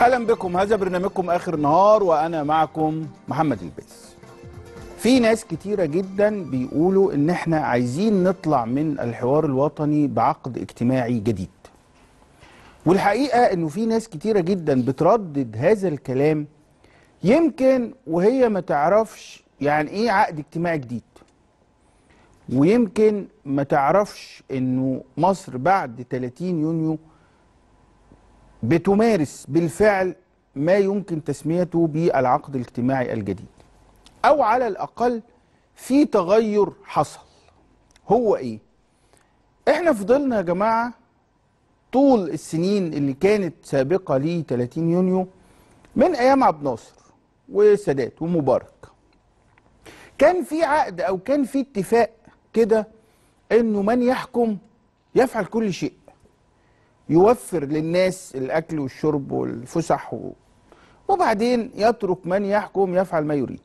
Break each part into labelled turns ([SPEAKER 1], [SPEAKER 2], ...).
[SPEAKER 1] اهلا بكم هذا برنامجكم اخر النهار وانا معكم محمد الباس في ناس كتيرة جدا بيقولوا ان احنا عايزين نطلع من الحوار الوطني بعقد اجتماعي جديد والحقيقة انه في ناس كتيرة جدا بتردد هذا الكلام يمكن وهي ما تعرفش يعني ايه عقد اجتماعي جديد ويمكن ما تعرفش انه مصر بعد 30 يونيو بتمارس بالفعل ما يمكن تسميته بالعقد الاجتماعي الجديد او على الاقل في تغير حصل هو ايه احنا فضلنا يا جماعه طول السنين اللي كانت سابقه ل 30 يونيو من ايام عبد الناصر وسادات ومبارك كان في عقد او كان في اتفاق كده انه من يحكم يفعل كل شيء يوفر للناس الاكل والشرب والفسح و... وبعدين يترك من يحكم يفعل ما يريد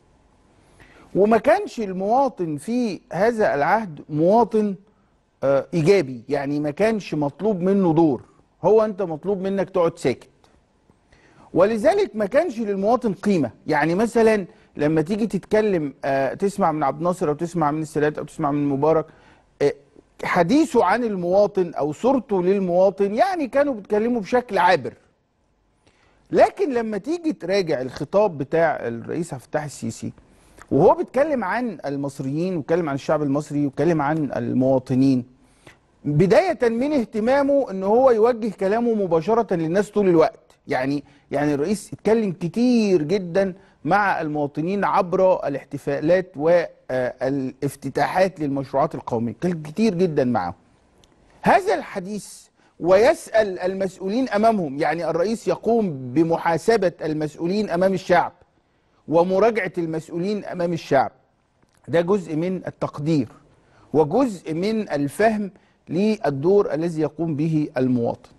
[SPEAKER 1] وما كانش المواطن في هذا العهد مواطن آه ايجابي يعني ما كانش مطلوب منه دور هو انت مطلوب منك تقعد ساكت ولذلك ما كانش للمواطن قيمه يعني مثلا لما تيجي تتكلم آه تسمع من عبد الناصر او تسمع من السادات او تسمع من مبارك آه حديثه عن المواطن او صورته للمواطن يعني كانوا بيتكلموا بشكل عابر لكن لما تيجي تراجع الخطاب بتاع الرئيس عبد الفتاح السيسي وهو بيتكلم عن المصريين ويتكلم عن الشعب المصري ويتكلم عن المواطنين بداية من اهتمامه ان هو يوجه كلامه مباشرة للناس طول الوقت يعني يعني الرئيس اتكلم كتير جدا مع المواطنين عبر الاحتفالات والافتتاحات للمشروعات القومية كان كتير جدا معهم هذا الحديث ويسأل المسؤولين أمامهم يعني الرئيس يقوم بمحاسبة المسؤولين أمام الشعب ومراجعة المسؤولين أمام الشعب ده جزء من التقدير وجزء من الفهم للدور الذي يقوم به المواطن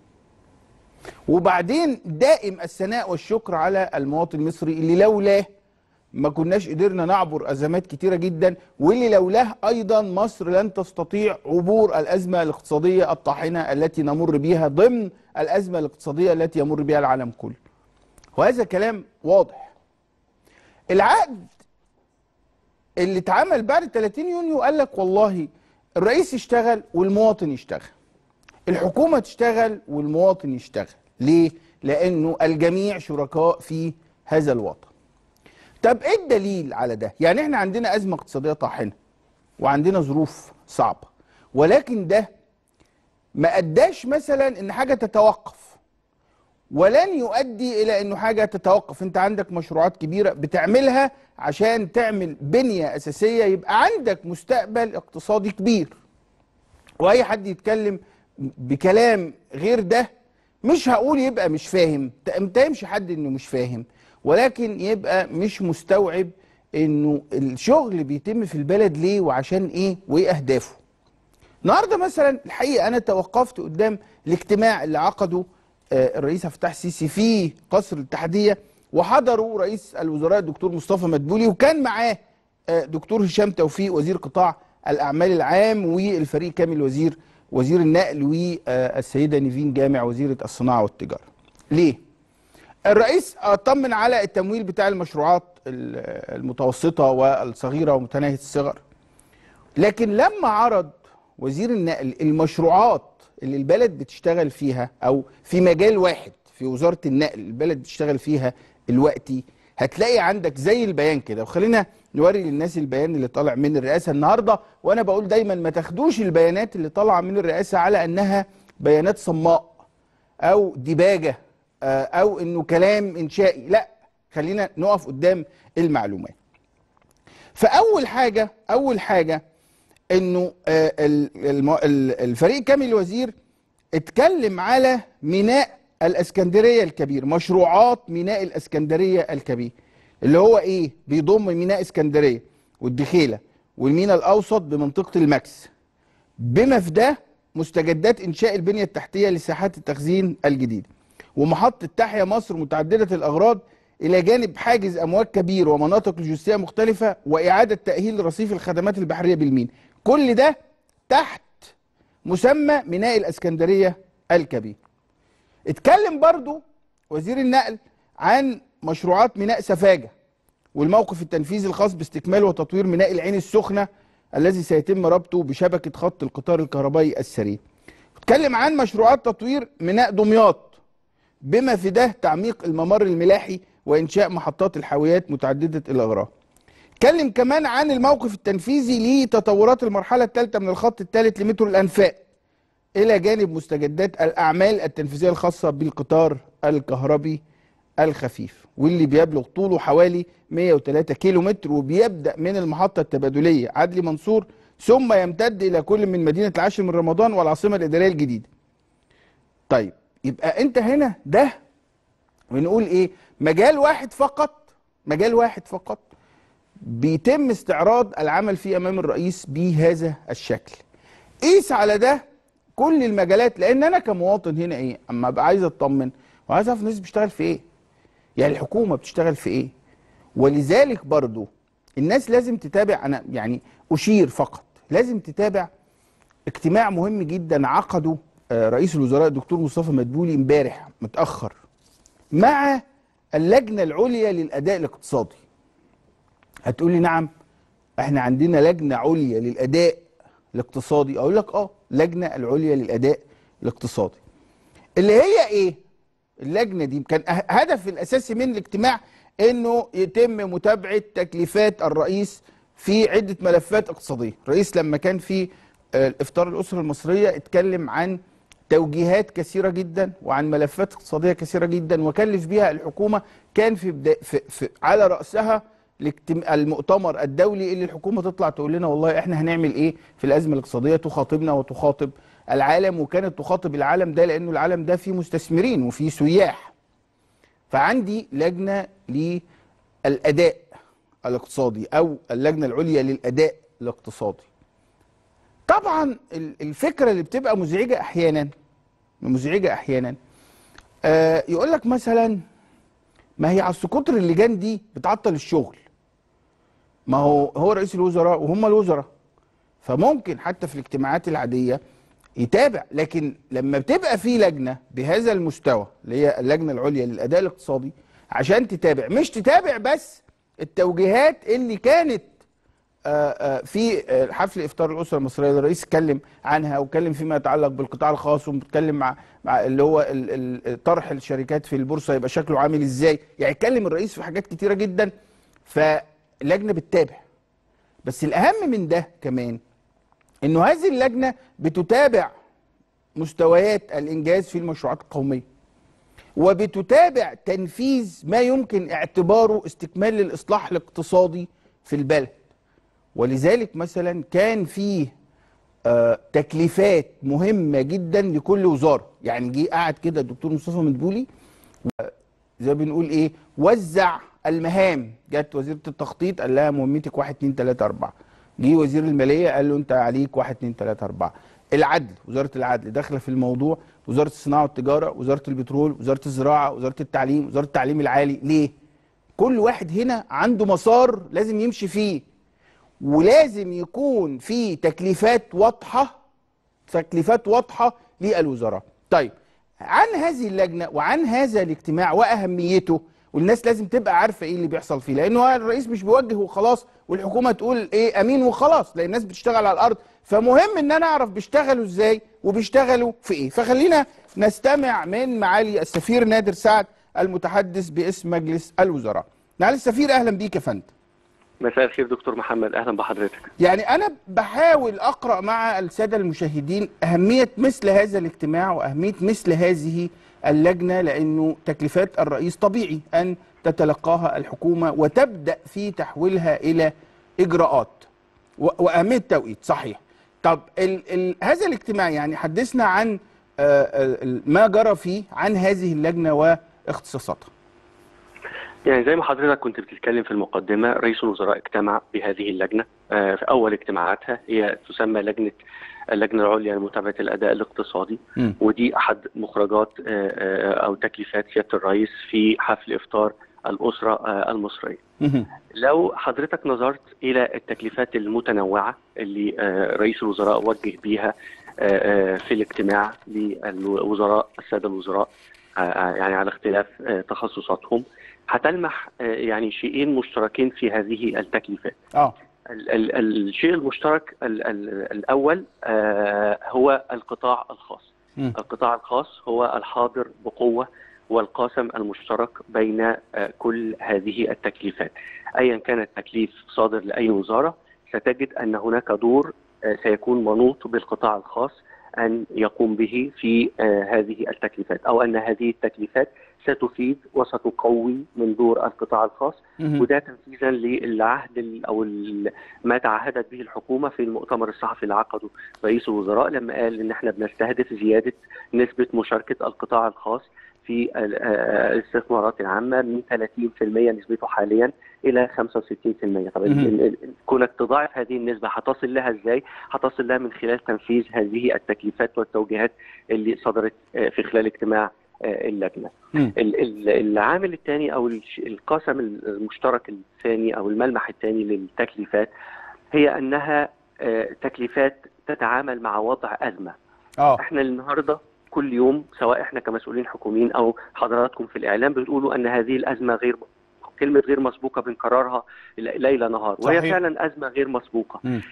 [SPEAKER 1] وبعدين دائم الثناء والشكر على المواطن المصري اللي لولاه ما كناش قدرنا نعبر ازمات كتيره جدا واللي لولاه ايضا مصر لن تستطيع عبور الازمه الاقتصاديه الطاحنه التي نمر بها ضمن الازمه الاقتصاديه التي يمر بها العالم كله. وهذا كلام واضح. العقد اللي اتعمل بعد 30 يونيو قال لك والله الرئيس يشتغل والمواطن يشتغل. الحكومه تشتغل والمواطن يشتغل. ليه؟ لانه الجميع شركاء في هذا الوطن. طب ايه الدليل على ده؟ يعني احنا عندنا ازمه اقتصاديه طاحنه وعندنا ظروف صعبه ولكن ده ما اداش مثلا ان حاجه تتوقف ولن يؤدي الى انه حاجه تتوقف انت عندك مشروعات كبيره بتعملها عشان تعمل بنيه اساسيه يبقى عندك مستقبل اقتصادي كبير واي حد يتكلم بكلام غير ده مش هقول يبقى مش فاهم متهمش حد انه مش فاهم ولكن يبقى مش مستوعب انه الشغل بيتم في البلد ليه وعشان ايه وايه اهدافه النهارده مثلا الحقيقه انا توقفت قدام الاجتماع اللي عقده الرئيس عبد الفتاح السيسي في قصر الاتحاديه وحضروا رئيس الوزراء الدكتور مصطفى مدبولي وكان معاه دكتور هشام توفيق وزير قطاع الاعمال العام والفريق كامل وزير وزير النقل والسيده نيفين جامع وزيره الصناعه والتجاره ليه الرئيس اطمن على التمويل بتاع المشروعات المتوسطة والصغيرة ومتناهية الصغر لكن لما عرض وزير النقل المشروعات اللي البلد بتشتغل فيها أو في مجال واحد في وزارة النقل البلد بتشتغل فيها الوقتي هتلاقي عندك زي البيان كده وخلينا نوري للناس البيان اللي طالع من الرئاسة النهاردة وأنا بقول دايما ما تاخدوش البيانات اللي طالعة من الرئاسة على أنها بيانات صماء أو ديباجة او انه كلام انشائي لا خلينا نقف قدام المعلومات فاول حاجه اول حاجه انه الفريق كامل الوزير اتكلم على ميناء الاسكندريه الكبير مشروعات ميناء الاسكندريه الكبير اللي هو ايه بيضم ميناء اسكندريه والدخيله والميناء الاوسط بمنطقه الماكس بما في ده مستجدات انشاء البنيه التحتيه لساحات التخزين الجديده ومحطة تحيا مصر متعددة الأغراض إلى جانب حاجز أمواج كبير ومناطق لوجستية مختلفة وإعادة تأهيل رصيف الخدمات البحرية بالمين كل ده تحت مسمى ميناء الإسكندرية الكبير اتكلم برضو وزير النقل عن مشروعات ميناء سفاجة والموقف التنفيذي الخاص باستكمال وتطوير ميناء العين السخنة الذي سيتم ربطه بشبكة خط القطار الكهربائي السريع اتكلم عن مشروعات تطوير ميناء دمياط بما في ده تعميق الممر الملاحي وإنشاء محطات الحاويات متعددة الأغراض اتكلم كمان عن الموقف التنفيذي لتطورات المرحلة الثالثة من الخط الثالث لمترو الأنفاق إلى جانب مستجدات الأعمال التنفيذية الخاصة بالقطار الكهربي الخفيف واللي بيبلغ طوله حوالي 103 كيلو متر وبيبدأ من المحطة التبادلية عدلي منصور ثم يمتد إلى كل من مدينة العاشر من رمضان والعاصمة الإدارية الجديدة طيب يبقى أنت هنا ده بنقول إيه مجال واحد فقط مجال واحد فقط بيتم استعراض العمل فيه امام الرئيس بهذا الشكل قيس على ده كل المجالات لان انا كمواطن هنا ايه اما ابقى عايز اطمن وعايز اعرف الناس بتشتغل في ايه يعني الحكومه بتشتغل في ايه ولذلك برضو الناس لازم تتابع انا يعني اشير فقط لازم تتابع اجتماع مهم جدا عقده آه، رئيس الوزراء الدكتور مصطفى مدبولي امبارح متاخر مع اللجنه العليا للاداء الاقتصادي هتقولي نعم احنا عندنا لجنه عليا للاداء الاقتصادي اقول لك اه لجنه العليا للاداء الاقتصادي اللي هي ايه اللجنه دي كان أه- هدف الاساسي من الاجتماع انه يتم متابعه تكليفات الرئيس في عده ملفات اقتصاديه الرئيس لما كان في آه، الافطار الاسره المصريه اتكلم عن توجيهات كثيره جدا وعن ملفات اقتصاديه كثيره جدا وكلف بها الحكومه كان في, بدا في, في على راسها الاجتم- المؤتمر الدولي اللي الحكومه تطلع تقول لنا والله احنا هنعمل ايه في الازمه الاقتصاديه تخاطبنا وتخاطب العالم وكانت تخاطب العالم ده لانه العالم ده فيه مستثمرين وفيه سياح فعندي لجنه للاداء الاقتصادي او اللجنه العليا للاداء الاقتصادي طبعا ال- الفكره اللي بتبقى مزعجه احيانا مزعجه احيانا آه يقول لك مثلا ما هي على كتر اللجان دي بتعطل الشغل ما هو هو رئيس الوزراء وهم الوزراء فممكن حتى في الاجتماعات العاديه يتابع لكن لما بتبقى في لجنه بهذا المستوى اللي هي اللجنه العليا للاداء الاقتصادي عشان تتابع مش تتابع بس التوجيهات اللي كانت آه، آه، في آه، حفل افطار الاسره المصريه اللي الرئيس اتكلم عنها واتكلم فيما يتعلق بالقطاع الخاص وبيتكلم مع مع اللي هو ال- ال- طرح الشركات في البورصه يبقى شكله عامل ازاي يعني اتكلم الرئيس في حاجات كتيره جدا فلجنه بتتابع بس الاهم من ده كمان انه هذه اللجنه بتتابع مستويات الانجاز في المشروعات القوميه وبتتابع تنفيذ ما يمكن اعتباره استكمال للاصلاح الاقتصادي في البلد ولذلك مثلا كان فيه آه تكليفات مهمه جدا لكل وزاره يعني جه قعد كده الدكتور مصطفى مدبولي زي ما بنقول ايه وزع المهام جت وزيره التخطيط قال لها مهمتك 1 2 3 4 جه وزير الماليه قال له انت عليك 1 2 3 4 العدل وزاره العدل داخله في الموضوع وزاره الصناعه والتجاره وزاره البترول وزاره الزراعه وزاره التعليم وزاره التعليم العالي ليه كل واحد هنا عنده مسار لازم يمشي فيه ولازم يكون في تكليفات واضحه تكليفات واضحه للوزراء. طيب عن هذه اللجنه وعن هذا الاجتماع واهميته والناس لازم تبقى عارفه ايه اللي بيحصل فيه لانه هو الرئيس مش بيوجه وخلاص والحكومه تقول ايه امين وخلاص لان الناس بتشتغل على الارض فمهم ان انا اعرف بيشتغلوا ازاي وبيشتغلوا في ايه فخلينا نستمع من معالي السفير نادر سعد المتحدث باسم مجلس الوزراء. معالي السفير اهلا بيك يا فندم.
[SPEAKER 2] مساء الخير دكتور محمد اهلا بحضرتك
[SPEAKER 1] يعني أنا بحاول أقرأ مع السادة المشاهدين أهمية مثل هذا الاجتماع وأهمية مثل هذه اللجنة لأنه تكليفات الرئيس طبيعي أن تتلقاها الحكومة وتبدأ في تحويلها إلى إجراءات و- وأهمية التوقيت صحيح طب ال ال هذا الاجتماع يعني حدثنا عن آه، ال- ما جرى فيه عن هذه اللجنة واختصاصاتها
[SPEAKER 2] يعني زي ما حضرتك كنت بتتكلم في المقدمه رئيس الوزراء اجتمع بهذه اللجنه آه، في اول اجتماعاتها هي تسمى لجنه اللجنه العليا لمتابعه الاداء الاقتصادي
[SPEAKER 1] مم.
[SPEAKER 2] ودي احد مخرجات آه، آه، او تكليفات سياده الرئيس في حفل افطار الاسره آه، المصريه
[SPEAKER 1] مهم.
[SPEAKER 2] لو حضرتك نظرت الى التكليفات المتنوعه اللي آه، رئيس الوزراء وجه بيها آه، آه، في الاجتماع للوزراء الساده الوزراء آه، يعني على اختلاف آه، تخصصاتهم هتلمح آه، يعني شيئين مشتركين في هذه التكليفات
[SPEAKER 1] اه
[SPEAKER 2] ال- ال- الشيء المشترك ال- ال- الأول آه، هو القطاع الخاص
[SPEAKER 1] مم.
[SPEAKER 2] القطاع الخاص هو الحاضر بقوة والقاسم المشترك بين آه، كل هذه التكليفات أيا كان التكليف صادر لأي وزارة ستجد أن هناك دور آه، سيكون منوط بالقطاع الخاص أن يقوم به في آه، هذه التكليفات أو أن هذه التكليفات ستفيد وستقوي من دور القطاع الخاص
[SPEAKER 1] مهم.
[SPEAKER 2] وده تنفيذا للعهد ال- او ال- ما تعهدت به الحكومه في المؤتمر الصحفي اللي عقده رئيس الوزراء لما قال ان احنا بنستهدف زياده نسبه مشاركه القطاع الخاص في ال- آه، الاستثمارات العامه من 30% نسبته حاليا الى 65% طب ال-
[SPEAKER 1] مهم.
[SPEAKER 2] ال- ال- كونك تضاعف هذه النسبه هتصل لها ازاي؟ هتصل لها من خلال تنفيذ هذه التكليفات والتوجيهات اللي صدرت آه، في خلال اجتماع آه، اللجنه.
[SPEAKER 1] مم.
[SPEAKER 2] ال- ال- العامل الثاني او الش- القاسم المشترك الثاني او الملمح الثاني للتكليفات هي انها آه، تكليفات تتعامل مع وضع ازمه
[SPEAKER 1] اه
[SPEAKER 2] احنا النهارده كل يوم سواء احنا كمسؤولين حكوميين او حضراتكم في الاعلام بتقولوا ان هذه الازمه غير كلمه غير مسبوقه بنكررها ليل نهار وهي
[SPEAKER 1] صحيح.
[SPEAKER 2] فعلا ازمه غير مسبوقه
[SPEAKER 1] مم.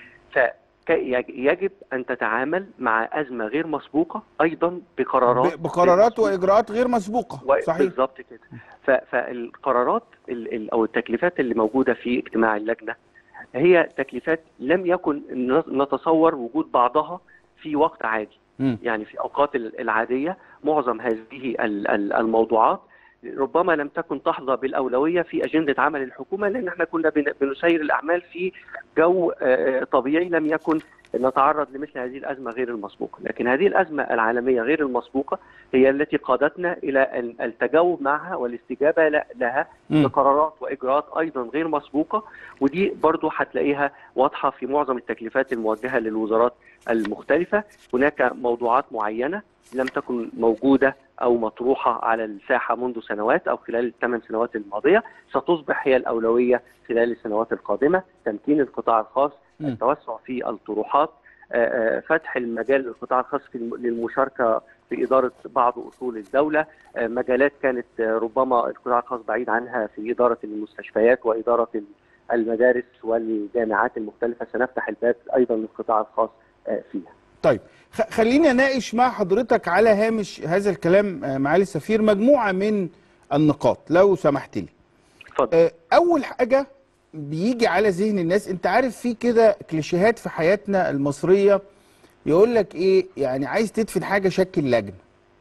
[SPEAKER 2] فيجب ان تتعامل مع ازمه غير مسبوقه ايضا بقرارات
[SPEAKER 1] ب- بقرارات
[SPEAKER 2] غير مسبوقة.
[SPEAKER 1] واجراءات غير مسبوقه
[SPEAKER 2] و-
[SPEAKER 1] صحيح
[SPEAKER 2] بالظبط كده ف- فالقرارات ال- ال- او التكليفات اللي موجوده في اجتماع اللجنه هي تكليفات لم يكن ن- نتصور وجود بعضها في وقت عادي
[SPEAKER 1] مم.
[SPEAKER 2] يعني في اوقات ال- العاديه معظم هذه ال- ال- الموضوعات ربما لم تكن تحظى بالاولويه في اجنده عمل الحكومه لان احنا كنا بن- بنسير الاعمال في جو آه، طبيعي لم يكن نتعرض لمثل هذه الازمه غير المسبوقه، لكن هذه الازمه العالميه غير المسبوقه هي التي قادتنا الى ال- التجاوب معها والاستجابه ل- لها
[SPEAKER 1] مم.
[SPEAKER 2] بقرارات واجراءات ايضا غير مسبوقه ودي برضو هتلاقيها واضحه في معظم التكليفات الموجهه للوزارات المختلفه، هناك موضوعات معينه لم تكن موجوده او مطروحه على الساحه منذ سنوات او خلال الثمان سنوات الماضيه ستصبح هي الاولويه خلال السنوات القادمه تمكين القطاع الخاص
[SPEAKER 1] مم.
[SPEAKER 2] التوسع في الطروحات آه، آه، فتح المجال للقطاع الخاص في الم- للمشاركه في اداره بعض اصول الدوله آه، مجالات كانت آه، ربما القطاع الخاص بعيد عنها في اداره المستشفيات واداره ال- المدارس والجامعات المختلفه سنفتح الباب ايضا للقطاع الخاص آه، فيها
[SPEAKER 1] طيب خ- خليني اناقش مع حضرتك على هامش هذا الكلام آه، معالي السفير مجموعه من النقاط لو سمحت لي
[SPEAKER 2] اتفضل
[SPEAKER 1] آه، اول حاجه بيجي على ذهن الناس انت عارف في كده كليشيهات في حياتنا المصريه يقول لك ايه يعني عايز تدفن حاجه شكل لجنه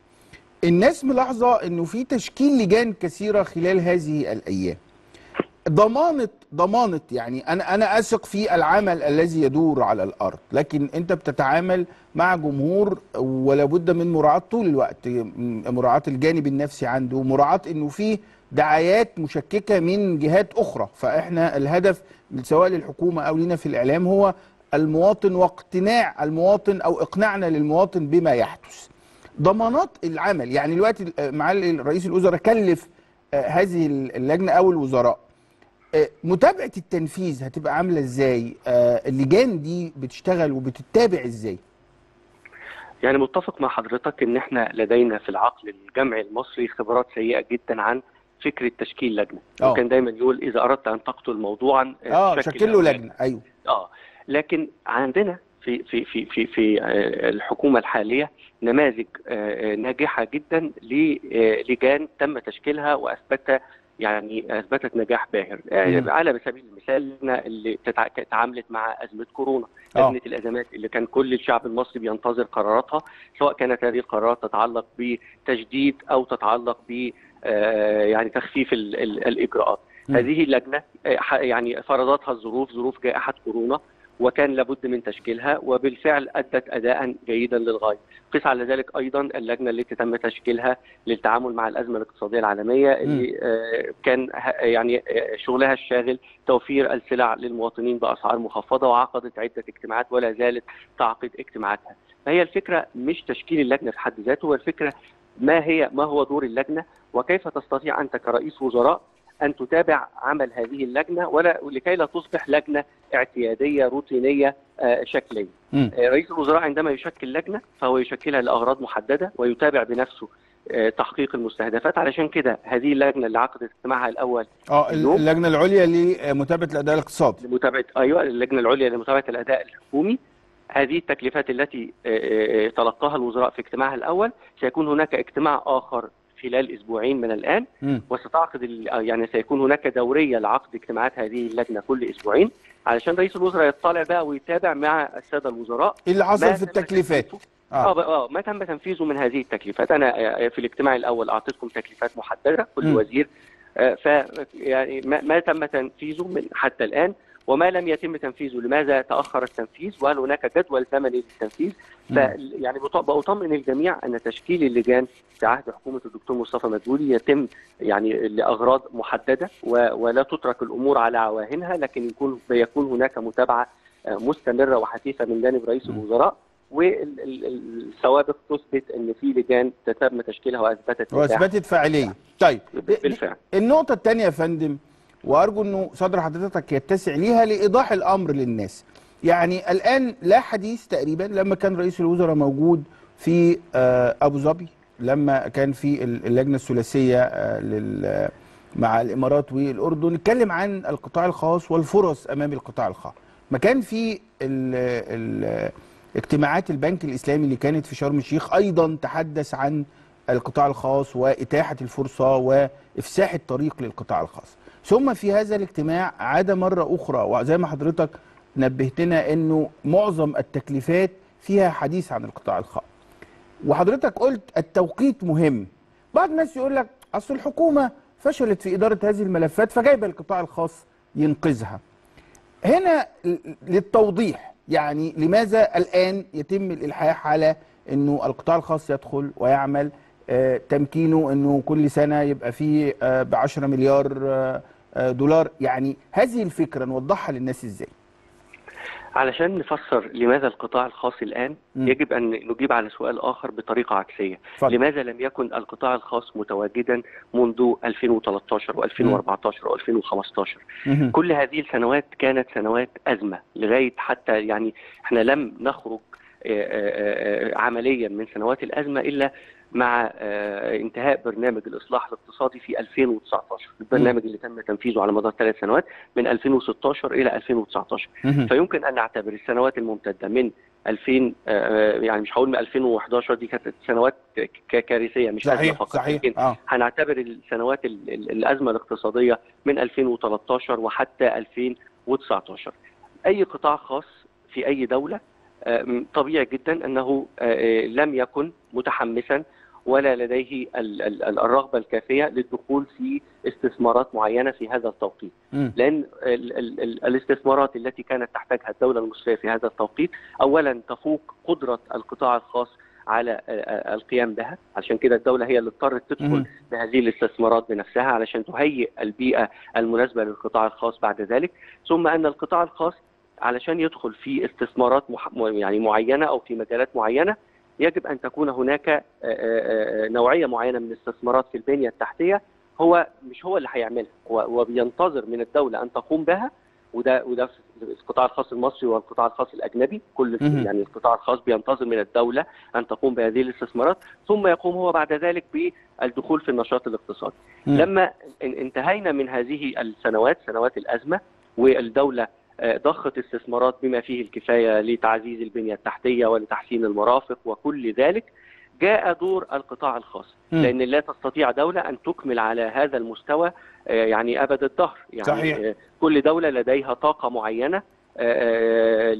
[SPEAKER 1] الناس ملاحظه انه في تشكيل لجان كثيره خلال هذه الايام ضمانه ضمانه يعني انا انا اثق في العمل الذي يدور على الارض لكن انت بتتعامل مع جمهور ولا بد من مراعاه طول الوقت م- مراعاه الجانب النفسي عنده مراعاه انه في دعايات مشككه من جهات اخرى فاحنا الهدف سواء للحكومه او لنا في الاعلام هو المواطن واقتناع المواطن او اقناعنا للمواطن بما يحدث ضمانات العمل يعني دلوقتي معالي رئيس الوزراء كلف آه، هذه اللجنه او الوزراء آه، متابعه التنفيذ هتبقى عامله ازاي آه، اللجان دي بتشتغل وبتتابع ازاي
[SPEAKER 2] يعني متفق مع حضرتك ان احنا لدينا في العقل الجمعي المصري خبرات سيئه جدا عن فكره تشكيل لجنه
[SPEAKER 1] آه.
[SPEAKER 2] وكان دايما يقول اذا اردت ان تقتل موضوعا
[SPEAKER 1] اه
[SPEAKER 2] شكل
[SPEAKER 1] شكل له
[SPEAKER 2] أولاد.
[SPEAKER 1] لجنه ايوه
[SPEAKER 2] اه لكن عندنا في في في في في آه، الحكومه الحاليه نماذج آه، آه، ناجحه جدا للجان تم تشكيلها واثبت يعني اثبتت نجاح باهر آه،
[SPEAKER 1] مم.
[SPEAKER 2] على سبيل المثال لنا اللي تتع- تعاملت مع ازمه كورونا
[SPEAKER 1] آه.
[SPEAKER 2] ازمه الازمات اللي كان كل الشعب المصري بينتظر قراراتها سواء كانت هذه القرارات تتعلق بتجديد او تتعلق ب آه، يعني تخفيف ال- ال- الاجراءات
[SPEAKER 1] مم.
[SPEAKER 2] هذه اللجنه آه، ح- يعني فرضتها الظروف ظروف جائحه كورونا وكان لابد من تشكيلها وبالفعل ادت اداء جيدا للغايه. قس على ذلك ايضا اللجنه التي تم تشكيلها للتعامل مع الازمه الاقتصاديه العالميه اللي آه، كان ه- يعني آه، شغلها الشاغل توفير السلع للمواطنين باسعار مخفضه وعقدت عده اجتماعات ولا زالت تعقد اجتماعاتها. فهي الفكره مش تشكيل اللجنه في حد ذاته والفكره ما هي ما هو دور اللجنه وكيف تستطيع انت كرئيس وزراء ان تتابع عمل هذه اللجنه ولا لكي لا تصبح لجنه اعتياديه روتينيه آه، شكليه.
[SPEAKER 1] مم.
[SPEAKER 2] آه، رئيس الوزراء عندما يشكل لجنه فهو يشكلها لاغراض محدده ويتابع بنفسه آه، تحقيق المستهدفات علشان كده هذه اللجنه اللي عقدت اجتماعها الاول
[SPEAKER 1] اه
[SPEAKER 2] اليوم.
[SPEAKER 1] اللجنه العليا لمتابعه الاداء الاقتصادي
[SPEAKER 2] لمتابعه ايوه اللجنه العليا لمتابعه الاداء الحكومي هذه التكليفات التي آه، آه، تلقاها الوزراء في اجتماعها الاول سيكون هناك اجتماع اخر خلال اسبوعين من الان
[SPEAKER 1] مم.
[SPEAKER 2] وستعقد ال- آه، يعني سيكون هناك دوريه لعقد اجتماعات هذه اللجنه كل اسبوعين علشان رئيس الوزراء يطلع بقى ويتابع مع الساده الوزراء
[SPEAKER 1] ايه اللي حصل
[SPEAKER 2] ما
[SPEAKER 1] في
[SPEAKER 2] تم
[SPEAKER 1] التكليفات
[SPEAKER 2] تنفيذه. اه
[SPEAKER 1] اه
[SPEAKER 2] بقى- اه ما تم تنفيذه من هذه التكليفات انا آه، في الاجتماع الاول اعطيتكم تكليفات محدده كل
[SPEAKER 1] م.
[SPEAKER 2] وزير آه، ف يعني ما, ما تم تنفيذه من حتى الان وما لم يتم تنفيذه لماذا تاخر التنفيذ وهل هناك جدول زمني للتنفيذ ف
[SPEAKER 1] م.
[SPEAKER 2] يعني بط- بطمئن الجميع ان تشكيل اللجان في عهد حكومه الدكتور مصطفى مدبولي يتم يعني لاغراض محدده و- ولا تترك الامور على عواهنها لكن يكون يكون هناك متابعه آه، مستمره وحثيثه من جانب رئيس
[SPEAKER 1] م.
[SPEAKER 2] الوزراء والسوابق تثبت ان في لجان تم تشكيلها واثبتت نجاح
[SPEAKER 1] واثبتت فاعليه طيب
[SPEAKER 2] بالفعل
[SPEAKER 1] النقطه الثانيه يا فندم وارجو انه صدر حضرتك يتسع ليها لايضاح الامر للناس يعني الان لا حديث تقريبا لما كان رئيس الوزراء موجود في آه، ابو ظبي لما كان في ال- اللجنه الثلاثيه آه، لل مع الامارات والاردن نتكلم عن القطاع الخاص والفرص امام القطاع الخاص ما كان في ال ال اجتماعات البنك الاسلامي اللي كانت في شرم الشيخ ايضا تحدث عن القطاع الخاص واتاحه الفرصه وافساح الطريق للقطاع الخاص ثم في هذا الاجتماع عاد مره اخرى وزي ما حضرتك نبهتنا انه معظم التكليفات فيها حديث عن القطاع الخاص وحضرتك قلت التوقيت مهم بعض الناس يقول لك اصل الحكومه فشلت في اداره هذه الملفات فجايبه القطاع الخاص ينقذها هنا ل- للتوضيح يعني لماذا الان يتم الالحاح على انه القطاع الخاص يدخل ويعمل آه، تمكينه انه كل سنه يبقى فيه ب 10 مليار آه، آه، دولار يعني هذه الفكره نوضحها للناس ازاي
[SPEAKER 2] علشان نفسر لماذا القطاع الخاص الان
[SPEAKER 1] مم.
[SPEAKER 2] يجب ان نجيب على سؤال اخر بطريقه عكسيه
[SPEAKER 1] اتفضل.
[SPEAKER 2] لماذا لم يكن القطاع الخاص متواجدا منذ 2013 و2014 و2015
[SPEAKER 1] مهم.
[SPEAKER 2] كل هذه السنوات كانت سنوات أزمة لغاية حتى يعني احنا لم نخرج آه، آه، آه، عمليا من سنوات الأزمة إلا مع آه، انتهاء برنامج الإصلاح الاقتصادي في 2019 البرنامج اللي تم تنفيذه على مدار ثلاث سنوات من 2016 إلى 2019
[SPEAKER 1] مهم.
[SPEAKER 2] فيمكن أن نعتبر السنوات الممتدة من 2000 آه، يعني مش هقول من 2011 دي كانت سنوات ك- كارثية مش أزمة
[SPEAKER 1] صحيح
[SPEAKER 2] فقط
[SPEAKER 1] صحيح
[SPEAKER 2] لكن
[SPEAKER 1] اه
[SPEAKER 2] هنعتبر السنوات ال- ال- الأزمة الاقتصادية من 2013 وحتى 2019 أي قطاع خاص في أي دولة آه، م- طبيعي جدا أنه آه، آه، لم يكن متحمسا ولا لديه ال- ال- ال- الرغبة الكافية للدخول في استثمارات معينة في هذا التوقيت
[SPEAKER 1] مم.
[SPEAKER 2] لأن ال ال ال الاستثمارات التي كانت تحتاجها الدولة المصرية في هذا التوقيت أولا تفوق قدرة القطاع الخاص على آه، آه، القيام بها عشان كده الدولة هي اللي اضطرت تدخل
[SPEAKER 1] مهم.
[SPEAKER 2] بهذه الاستثمارات بنفسها علشان تهيئ البيئة المناسبة للقطاع الخاص بعد ذلك ثم أن القطاع الخاص علشان يدخل في استثمارات مح... يعني معينة أو في مجالات معينة يجب أن تكون هناك آه، آه، آه، نوعية معينة من الاستثمارات في البنية التحتية هو مش هو اللي هيعملها هو وبينتظر من الدولة أن تقوم بها وده وده في القطاع الخاص المصري والقطاع الخاص الأجنبي كل
[SPEAKER 1] مهم.
[SPEAKER 2] يعني القطاع الخاص بينتظر من الدولة أن تقوم بهذه الاستثمارات ثم يقوم هو بعد ذلك بالدخول في النشاط الاقتصادي
[SPEAKER 1] مم.
[SPEAKER 2] لما ان- انتهينا من هذه السنوات سنوات الأزمة والدولة آه، ضخت استثمارات بما فيه الكفاية لتعزيز البنية التحتية ولتحسين المرافق وكل ذلك جاء دور القطاع الخاص
[SPEAKER 1] مم.
[SPEAKER 2] لأن لا تستطيع دولة أن تكمل على هذا المستوى آه، يعني أبد الدهر يعني
[SPEAKER 1] صحيح.
[SPEAKER 2] آه، كل دولة لديها طاقة معينة آه،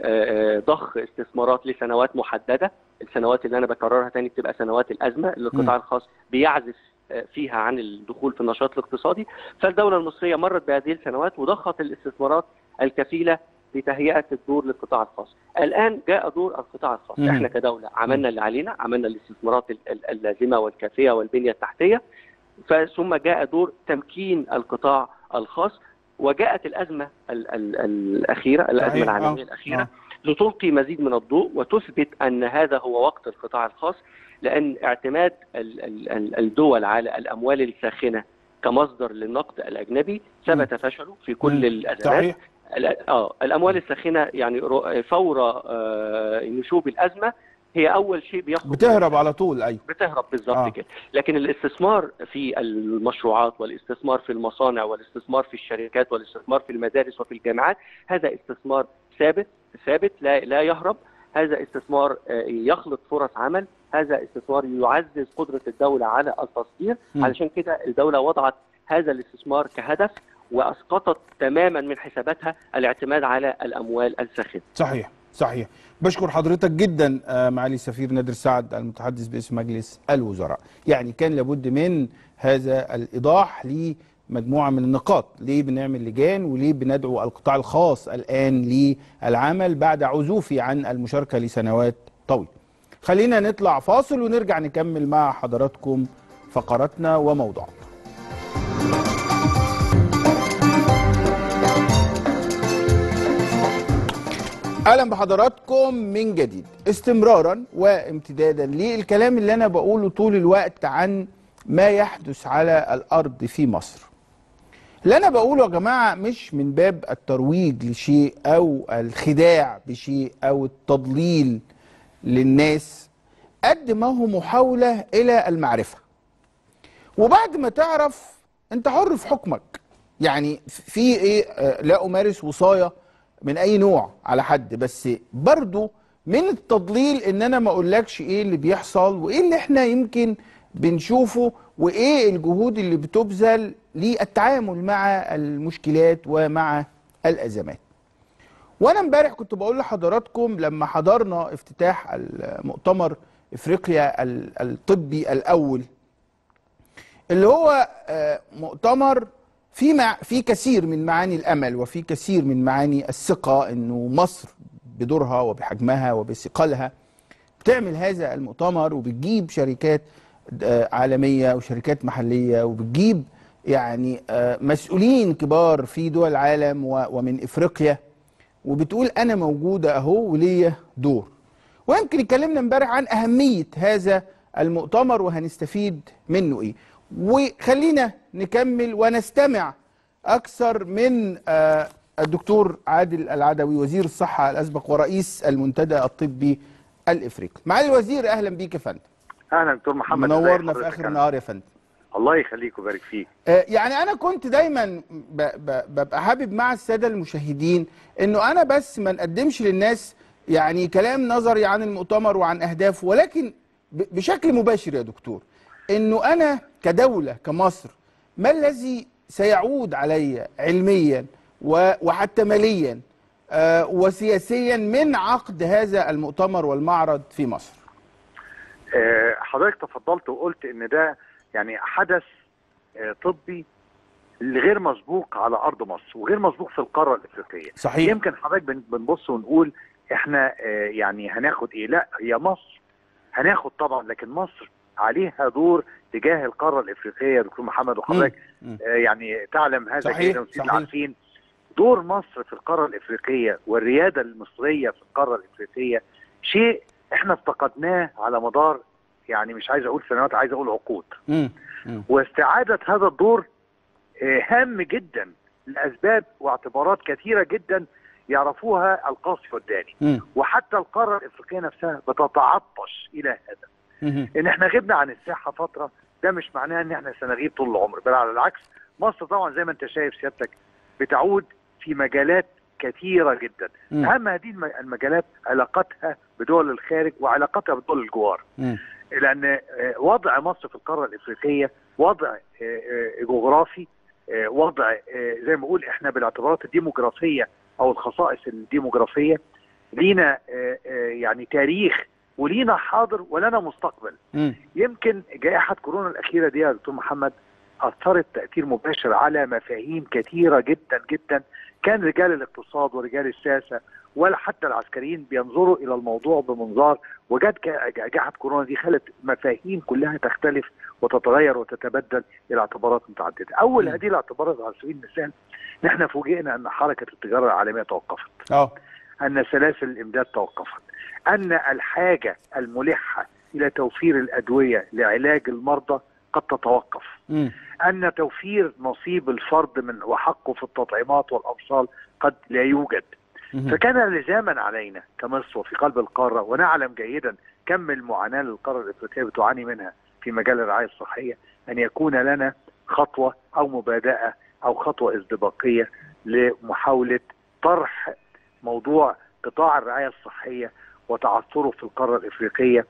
[SPEAKER 2] لضخ استثمارات لسنوات محددة السنوات اللي أنا بكررها تاني بتبقى سنوات الأزمة اللي القطاع الخاص بيعزف آه، فيها عن الدخول في النشاط الاقتصادي فالدولة المصرية مرت بهذه السنوات وضخت الاستثمارات الكفيلة لتهيئة الدور للقطاع الخاص الآن جاء دور القطاع الخاص
[SPEAKER 1] مم.
[SPEAKER 2] احنا كدولة عملنا اللي علينا عملنا الاستثمارات ال- ال- اللازمة والكافية والبنية التحتية ثم جاء دور تمكين القطاع الخاص وجاءت الأزمة ال ال الأخيرة الأزمة
[SPEAKER 1] صحيح.
[SPEAKER 2] العالمية
[SPEAKER 1] آه.
[SPEAKER 2] الأخيرة
[SPEAKER 1] آه.
[SPEAKER 2] لتلقي مزيد من الضوء وتثبت أن هذا هو وقت القطاع الخاص لأن اعتماد ال- ال- ال- الدول على الأموال الساخنة كمصدر للنقد الأجنبي ثبت فشله في
[SPEAKER 1] مم.
[SPEAKER 2] كل الأزمات
[SPEAKER 1] صحيح
[SPEAKER 2] ال- اه الاموال الساخنه يعني رو- فور آه، نشوب الازمه هي اول شيء بياخد
[SPEAKER 1] بتهرب على طول ايوه
[SPEAKER 2] بتهرب بالظبط
[SPEAKER 1] آه.
[SPEAKER 2] كده لكن الاستثمار في المشروعات والاستثمار في المصانع والاستثمار في الشركات والاستثمار في المدارس وفي الجامعات هذا استثمار ثابت ثابت لا لا يهرب هذا استثمار آه، يخلق فرص عمل هذا استثمار يعزز قدرة الدولة على التصدير
[SPEAKER 1] مم.
[SPEAKER 2] علشان كده الدولة وضعت هذا الاستثمار كهدف واسقطت تماما من حساباتها الاعتماد على الاموال الساخنه
[SPEAKER 1] صحيح صحيح بشكر حضرتك جدا آه، معالي السفير نادر سعد المتحدث باسم مجلس الوزراء يعني كان لابد من هذا الايضاح لمجموعه من النقاط ليه بنعمل لجان وليه بندعو القطاع الخاص الان للعمل بعد عزوفه عن المشاركه لسنوات طويله خلينا نطلع فاصل ونرجع نكمل مع حضراتكم فقراتنا وموضوعنا اهلا بحضراتكم من جديد استمرارا وامتدادا للكلام اللي انا بقوله طول الوقت عن ما يحدث على الارض في مصر اللي انا بقوله يا جماعه مش من باب الترويج لشيء او الخداع بشيء او التضليل للناس قد ما هو محاوله الى المعرفه وبعد ما تعرف انت حر في حكمك يعني في ايه آه، لا امارس وصايه من اي نوع على حد بس برضو من التضليل ان انا ما اقولكش ايه اللي بيحصل وايه اللي احنا يمكن بنشوفه وايه الجهود اللي بتبذل للتعامل مع المشكلات ومع الازمات وانا امبارح كنت بقول لحضراتكم لما حضرنا افتتاح المؤتمر افريقيا ال- الطبي الاول اللي هو آه، مؤتمر في مع في كثير من معاني الامل وفي كثير من معاني الثقه انه مصر بدورها وبحجمها وبثقلها بتعمل هذا المؤتمر وبتجيب شركات آه، عالميه وشركات محليه وبتجيب يعني آه، مسؤولين كبار في دول العالم و- ومن افريقيا وبتقول انا موجوده اهو وليا دور ويمكن اتكلمنا امبارح عن اهميه هذا المؤتمر وهنستفيد منه ايه وخلينا نكمل ونستمع اكثر من آه، الدكتور عادل العدوي وزير الصحه الاسبق ورئيس المنتدى الطبي الافريقي معالي الوزير اهلا بيك يا فندم
[SPEAKER 3] اهلا دكتور محمد ازي
[SPEAKER 1] منورنا في
[SPEAKER 3] حضرتك
[SPEAKER 1] اخر
[SPEAKER 3] أنا؟
[SPEAKER 1] النهار يا فندم
[SPEAKER 3] الله يخليك ويبارك فيك
[SPEAKER 1] آه، يعني انا كنت دايما ب- ب- ببقى حابب مع الساده المشاهدين انه انا بس ما نقدمش للناس يعني كلام نظري عن المؤتمر وعن اهدافه ولكن ب- بشكل مباشر يا دكتور انه انا كدوله كمصر ما الذي سيعود علي علميا و- وحتى ماليا آه، وسياسيا من عقد هذا المؤتمر والمعرض في مصر
[SPEAKER 3] آه، حضرتك تفضلت وقلت ان ده يعني حدث آه، طبي غير مسبوق على ارض مصر وغير مسبوق في القاره الافريقيه
[SPEAKER 1] صحيح
[SPEAKER 3] يمكن حضرتك بن- بنبص ونقول احنا آه، يعني هناخد ايه لا هي مصر هناخد طبعا لكن مصر عليها دور تجاه القاره الافريقيه يا دكتور محمد وحضرتك
[SPEAKER 1] مم.
[SPEAKER 3] آه، يعني تعلم هذا
[SPEAKER 1] صحيح،
[SPEAKER 3] جيدا وسيدنا
[SPEAKER 1] صحيح.
[SPEAKER 3] عارفين دور مصر في القاره الافريقيه والرياده المصريه في القاره الافريقيه شيء احنا افتقدناه على مدار يعني مش عايز اقول سنوات عايز اقول عقود
[SPEAKER 1] مم. مم.
[SPEAKER 3] واستعاده هذا الدور آه، هام جدا لاسباب واعتبارات كثيره جدا يعرفوها القاصي والداني
[SPEAKER 1] مم.
[SPEAKER 3] وحتى القاره الافريقيه نفسها بتتعطش الى هذا
[SPEAKER 1] مم.
[SPEAKER 3] ان احنا غبنا عن الساحه فتره ده مش معناه ان احنا سنغيب طول العمر بل على العكس مصر طبعا زي ما انت شايف سيادتك بتعود في مجالات كثيره جدا
[SPEAKER 1] مم.
[SPEAKER 3] اهم هذه الم- المجالات علاقتها بدول الخارج وعلاقتها بدول الجوار
[SPEAKER 1] مم.
[SPEAKER 3] لان آه، وضع مصر في القاره الافريقيه وضع آه، آه، جغرافي آه، وضع آه، زي ما بقول احنا بالاعتبارات الديموغرافيه او الخصائص الديموغرافيه لينا آه، آه، يعني تاريخ ولينا حاضر ولنا مستقبل
[SPEAKER 1] مم.
[SPEAKER 3] يمكن جائحة كورونا الأخيرة دي يا دكتور محمد أثرت تأثير مباشر على مفاهيم كثيرة جدا جدا كان رجال الاقتصاد ورجال السياسة ولا حتى العسكريين بينظروا إلى الموضوع بمنظار وجد ك- جائحة كورونا دي خلت مفاهيم كلها تختلف وتتغير وتتبدل إلى اعتبارات متعددة أول
[SPEAKER 1] م.
[SPEAKER 3] هذه الاعتبارات على سبيل المثال نحن فوجئنا أن حركة التجارة العالمية توقفت
[SPEAKER 1] اه
[SPEAKER 3] أن سلاسل الإمداد توقفت أن الحاجة الملحة إلى توفير الأدوية لعلاج المرضى قد تتوقف
[SPEAKER 1] مم.
[SPEAKER 3] أن توفير نصيب الفرد من وحقه في التطعيمات والأبصال قد لا يوجد
[SPEAKER 1] مم.
[SPEAKER 3] فكان لزاما علينا كمصر وفي قلب القارة ونعلم جيدا كم المعاناه اللي القاره الافريقيه بتعاني منها في مجال الرعايه الصحيه ان يكون لنا خطوه او مبادئه او خطوه ازدواجيه لمحاوله طرح موضوع قطاع الرعايه الصحيه وتعثره في القاره الافريقيه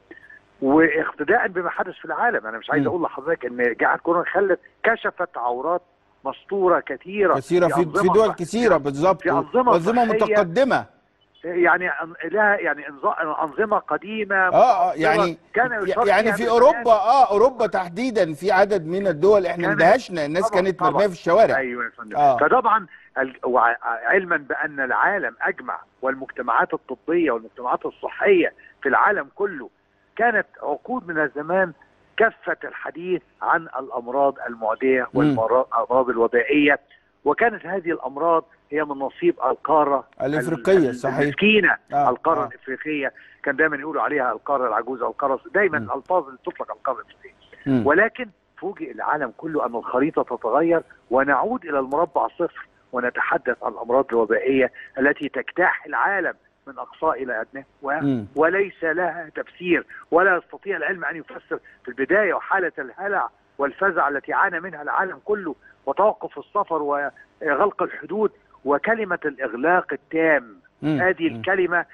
[SPEAKER 3] واقتداء بما حدث في العالم انا مش عايز
[SPEAKER 1] م.
[SPEAKER 3] اقول لحضرتك ان جائحه كورونا خلت كشفت عورات مستوره كثيره
[SPEAKER 1] كثيره في في
[SPEAKER 3] أنظمة
[SPEAKER 1] دول
[SPEAKER 3] صح-
[SPEAKER 1] كثيره بالظبط
[SPEAKER 3] في أنظمة
[SPEAKER 1] وانظمه
[SPEAKER 3] صحية
[SPEAKER 1] متقدمه
[SPEAKER 3] يعني أن- لها يعني أنظ- انظمه قديمه
[SPEAKER 1] اه اه يعني
[SPEAKER 3] كان يشار
[SPEAKER 1] يعني
[SPEAKER 3] فيها
[SPEAKER 1] في
[SPEAKER 3] من
[SPEAKER 1] اوروبا
[SPEAKER 3] زمان.
[SPEAKER 1] اه اوروبا تحديدا في عدد من الدول احنا
[SPEAKER 3] كانت-
[SPEAKER 1] اندهشنا الناس
[SPEAKER 3] طبعاً،
[SPEAKER 1] كانت
[SPEAKER 3] طبعاً.
[SPEAKER 1] مرميه في الشوارع
[SPEAKER 3] ايوه يا فندم
[SPEAKER 1] آه.
[SPEAKER 3] فطبعا ال- وع- علما بان العالم اجمع والمجتمعات الطبيه والمجتمعات الصحيه في العالم كله كانت عقود من الزمان كفت الحديث عن الامراض المعديه والامراض الوبائيه وكانت هذه الامراض هي من نصيب القاره
[SPEAKER 1] الافريقيه
[SPEAKER 3] ال-
[SPEAKER 1] صحيح
[SPEAKER 3] المسكينه
[SPEAKER 1] آه،
[SPEAKER 3] القاره
[SPEAKER 1] آه.
[SPEAKER 3] الافريقيه كان دايما يقولوا عليها القاره العجوزه او القاره دايما
[SPEAKER 1] م.
[SPEAKER 3] الالفاظ اللي تطلق على القاره الافريقيه
[SPEAKER 1] مم.
[SPEAKER 3] ولكن فوجئ العالم كله ان الخريطه تتغير ونعود الى المربع صفر ونتحدث عن الامراض الوبائيه التي تجتاح العالم من اقصاه الى ادناه و-
[SPEAKER 1] مم.
[SPEAKER 3] وليس لها تفسير ولا يستطيع العلم ان يفسر في البدايه وحاله الهلع والفزع التي عانى منها العالم كله وتوقف السفر وغلق الحدود وكلمه الاغلاق التام
[SPEAKER 1] مم.
[SPEAKER 3] هذه
[SPEAKER 1] مم.
[SPEAKER 3] الكلمه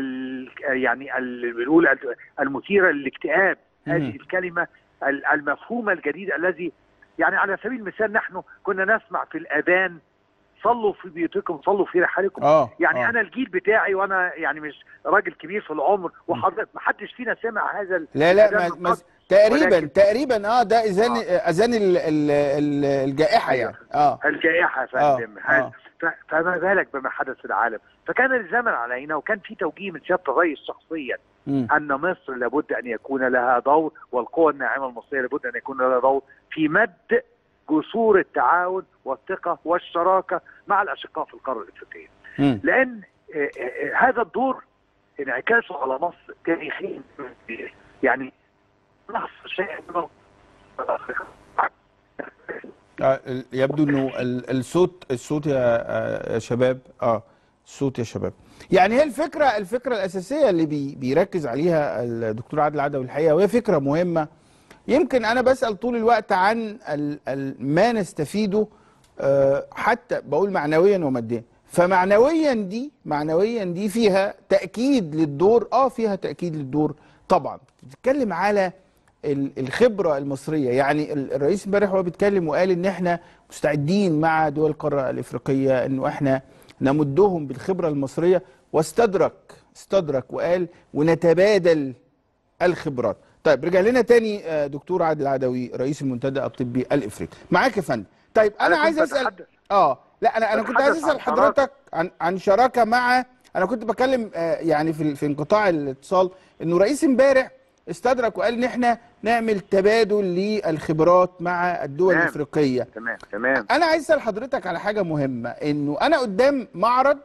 [SPEAKER 3] ال يعني اللي بنقول المثيره للاكتئاب
[SPEAKER 1] مم.
[SPEAKER 3] هذه الكلمه ال- المفهوم الجديد الذي يعني على سبيل المثال نحن كنا نسمع في الاذان صلوا في بيوتكم صلوا في رحالكم
[SPEAKER 1] اه
[SPEAKER 3] يعني
[SPEAKER 1] آه.
[SPEAKER 3] انا الجيل بتاعي وانا يعني مش راجل كبير في العمر وحضرتك ما حدش فينا سمع هذا ال-
[SPEAKER 1] لا لا
[SPEAKER 3] الكلام
[SPEAKER 1] ما
[SPEAKER 3] من
[SPEAKER 1] ما
[SPEAKER 3] قبل.
[SPEAKER 1] تقريبا
[SPEAKER 3] ولكن-
[SPEAKER 1] تقريبا اه ده اذان
[SPEAKER 3] آه.
[SPEAKER 1] اذان ال- ال- ال- الجائحه
[SPEAKER 3] أيوة.
[SPEAKER 1] يعني اه
[SPEAKER 3] الجائحه يا
[SPEAKER 1] آه،
[SPEAKER 3] فندم
[SPEAKER 1] آه.
[SPEAKER 3] هذا- ف- فما بالك بما حدث في العالم فكان الزمن علينا وكان في توجيه من سياده الرئيس شخصيا
[SPEAKER 1] مم.
[SPEAKER 3] ان مصر لابد ان يكون لها دور والقوى الناعمه المصريه لابد ان يكون لها دور في مد جسور التعاون والثقه والشراكه مع الاشقاء في القاره الافريقيه
[SPEAKER 1] مم.
[SPEAKER 3] لان آه، آه، آه، هذا الدور انعكاسه على مصر تاريخيا يعني نقص شيء من
[SPEAKER 1] آه، ال- يبدو انه ال- الصوت الصوت يا آه، يا شباب اه الصوت يا شباب يعني هي الفكره الفكره الاساسيه اللي بي بيركز عليها الدكتور عادل عدوي الحقيقه وهي فكره مهمه يمكن انا بسال طول الوقت عن ال ال ما نستفيده آه، حتى بقول معنويا وماديا فمعنويا دي معنويا دي فيها تاكيد للدور اه فيها تاكيد للدور طبعا بتتكلم على ال- الخبره المصريه يعني ال- الرئيس امبارح وهو بيتكلم وقال ان احنا مستعدين مع دول القاره الافريقيه انه احنا نمدهم بالخبره المصريه واستدرك استدرك وقال ونتبادل الخبرات طيب رجع لنا تاني آه، دكتور عادل عدوي رئيس المنتدى الطبي الافريقي معاك يا فندم طيب انا,
[SPEAKER 3] كنت
[SPEAKER 1] عايز اسال
[SPEAKER 3] بتحدث-
[SPEAKER 1] اه لا انا انا كنت عايز
[SPEAKER 3] بتحدث
[SPEAKER 1] اسال
[SPEAKER 3] عن شراكة.
[SPEAKER 1] حضرتك عن عن شراكه مع انا كنت بكلم آه، يعني في في انقطاع الاتصال انه رئيس امبارح استدرك وقال ان احنا نعمل تبادل للخبرات مع الدول
[SPEAKER 3] تمام.
[SPEAKER 1] الافريقيه
[SPEAKER 3] تمام تمام
[SPEAKER 1] انا عايز اسال حضرتك على حاجه مهمه انه انا قدام معرض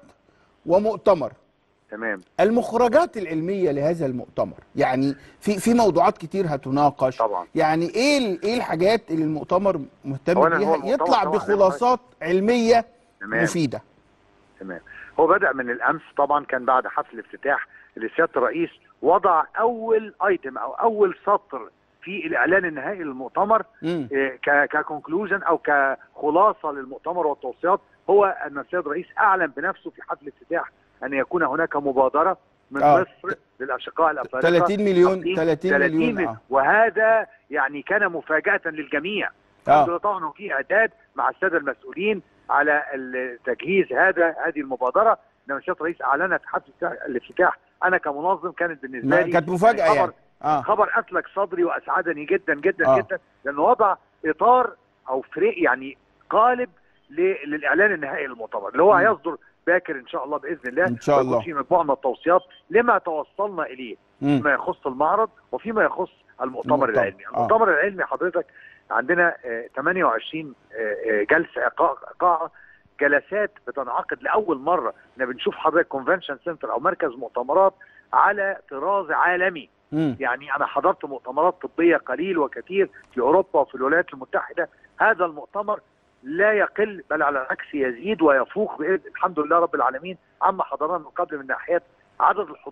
[SPEAKER 1] ومؤتمر
[SPEAKER 3] تمام
[SPEAKER 1] المخرجات العلميه لهذا المؤتمر يعني في في موضوعات كتير هتناقش
[SPEAKER 3] طبعا
[SPEAKER 1] يعني ايه ال- ايه الحاجات اللي المؤتمر مهتم
[SPEAKER 3] أولاً هو
[SPEAKER 1] بيها
[SPEAKER 3] المؤتمر
[SPEAKER 1] يطلع
[SPEAKER 3] طبعاً زي ما
[SPEAKER 1] بخلاصات علميه
[SPEAKER 3] تمام
[SPEAKER 1] مفيده
[SPEAKER 3] تمام هو بدأ من الأمس طبعا كان بعد حفل الافتتاح لسيادة الرئيس وضع أول ايتم أو أول سطر في الإعلان النهائي للمؤتمر
[SPEAKER 1] مم.
[SPEAKER 3] ككونكلوجن أو كخلاصة للمؤتمر والتوصيات هو أن السيد الرئيس أعلن بنفسه في حفل الافتتاح أن يكون هناك مبادرة من
[SPEAKER 1] آه.
[SPEAKER 3] مصر للأشقاء الأفارقة
[SPEAKER 1] 30 مليون
[SPEAKER 3] حاطين
[SPEAKER 1] 30 مليون
[SPEAKER 3] مليون
[SPEAKER 1] اه
[SPEAKER 3] وهذا يعني كان مفاجأة للجميع
[SPEAKER 1] اه
[SPEAKER 3] الحمد لله طبعا في اعداد مع الساده المسؤولين على ال- تجهيز هذا هذه المبادره لما سياده الرئيس اعلنت حفل الافتتاح انا كمنظم كانت بالنسبه
[SPEAKER 1] ما-
[SPEAKER 3] لي
[SPEAKER 1] كانت مفاجاه
[SPEAKER 3] خبر
[SPEAKER 1] يعني اه
[SPEAKER 3] خبر اسلك صدري واسعدني جدا جدا
[SPEAKER 1] آه.
[SPEAKER 3] جدا لانه وضع اطار او فريق يعني قالب ل- للاعلان النهائي للمؤتمر اللي هو
[SPEAKER 1] مم.
[SPEAKER 3] هيصدر باكر ان شاء الله باذن الله
[SPEAKER 1] ان شاء
[SPEAKER 3] ويكون
[SPEAKER 1] الله
[SPEAKER 3] في مجموعه من التوصيات لما توصلنا اليه
[SPEAKER 1] مم.
[SPEAKER 3] فيما يخص المعرض وفيما يخص المؤتمر
[SPEAKER 1] المؤتمر.
[SPEAKER 3] العلمي
[SPEAKER 1] آه.
[SPEAKER 3] المؤتمر العلمي حضرتك عندنا آه، 28 آه، آه، جلسه قاعة- قاعه جلسات بتنعقد لاول مره احنا بنشوف حضرتك كونفنشن سنتر او مركز مؤتمرات على طراز عالمي
[SPEAKER 1] مم.
[SPEAKER 3] يعني انا حضرت مؤتمرات طبيه قليل وكثير في اوروبا وفي الولايات المتحده هذا المؤتمر لا يقل بل على العكس يزيد ويفوق بإذن الحمد لله رب العالمين عما حضرنا من قبل من ناحيه عدد الحضور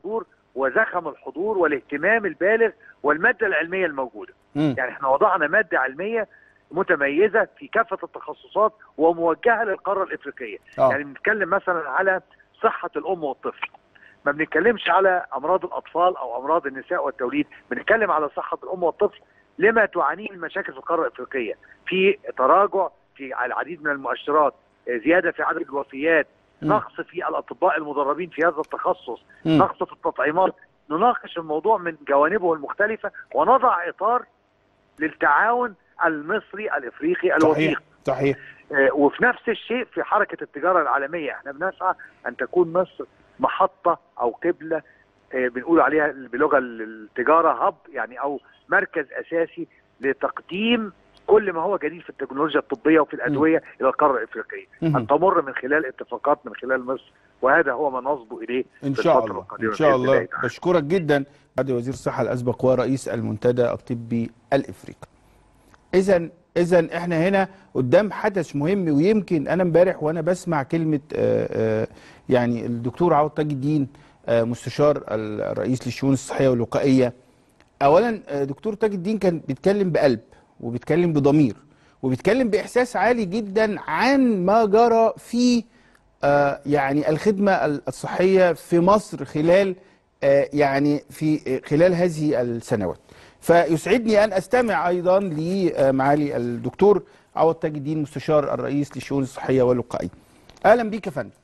[SPEAKER 3] وزخم الحضور والاهتمام البالغ والماده العلميه الموجوده
[SPEAKER 1] مم.
[SPEAKER 3] يعني احنا وضعنا ماده علميه متميزه في كافه التخصصات وموجهه للقاره الافريقيه
[SPEAKER 1] آه.
[SPEAKER 3] يعني بنتكلم مثلا على صحه الام والطفل ما بنتكلمش على امراض الاطفال او امراض النساء والتوليد بنتكلم على صحه الام والطفل لما تعانيه المشاكل في القاره الافريقيه في تراجع في العديد من المؤشرات آه، زياده في عدد الوفيات
[SPEAKER 1] مم.
[SPEAKER 3] نقص في الاطباء المدربين في هذا التخصص
[SPEAKER 1] مم.
[SPEAKER 3] نقص في التطعيمات نناقش الموضوع من جوانبه المختلفه ونضع اطار للتعاون المصري الافريقي الوثيق
[SPEAKER 1] صحيح صحيح
[SPEAKER 3] آه، وفي نفس الشيء في حركه التجاره العالميه احنا بنسعى ان تكون مصر محطه او قبله آه، بنقول عليها بلغه التجاره هب يعني او مركز اساسي لتقديم كل ما هو جديد في التكنولوجيا الطبيه وفي الادويه الى القاره الافريقيه
[SPEAKER 1] مم.
[SPEAKER 3] ان تمر من خلال اتفاقات من خلال مصر وهذا هو ما نصبو اليه
[SPEAKER 1] ان
[SPEAKER 3] في
[SPEAKER 1] شاء
[SPEAKER 3] الفترة
[SPEAKER 1] الله
[SPEAKER 3] القادمة
[SPEAKER 1] ان شاء
[SPEAKER 3] بإذن
[SPEAKER 1] الله
[SPEAKER 3] الله تعالى.
[SPEAKER 1] بشكرك جدا بعد وزير الصحه الاسبق ورئيس المنتدى الطبي الافريقي اذا اذا احنا هنا قدام حدث مهم ويمكن انا امبارح وانا بسمع كلمه آه، آه، يعني الدكتور عوض تاج الدين آه، مستشار الرئيس للشؤون الصحيه والوقائيه اولا آه، دكتور تاج الدين كان بيتكلم بقلب وبيتكلم بضمير وبيتكلم باحساس عالي جدا عن ما جرى في آه، يعني الخدمه الصحيه في مصر خلال آه، يعني في آه، خلال هذه السنوات فيسعدني ان استمع ايضا لمعالي الدكتور عوض تاج الدين مستشار الرئيس للشؤون الصحيه والوقائيه اهلا بيك يا فندم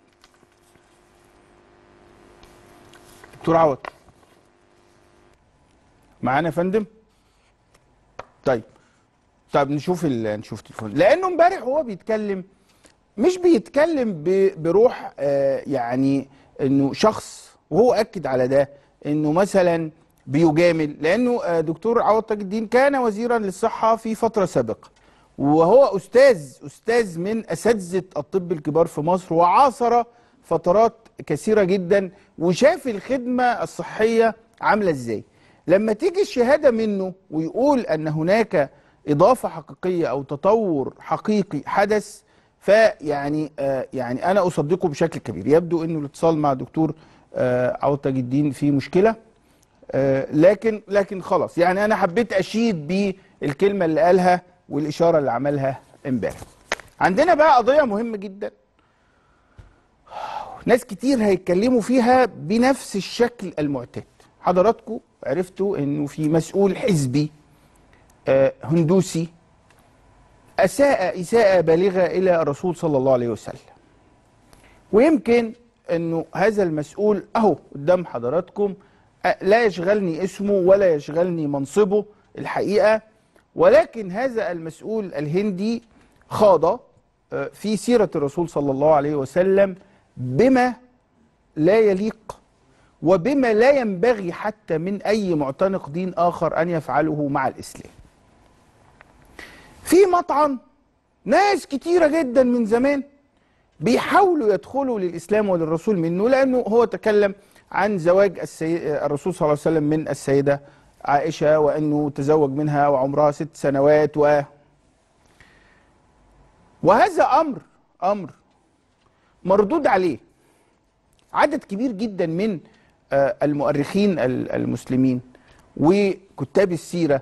[SPEAKER 1] دكتور عوض معانا يا فندم طيب طيب نشوف ال... نشوف تليفون لانه امبارح هو بيتكلم مش بيتكلم ب... بروح آه يعني انه شخص وهو اكد على ده انه مثلا بيجامل لانه آه دكتور عوض تاج الدين كان وزيرا للصحه في فتره سابقه وهو استاذ استاذ من اساتذه الطب الكبار في مصر وعاصر فترات كثيره جدا وشاف الخدمه الصحيه عامله ازاي لما تيجي الشهاده منه ويقول ان هناك اضافه حقيقيه او تطور حقيقي حدث فيعني آه يعني انا اصدقه بشكل كبير يبدو انه الاتصال مع دكتور آه عوض تاج الدين فيه مشكله آه لكن لكن خلاص يعني انا حبيت اشيد بالكلمه اللي قالها والاشاره اللي عملها امبارح عندنا بقى قضيه مهمه جدا ناس كتير هيتكلموا فيها بنفس الشكل المعتاد حضراتكم عرفتوا انه في مسؤول حزبي آه هندوسي اساء اساءه بالغه الى الرسول صلى الله عليه وسلم ويمكن انه هذا المسؤول اهو قدام حضراتكم آه لا يشغلني اسمه ولا يشغلني منصبه الحقيقه ولكن هذا المسؤول الهندي خاض آه في سيره الرسول صلى الله عليه وسلم بما لا يليق وبما لا ينبغي حتى من اي معتنق دين اخر ان يفعله مع الاسلام. في مطعم ناس كتيره جدا من زمان بيحاولوا يدخلوا للاسلام وللرسول منه لانه هو تكلم عن زواج السي... الرسول صلى الله عليه وسلم من السيده عائشه وانه تزوج منها وعمرها ست سنوات و وهذا امر امر مردود عليه عدد كبير جدا من المؤرخين المسلمين وكتاب السيره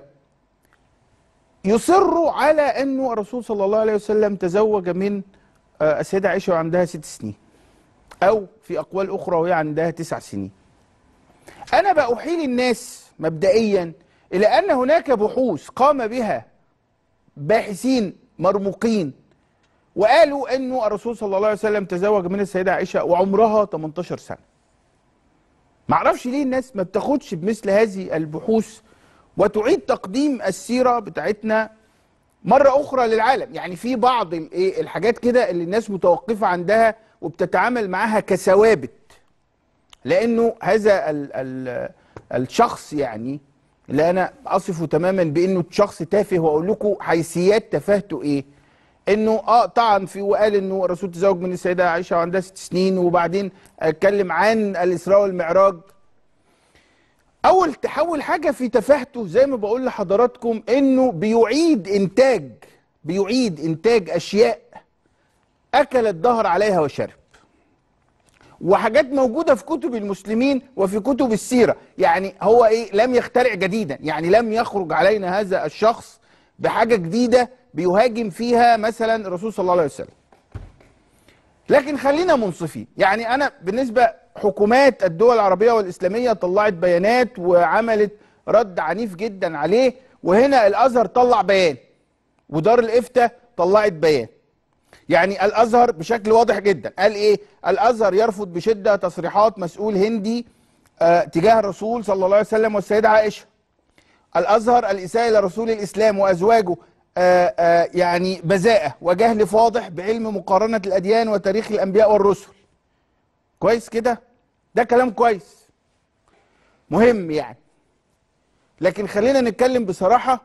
[SPEAKER 1] يصروا على انه الرسول صلى الله عليه وسلم تزوج من السيده عائشه وعندها ست سنين او في اقوال اخرى وهي عندها تسع سنين انا باحيل الناس مبدئيا الى ان هناك بحوث قام بها باحثين مرموقين وقالوا انه الرسول صلى الله عليه وسلم تزوج من السيده عائشه وعمرها 18 سنه معرفش ليه الناس ما بتاخدش بمثل هذه البحوث وتعيد تقديم السيره بتاعتنا مره اخرى للعالم يعني في بعض الايه الحاجات كده اللي الناس متوقفه عندها وبتتعامل معاها كثوابت لانه هذا ال ال الشخص يعني اللي انا اصفه تماما بانه شخص تافه واقول لكم حيثيات تفاهته ايه انه اه طعن في وقال انه الرسول تزوج من السيده عائشه وعندها ست سنين وبعدين اتكلم عن الاسراء والمعراج اول تحول حاجه في تفاهته زي ما بقول لحضراتكم انه بيعيد انتاج بيعيد انتاج اشياء اكل الدهر عليها وشرب وحاجات موجوده في كتب المسلمين وفي كتب السيره يعني هو ايه لم يخترع جديدا يعني لم يخرج علينا هذا الشخص بحاجه جديده بيهاجم فيها مثلا الرسول صلى الله عليه وسلم لكن خلينا منصفين يعني انا بالنسبه حكومات الدول العربيه والاسلاميه طلعت بيانات وعملت رد عنيف جدا عليه وهنا الازهر طلع بيان ودار الافتاء طلعت بيان يعني الازهر بشكل واضح جدا قال ايه الازهر يرفض بشده تصريحات مسؤول هندي آه تجاه الرسول صلى الله عليه وسلم والسيده عائشه الازهر الاساءه الى رسول الاسلام وازواجه آه آه يعني بذاءه وجهل فاضح بعلم مقارنه الاديان وتاريخ الانبياء والرسل كويس كده ده كلام كويس مهم يعني لكن خلينا نتكلم بصراحه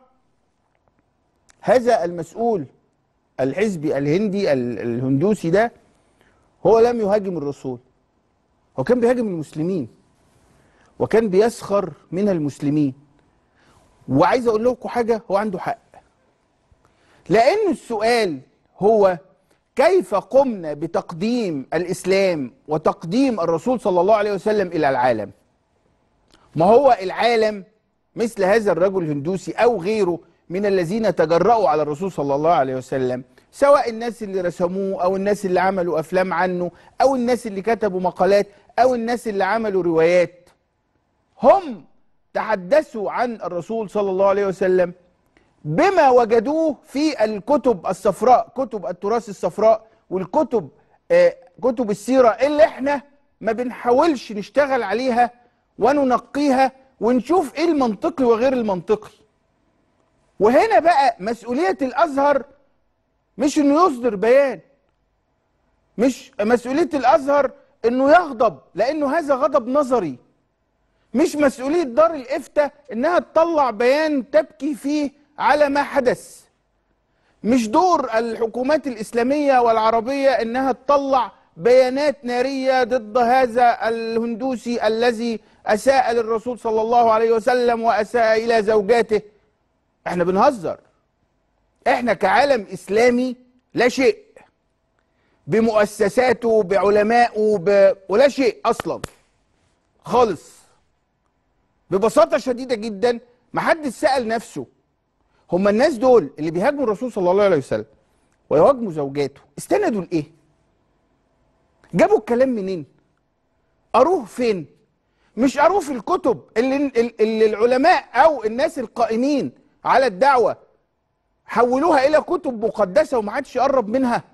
[SPEAKER 1] هذا المسؤول الحزبي الهندي ال- الهندوسي ده هو لم يهاجم الرسول هو كان بيهاجم المسلمين وكان بيسخر من المسلمين وعايز اقول لكم حاجه هو عنده حق لان السؤال هو كيف قمنا بتقديم الاسلام وتقديم الرسول صلى الله عليه وسلم الى العالم ما هو العالم مثل هذا الرجل الهندوسي او غيره من الذين تجرأوا على الرسول صلى الله عليه وسلم سواء الناس اللي رسموه او الناس اللي عملوا افلام عنه او الناس اللي كتبوا مقالات او الناس اللي عملوا روايات هم تحدثوا عن الرسول صلى الله عليه وسلم بما وجدوه في الكتب الصفراء كتب التراث الصفراء والكتب آه كتب السيرة اللي احنا ما بنحاولش نشتغل عليها وننقيها ونشوف ايه المنطقي وغير المنطقي وهنا بقى مسؤولية الأزهر مش انه يصدر بيان مش مسؤولية الأزهر انه يغضب لانه هذا غضب نظري مش مسؤولية دار الإفتاء إنها تطلع بيان تبكي فيه على ما حدث مش دور الحكومات الإسلامية والعربية إنها تطلع بيانات نارية ضد هذا الهندوسي الذي أساء للرسول صلى الله عليه وسلم وأساء إلى زوجاته احنا بنهزر احنا كعالم إسلامي لا شيء بمؤسساته بعلمائه ب... ولا شيء أصلا خالص ببساطة شديدة جدا محدش سأل نفسه هم الناس دول اللي بيهاجموا الرسول صلى الله عليه وسلم ويهاجموا زوجاته استندوا لإيه؟ جابوا الكلام منين؟ قروه فين؟ مش قروه في الكتب اللي, اللي العلماء أو الناس القائمين على الدعوة حولوها إلى كتب مقدسة وما عادش يقرب منها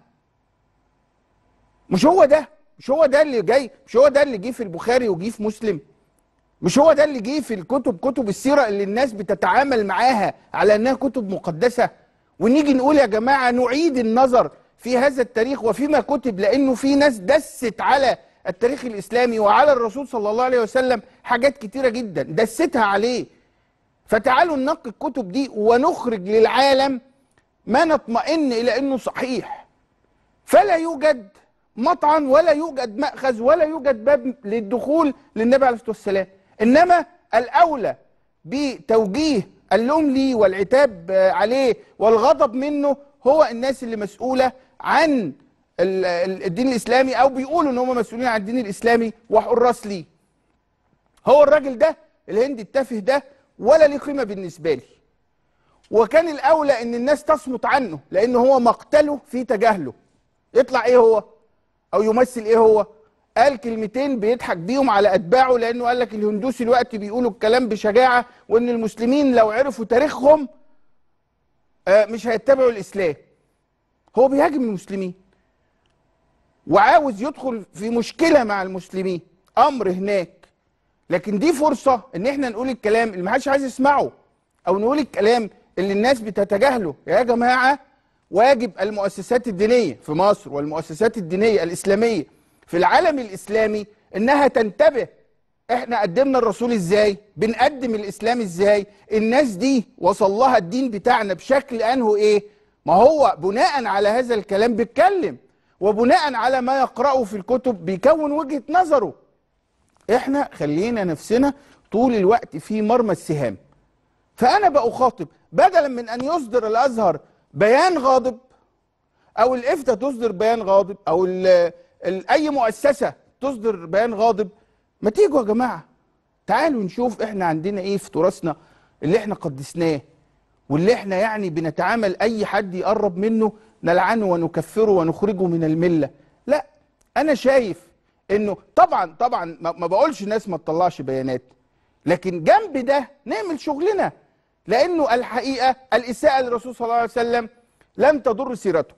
[SPEAKER 1] مش هو ده مش هو ده اللي جاي مش هو ده اللي جه في البخاري وجه في مسلم مش هو ده اللي جه في الكتب كتب السيره اللي الناس بتتعامل معاها على انها كتب مقدسه ونيجي نقول يا جماعه نعيد النظر في هذا التاريخ وفيما كتب لانه في ناس دست على التاريخ الاسلامي وعلى الرسول صلى الله عليه وسلم حاجات كتيره جدا دستها عليه فتعالوا ننقي الكتب دي ونخرج للعالم ما نطمئن الى انه صحيح فلا يوجد مطعن ولا يوجد مأخذ ولا يوجد باب للدخول للنبي عليه الصلاه والسلام انما الاولى بتوجيه اللوم ليه والعتاب عليه والغضب منه هو الناس اللي مسؤوله عن الدين الاسلامي او بيقولوا ان هم مسؤولين عن الدين الاسلامي وحراس ليه هو الراجل ده الهندي التافه ده ولا ليه قيمه بالنسبه لي وكان الاولى ان الناس تصمت عنه لان هو مقتله في تجاهله يطلع ايه هو او يمثل ايه هو قال كلمتين بيضحك بيهم على اتباعه لانه قال لك الهندوسي الوقت بيقولوا الكلام بشجاعه وان المسلمين لو عرفوا تاريخهم مش هيتبعوا الاسلام هو بيهاجم المسلمين وعاوز يدخل في مشكله مع المسلمين امر هناك لكن دي فرصه ان احنا نقول الكلام اللي محدش عايز يسمعه او نقول الكلام اللي الناس بتتجاهله يا جماعه واجب المؤسسات الدينيه في مصر والمؤسسات الدينيه الاسلاميه في العالم الاسلامي انها تنتبه احنا قدمنا الرسول ازاي بنقدم الاسلام ازاي الناس دي وصل لها الدين بتاعنا بشكل انه ايه ما هو بناء على هذا الكلام بيتكلم وبناء على ما يقرأه في الكتب بيكون وجهة نظره احنا خلينا نفسنا طول الوقت في مرمى السهام فانا بأخاطب بدلا من ان يصدر الازهر بيان غاضب او الافتاء تصدر بيان غاضب او ال ال اي مؤسسه تصدر بيان غاضب ما تيجوا يا جماعه تعالوا نشوف احنا عندنا ايه في تراثنا اللي احنا قدسناه واللي احنا يعني بنتعامل اي حد يقرب منه نلعنه ونكفره ونخرجه من المله لا انا شايف انه طبعا طبعا ما ما بقولش الناس ما تطلعش بيانات لكن جنب ده نعمل شغلنا لانه الحقيقه الاساءه للرسول صلى الله عليه وسلم لم تضر سيرته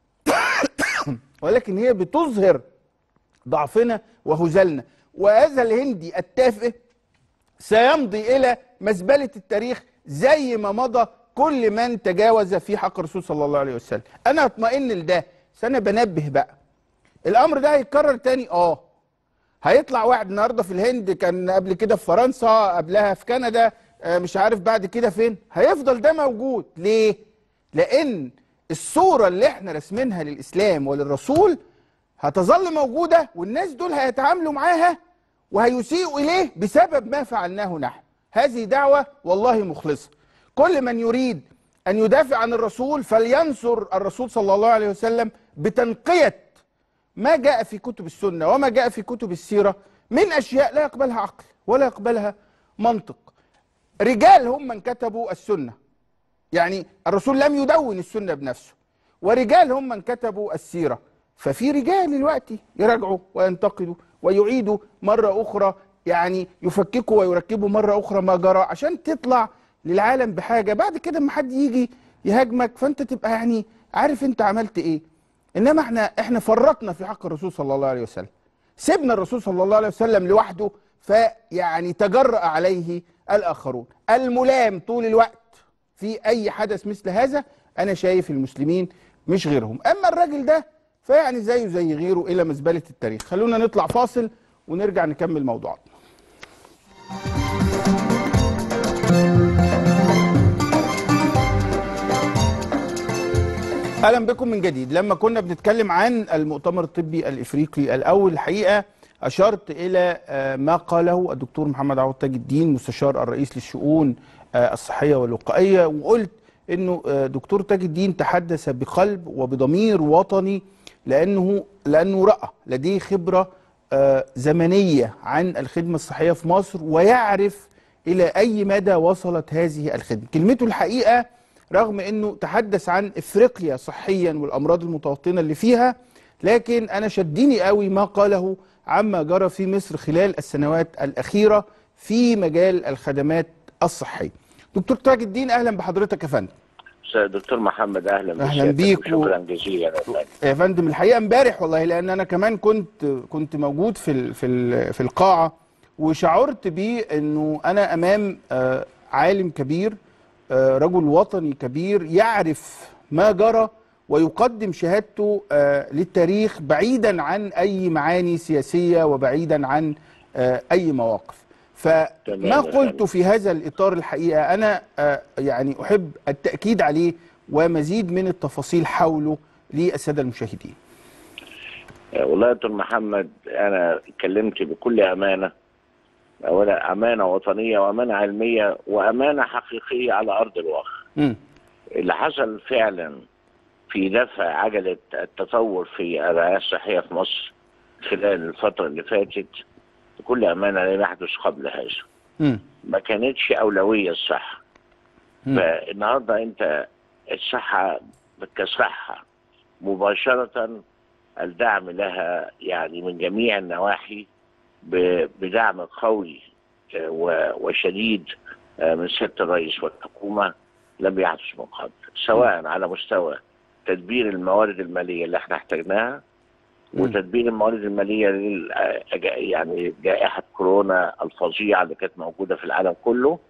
[SPEAKER 1] ولكن هي بتظهر ضعفنا وهزلنا وهذا الهندي التافه سيمضي الى مزبله التاريخ زي ما مضى كل من تجاوز في حق الرسول صلى الله عليه وسلم انا اطمئن لده بس انا بنبه بقى الامر ده هيتكرر تاني اه هيطلع واحد النهارده في الهند كان قبل كده في فرنسا قبلها في كندا آه، مش عارف بعد كده فين هيفضل ده موجود ليه لان الصوره اللي احنا راسمينها للاسلام وللرسول هتظل موجوده والناس دول هيتعاملوا معاها وهيسيئوا اليه بسبب ما فعلناه نحن هذه دعوه والله مخلصه كل من يريد ان يدافع عن الرسول فلينصر الرسول صلى الله عليه وسلم بتنقيه ما جاء في كتب السنه وما جاء في كتب السيره من اشياء لا يقبلها عقل ولا يقبلها منطق رجال هم من كتبوا السنه يعني الرسول لم يدون السنه بنفسه ورجال هم من كتبوا السيره ففي رجال دلوقتي يراجعوا وينتقدوا ويعيدوا مره اخرى يعني يفككوا ويركبوا مره اخرى ما جرى عشان تطلع للعالم بحاجه بعد كده اما حد يجي يهاجمك فانت تبقى يعني عارف انت عملت ايه انما احنا احنا فرطنا في حق الرسول صلى الله عليه وسلم سيبنا الرسول صلى الله عليه وسلم لوحده فيعني تجرأ عليه الاخرون الملام طول الوقت في اي حدث مثل هذا انا شايف المسلمين مش غيرهم اما الراجل ده فيعني زيه زي غيره الى مزبله التاريخ خلونا نطلع فاصل ونرجع نكمل موضوعنا اهلا بكم من جديد لما كنا بنتكلم عن المؤتمر الطبي الافريقي الاول الحقيقه اشرت الى آه، ما قاله الدكتور محمد عوض تاج الدين مستشار الرئيس للشؤون آه، الصحيه والوقائيه وقلت انه آه، دكتور تاج الدين تحدث بقلب وبضمير وطني لانه لانه راى لديه خبره آه، زمنيه عن الخدمه الصحيه في مصر ويعرف الى اي مدى وصلت هذه الخدمه كلمته الحقيقه رغم انه تحدث عن افريقيا صحيا والامراض المتوطنه اللي فيها لكن انا شدني قوي ما قاله عما جرى في مصر خلال السنوات الاخيره في مجال الخدمات الصحيه. دكتور تاج الدين اهلا بحضرتك يا فندم.
[SPEAKER 4] أستاذ دكتور محمد اهلا
[SPEAKER 1] أهلاً
[SPEAKER 4] بسيادتك
[SPEAKER 1] بيك و-
[SPEAKER 4] وشكرا جزيلا يا فندم.
[SPEAKER 1] يا فندم الحقيقه امبارح والله لان انا كمان كنت كنت موجود في ال- في ال- في القاعه وشعرت بيه انه انا امام آه، عالم كبير آه، رجل وطني كبير يعرف ما جرى ويقدم شهادته آه، للتاريخ بعيدا عن اي معاني سياسيه وبعيدا عن آه، اي مواقف فما
[SPEAKER 4] تمام يا
[SPEAKER 1] قلت
[SPEAKER 4] فندم.
[SPEAKER 1] في هذا الاطار الحقيقه انا آه، يعني احب التاكيد عليه ومزيد من التفاصيل حوله للساده المشاهدين
[SPEAKER 4] آه، والله يا دكتور محمد انا اتكلمت بكل امانه اولا امانه وطنيه وامانه علميه وامانه حقيقيه على ارض الواقع
[SPEAKER 1] مم.
[SPEAKER 4] اللي حصل فعلا في دفع عجله التطور في الرعايه الصحيه في مصر خلال الفتره اللي فاتت بكل امانه لم يحدث قبل هذا
[SPEAKER 1] مم.
[SPEAKER 4] ما كانتش اولويه الصحه
[SPEAKER 1] مم.
[SPEAKER 4] فالنهارده انت الصحه كصحه مباشره الدعم لها يعني من جميع النواحي ب- بدعم قوي آه، و- وشديد آه، من سياده الرئيس والحكومه لم يحدث من قبل سواء على مستوى تدبير الموارد الماليه اللي احنا احتاجناها
[SPEAKER 1] مم.
[SPEAKER 4] وتدبير الموارد الماليه لل آه، يعني جائحه كورونا الفظيعه اللي كانت موجوده في العالم كله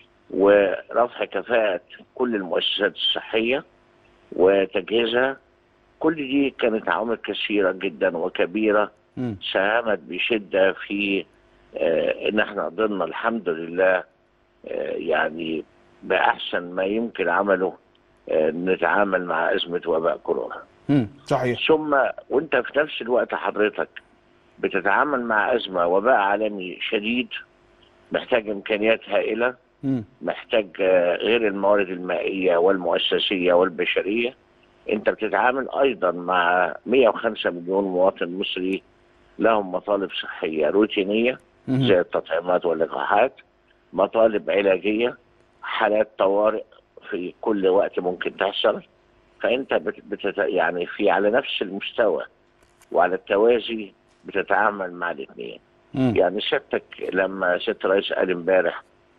[SPEAKER 4] ورفع كفاءة كل المؤسسات الصحية وتجهيزها كل دي كانت عوامل كثيرة جدا وكبيرة
[SPEAKER 1] مم.
[SPEAKER 4] ساهمت بشدة في آه، ان احنا قدرنا الحمد لله آه، يعني بأحسن ما يمكن عمله آه، نتعامل مع أزمة وباء كورونا
[SPEAKER 1] مم. صحيح
[SPEAKER 4] ثم وانت في نفس الوقت حضرتك بتتعامل مع أزمة وباء عالمي شديد محتاج إمكانيات هائلة
[SPEAKER 1] مم.
[SPEAKER 4] محتاج آه، غير الموارد المائية والمؤسسية والبشرية انت بتتعامل ايضا مع 105 مليون مواطن مصري لهم مطالب صحيه روتينيه
[SPEAKER 1] مهم.
[SPEAKER 4] زي التطعيمات واللقاحات مطالب علاجيه حالات طوارئ في كل وقت ممكن تحصل فانت بت بتت يعني في على نفس المستوى وعلى التوازي بتتعامل مع الاثنين
[SPEAKER 1] مم.
[SPEAKER 4] يعني سيادتك لما سياده الرئيس قال امبارح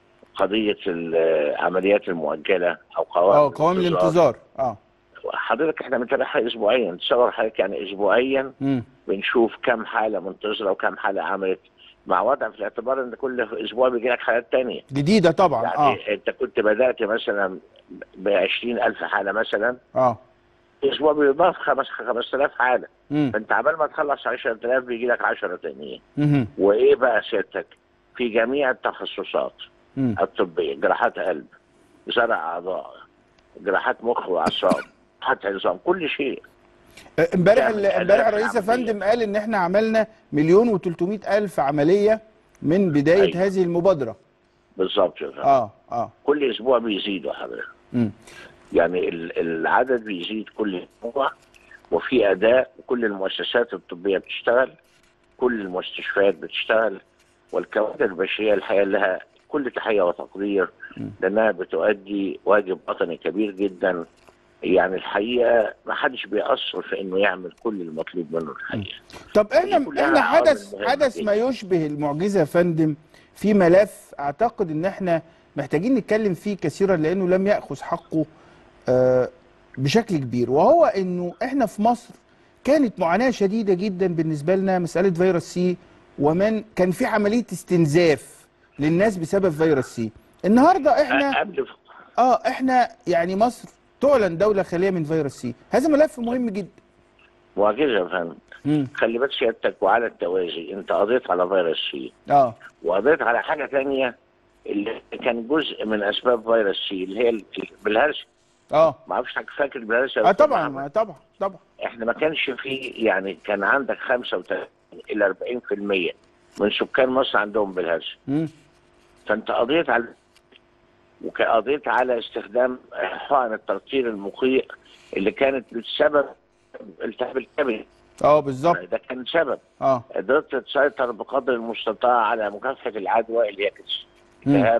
[SPEAKER 4] قضيه العمليات المؤجله او قوائم
[SPEAKER 1] اه قوام الانتظار اه
[SPEAKER 4] حضرتك احنا بنتابعها اسبوعيا تصور حضرتك يعني اسبوعيا
[SPEAKER 1] مم.
[SPEAKER 4] بنشوف كم حاله منتظره وكم حاله عملت مع وضع في الاعتبار ان كل اسبوع بيجي لك حالات تانية
[SPEAKER 1] جديده طبعا
[SPEAKER 4] يعني
[SPEAKER 1] اه
[SPEAKER 4] انت كنت بدات مثلا ب 20000 حاله مثلا
[SPEAKER 1] اه
[SPEAKER 4] اسبوع بيضاف خمس 5000 حاله
[SPEAKER 1] مم.
[SPEAKER 4] فانت عبال ما تخلص 10000 بيجي لك 10 تانيين
[SPEAKER 1] مهم.
[SPEAKER 4] وايه بقى سيادتك في جميع التخصصات
[SPEAKER 1] مم.
[SPEAKER 4] الطبيه جراحات قلب زرع اعضاء جراحات مخ واعصاب جراحات عظام كل شيء
[SPEAKER 1] آه، امبارح
[SPEAKER 4] يعني
[SPEAKER 1] ال- امبارح
[SPEAKER 4] آلاف
[SPEAKER 1] الرئيس يا
[SPEAKER 4] العملية.
[SPEAKER 1] فندم قال ان احنا عملنا مليون و300 الف عمليه من بدايه
[SPEAKER 4] أيوة.
[SPEAKER 1] هذه المبادره
[SPEAKER 4] بالظبط يا فندم.
[SPEAKER 1] اه اه
[SPEAKER 4] كل اسبوع بيزيدوا حضرتك
[SPEAKER 1] مم.
[SPEAKER 4] يعني ال- العدد بيزيد كل اسبوع وفي اداء وكل المؤسسات الطبيه بتشتغل كل المستشفيات بتشتغل والكوادر البشريه الحقيقه لها كل تحيه وتقدير لانها بتؤدي واجب وطني كبير جدا يعني الحقيقه ما حدش بيأثر في انه يعمل كل المطلوب منه الحقيقه
[SPEAKER 1] طب احنا
[SPEAKER 4] دي كلها
[SPEAKER 1] احنا
[SPEAKER 4] عوامل
[SPEAKER 1] حدث
[SPEAKER 4] مهمة
[SPEAKER 1] حدث ما
[SPEAKER 4] جداً.
[SPEAKER 1] يشبه المعجزه يا فندم في ملف اعتقد ان احنا محتاجين نتكلم فيه كثيرا لانه لم ياخذ حقه آه، بشكل كبير وهو انه احنا في مصر كانت معاناه شديده جدا بالنسبه لنا مساله فيروس سي ومن كان في عمليه استنزاف للناس بسبب فيروس سي النهارده احنا
[SPEAKER 4] قبل
[SPEAKER 1] اه احنا يعني مصر تعلن دوله خاليه من فيروس سي هذا ملف مهم جدا
[SPEAKER 4] معجزه يا فندم
[SPEAKER 1] مم.
[SPEAKER 4] خلي بالك سيادتك وعلى التوازي انت قضيت على فيروس سي
[SPEAKER 1] اه
[SPEAKER 4] وقضيت على حاجه ثانيه اللي كان جزء من اسباب فيروس سي اللي هي ال- بالهرش
[SPEAKER 1] اه
[SPEAKER 4] ما اعرفش حضرتك فاكر بالهرش
[SPEAKER 1] اه طبعا آه، طبعا طبعا
[SPEAKER 4] احنا ما كانش في يعني كان عندك 35 الى 40% من سكان مصر عندهم بالهرش
[SPEAKER 1] مم.
[SPEAKER 4] فانت قضيت على وقضيت على استخدام حقن الترطير المقيء اللي كانت بسبب التهاب الكبد
[SPEAKER 1] اه بالظبط
[SPEAKER 4] ده كان سبب
[SPEAKER 1] اه
[SPEAKER 4] قدرت تسيطر بقدر المستطاع على مكافحه العدوى اللي هي كانت
[SPEAKER 1] مم.
[SPEAKER 4] التهاب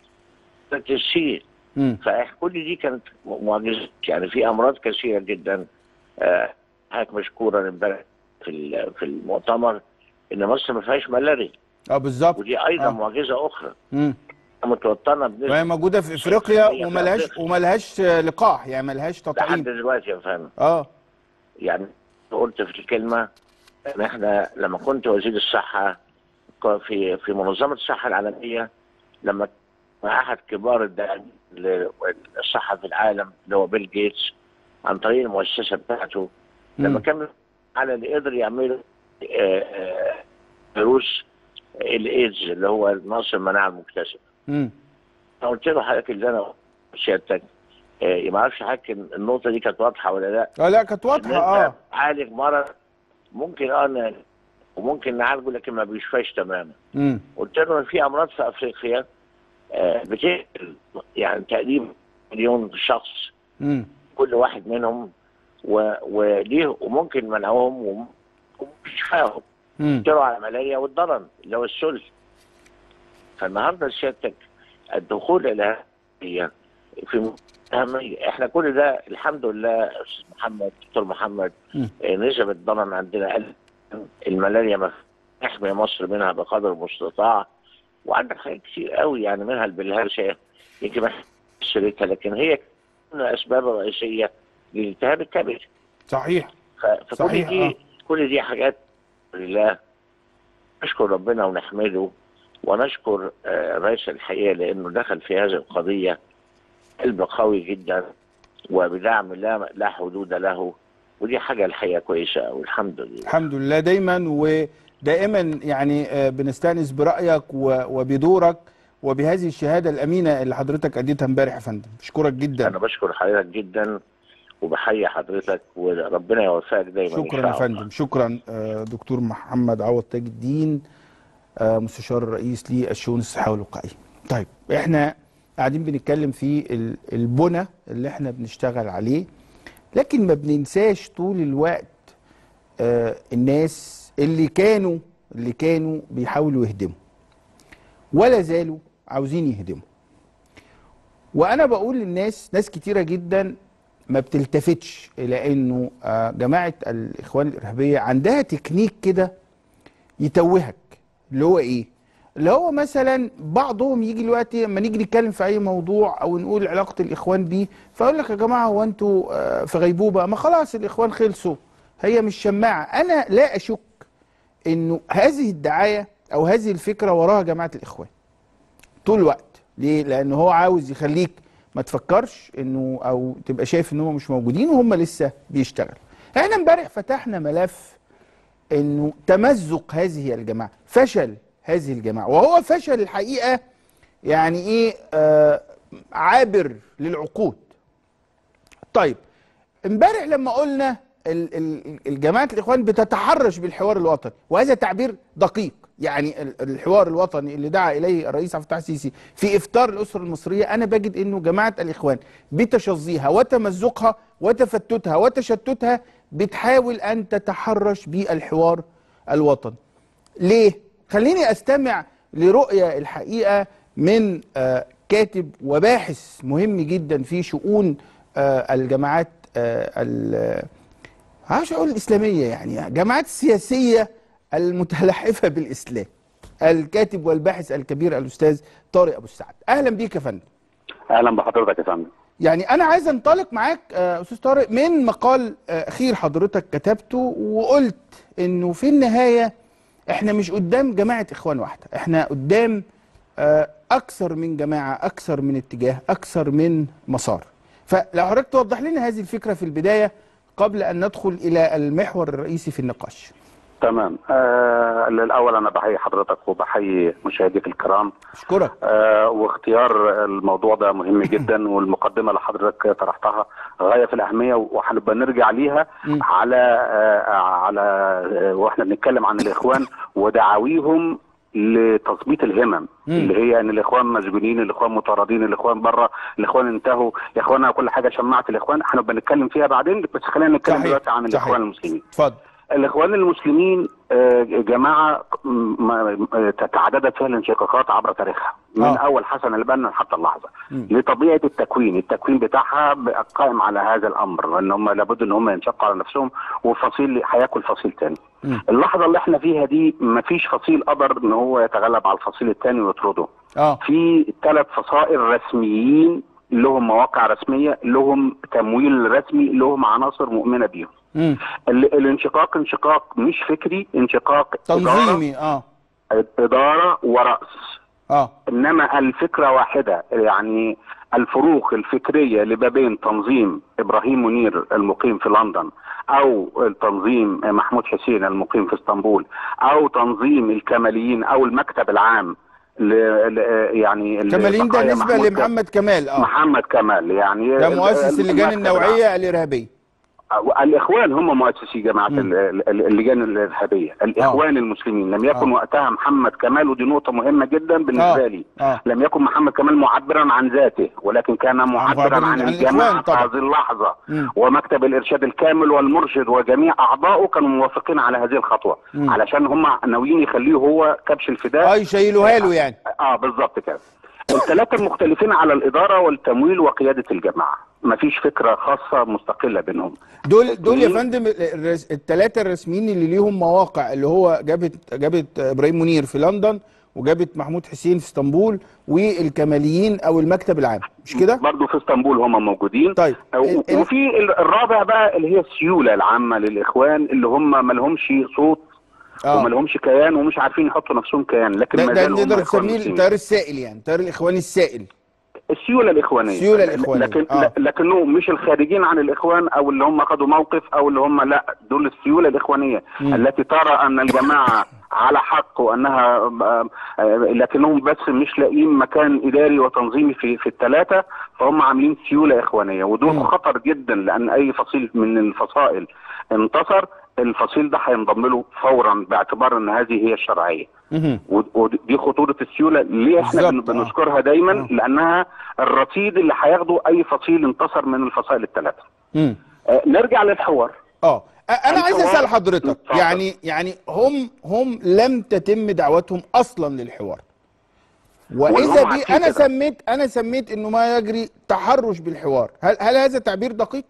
[SPEAKER 4] السي
[SPEAKER 1] مم.
[SPEAKER 4] فكل دي كانت معجزه يعني في امراض كثيره جدا آه، حضرتك مشكورا امبارح في ال- في المؤتمر ان مصر ما فيهاش ملاريا
[SPEAKER 1] اه بالظبط
[SPEAKER 4] ودي ايضا
[SPEAKER 1] آه.
[SPEAKER 4] معجزه اخرى
[SPEAKER 1] مم.
[SPEAKER 4] متوطنه بنسبه
[SPEAKER 1] وهي موجوده في افريقيا
[SPEAKER 4] هي في
[SPEAKER 1] وملهاش
[SPEAKER 4] أفريقيا.
[SPEAKER 1] وملهاش آه، لقاح يعني ملهاش
[SPEAKER 4] لحد
[SPEAKER 1] تطعيم
[SPEAKER 4] دلوقتي يا فندم
[SPEAKER 1] اه
[SPEAKER 4] يعني قلت في الكلمه ان احنا لما كنت وزير الصحه ك- في في منظمه الصحه العالميه لما مع احد كبار الداعمين للصحه في العالم اللي هو بيل جيتس عن طريق المؤسسه بتاعته لما
[SPEAKER 1] مم.
[SPEAKER 4] كان على اللي قدر يعمل آه، آه، فيروس الايدز اللي هو نقص المناعه المكتسبه
[SPEAKER 1] مم.
[SPEAKER 4] انا قلت له حضرتك اللي انا سيادتك آه، ما اعرفش حضرتك النقطه دي كانت واضحه ولا لا
[SPEAKER 1] اه لا كانت
[SPEAKER 4] إن
[SPEAKER 1] واضحه
[SPEAKER 4] أنت
[SPEAKER 1] اه
[SPEAKER 4] تعالج مرض ممكن اه ن- وممكن نعالجه لكن ما بيشفاش تماما
[SPEAKER 1] مم.
[SPEAKER 4] قلت له ان في امراض في افريقيا آه، بتقتل يعني تقريبا مليون شخص
[SPEAKER 1] مم.
[SPEAKER 4] كل واحد منهم و- وليه وممكن منعهم وم- وشفاهم
[SPEAKER 1] مم.
[SPEAKER 4] قلت له على الملاريا والضرن اللي هو السل فالنهارده سيادتك الدخول الى هي في أهمية احنا كل ده الحمد لله استاذ محمد دكتور محمد
[SPEAKER 1] مم.
[SPEAKER 4] آه، نسب الضرن عندنا قل الملاريا ما نحمي مصر منها بقدر المستطاع وعندك حاجات كتير قوي يعني منها البلهارسيا يمكن ما سيرتها لكن هي من الاسباب الرئيسيه لالتهاب الكبد
[SPEAKER 1] صحيح
[SPEAKER 4] ف- فكل
[SPEAKER 1] صحيح،
[SPEAKER 4] دي
[SPEAKER 1] آه.
[SPEAKER 4] كل دي حاجات لله نشكر ربنا ونحمده ونشكر آه، الرئيس الحقيقه لانه دخل في هذه القضيه قلب قوي جدا وبدعم لا لا حدود له ودي حاجه الحقيقه كويسه والحمد لله
[SPEAKER 1] الحمد لله دايما ودائما يعني آه، بنستانس برايك و- وبدورك وبهذه الشهاده الامينه اللي حضرتك اديتها امبارح يا فندم بشكرك
[SPEAKER 4] انا
[SPEAKER 1] جدا
[SPEAKER 4] بشكر حضرتك جدا وبحيي حضرتك وربنا يوفقك دايما إن
[SPEAKER 1] شكرا
[SPEAKER 4] شاء
[SPEAKER 1] يا
[SPEAKER 4] الله.
[SPEAKER 1] فندم شكرا آه، دكتور محمد عوض تاج الدين آه، مستشار الرئيس للشؤون الصحيه والوقائيه طيب احنا قاعدين بنتكلم في ال- البنى اللي احنا بنشتغل عليه لكن ما بننساش طول الوقت آه، الناس اللي كانوا اللي كانوا بيحاولوا يهدموا ولا زالوا عاوزين يهدموا وانا بقول للناس ناس كتيره جدا ما بتلتفتش الى انه آه، جماعه الاخوان الارهابيه عندها تكنيك كده يتوهك اللي هو ايه اللي هو مثلا بعضهم يجي دلوقتي لما نيجي نتكلم في اي موضوع او نقول علاقه الاخوان بيه فيقول لك يا جماعه هو انتوا آه، في غيبوبه ما خلاص الاخوان خلصوا هي مش شماعه انا لا اشك انه هذه الدعايه او هذه الفكره وراها جماعه الاخوان طول الوقت ليه لان هو عاوز يخليك ما تفكرش انه او تبقى شايف ان هم مش موجودين وهم لسه بيشتغل احنا امبارح فتحنا ملف انه تمزق هذه الجماعه فشل هذه الجماعه وهو فشل الحقيقه يعني ايه آه عابر للعقود طيب امبارح لما قلنا ال- ال- الجماعه الاخوان بتتحرش بالحوار الوطني وهذا تعبير دقيق يعني ال- الحوار الوطني اللي دعا اليه الرئيس عبد الفتاح السيسي في افطار الاسره المصريه انا بجد انه جماعه الاخوان بتشظيها وتمزقها وتفتتها وتشتتها بتحاول ان تتحرش بالحوار الوطني ليه خليني استمع لرؤيه الحقيقه من آه، كاتب وباحث مهم جدا في شؤون آه، الجماعات آه، ال- عايز اقول الاسلاميه يعني جماعات السياسيه المتلحفه بالاسلام الكاتب والباحث الكبير الاستاذ طارق ابو السعد اهلا بيك يا فندم
[SPEAKER 5] اهلا بحضرتك يا فندم
[SPEAKER 1] يعني انا عايز انطلق معاك آه، استاذ طارق من مقال آه، اخير حضرتك كتبته وقلت انه في النهايه احنا مش قدام جماعه اخوان واحده احنا قدام آه، اكثر من جماعه اكثر من اتجاه اكثر من مسار فلو حضرتك توضح لنا هذه الفكره في البدايه قبل ان ندخل الى المحور الرئيسي في النقاش
[SPEAKER 5] تمام آه الاول انا بحيي حضرتك وبحيي مشاهديك الكرام
[SPEAKER 1] اشكرك
[SPEAKER 5] آه واختيار الموضوع ده مهم جدا والمقدمه اللي حضرتك طرحتها غايه في الاهميه وهنبقى نرجع ليها
[SPEAKER 1] مم.
[SPEAKER 5] على آه على آه واحنا بنتكلم عن الاخوان ودعاويهم لتظبيط الهمم
[SPEAKER 1] مم.
[SPEAKER 5] اللي هي ان الاخوان مسجونين الاخوان مطاردين الاخوان بره الاخوان انتهوا يا اخوانا كل حاجه شمعت الاخوان هنبقى نتكلم فيها بعدين بس خلينا نتكلم
[SPEAKER 1] صحيح.
[SPEAKER 5] دلوقتي عن
[SPEAKER 1] صحيح.
[SPEAKER 5] الاخوان المسلمين
[SPEAKER 1] اتفضل
[SPEAKER 5] الاخوان المسلمين آه، جماعه م- م- تتعددت فيها الانشقاقات عبر تاريخها من
[SPEAKER 1] آه.
[SPEAKER 5] اول حسن البنا حتى اللحظه
[SPEAKER 1] مم.
[SPEAKER 5] لطبيعه التكوين التكوين بتاعها بقى قائم على هذا الامر ان هم لابد ان هم ينشقوا على نفسهم وفصيل هياكل فصيل تاني
[SPEAKER 1] مم.
[SPEAKER 5] اللحظه اللي احنا فيها دي مفيش فصيل قدر ان هو يتغلب على الفصيل الثاني ويطرده
[SPEAKER 1] اه
[SPEAKER 5] في ثلاث فصائل رسميين لهم مواقع رسميه لهم تمويل رسمي لهم عناصر مؤمنه بيهم
[SPEAKER 1] مم.
[SPEAKER 5] ال- الانشقاق انشقاق مش فكري انشقاق
[SPEAKER 1] تنظيمي اه
[SPEAKER 5] إدارة, إدارة ورأس
[SPEAKER 1] اه
[SPEAKER 5] إنما الفكرة واحدة يعني الفروق الفكرية اللي ما بين تنظيم إبراهيم منير المقيم في لندن أو تنظيم محمود حسين المقيم في اسطنبول أو تنظيم الكماليين أو المكتب العام ل... ل... يعني
[SPEAKER 1] كمالين ده
[SPEAKER 5] لبقايا
[SPEAKER 1] نسبه
[SPEAKER 5] محمود
[SPEAKER 1] لمحمد كمال اه
[SPEAKER 5] محمد كمال يعني
[SPEAKER 1] ده مؤسس
[SPEAKER 5] ال-
[SPEAKER 1] اللجان
[SPEAKER 5] المكتب العام.
[SPEAKER 1] النوعيه الارهابيه
[SPEAKER 5] الاخوان هم مؤسسي جماعه
[SPEAKER 1] مم.
[SPEAKER 5] ال- ال- اللجان الارهابيه الاخوان المسلمين لم يكن
[SPEAKER 1] آه.
[SPEAKER 5] وقتها محمد كمال ودي نقطه مهمه جدا بالنسبه
[SPEAKER 1] آه.
[SPEAKER 5] لي
[SPEAKER 1] اه
[SPEAKER 5] لم يكن محمد كمال معبرا عن ذاته ولكن كان معبرا
[SPEAKER 1] عن
[SPEAKER 5] عن
[SPEAKER 1] الإخوان
[SPEAKER 5] الجماعه في
[SPEAKER 1] طبعا.
[SPEAKER 5] هذه اللحظه
[SPEAKER 1] مم.
[SPEAKER 5] ومكتب الارشاد الكامل والمرشد وجميع اعضائه كانوا موافقين على هذه الخطوه
[SPEAKER 1] مم.
[SPEAKER 5] علشان هم ناويين يخليه هو كبش الفداء
[SPEAKER 1] اه يشيلوها له يعني
[SPEAKER 5] اه بالظبط كده الثلاثه المختلفين على الاداره والتمويل وقياده الجماعه مفيش فكره خاصه مستقله بينهم
[SPEAKER 1] دول دول يا
[SPEAKER 5] اتنين.
[SPEAKER 1] فندم الثلاثه الرسميين اللي ليهم مواقع اللي هو جابت جابت ابراهيم منير في لندن وجابت محمود حسين في اسطنبول والكماليين او المكتب العام مش كده؟
[SPEAKER 5] برضه في اسطنبول هم موجودين
[SPEAKER 1] طيب
[SPEAKER 5] و-
[SPEAKER 1] ال- ال-
[SPEAKER 5] وفي ال- الرابع بقى اللي هي السيوله العامه للاخوان اللي هم ما لهمش صوت
[SPEAKER 1] اه
[SPEAKER 5] وما لهمش كيان ومش عارفين يحطوا نفسهم كيان لكن
[SPEAKER 1] ده,
[SPEAKER 5] ما
[SPEAKER 1] ده
[SPEAKER 5] زالوا هم
[SPEAKER 1] نقدر
[SPEAKER 5] إخوان
[SPEAKER 1] نسميه
[SPEAKER 5] مسلمين.
[SPEAKER 1] التيار السائل يعني التيار الاخواني السائل
[SPEAKER 5] السيوله الاخوانيه
[SPEAKER 1] السيولة الإخوانية،
[SPEAKER 5] لكن
[SPEAKER 1] آه.
[SPEAKER 5] لكنهم مش الخارجين عن الاخوان او اللي هم خدوا موقف او اللي هم لا دول السيوله الاخوانيه
[SPEAKER 1] مم.
[SPEAKER 5] التي ترى ان الجماعه على حق وانها آه، آه، لكنهم بس مش لاقيين مكان اداري وتنظيمي في في الثلاثه فهم عاملين سيوله اخوانيه ودول
[SPEAKER 1] مم.
[SPEAKER 5] خطر جدا لان اي فصيل من الفصائل انتصر الفصيل ده هينضم له فورا باعتبار ان هذه هي الشرعيه
[SPEAKER 1] مهم.
[SPEAKER 5] ود- ودي خطوره السيوله ليه احنا بن-
[SPEAKER 1] بالظبط، آه.
[SPEAKER 5] بنذكرها دايما
[SPEAKER 1] آه.
[SPEAKER 5] لانها الرصيد اللي هياخده اي فصيل انتصر من الفصائل الثلاثه
[SPEAKER 1] مم.
[SPEAKER 5] آه، نرجع للحوار
[SPEAKER 1] اه أ- انا عايز
[SPEAKER 5] الحوار-
[SPEAKER 1] اسال حضرتك
[SPEAKER 5] اتفضل.
[SPEAKER 1] يعني يعني هم هم لم تتم دعوتهم اصلا للحوار واذا
[SPEAKER 5] وهم
[SPEAKER 1] بي
[SPEAKER 5] عارفين
[SPEAKER 1] انا
[SPEAKER 5] كده.
[SPEAKER 1] سميت انا سميت انه ما يجري تحرش بالحوار هل هل هذا تعبير دقيق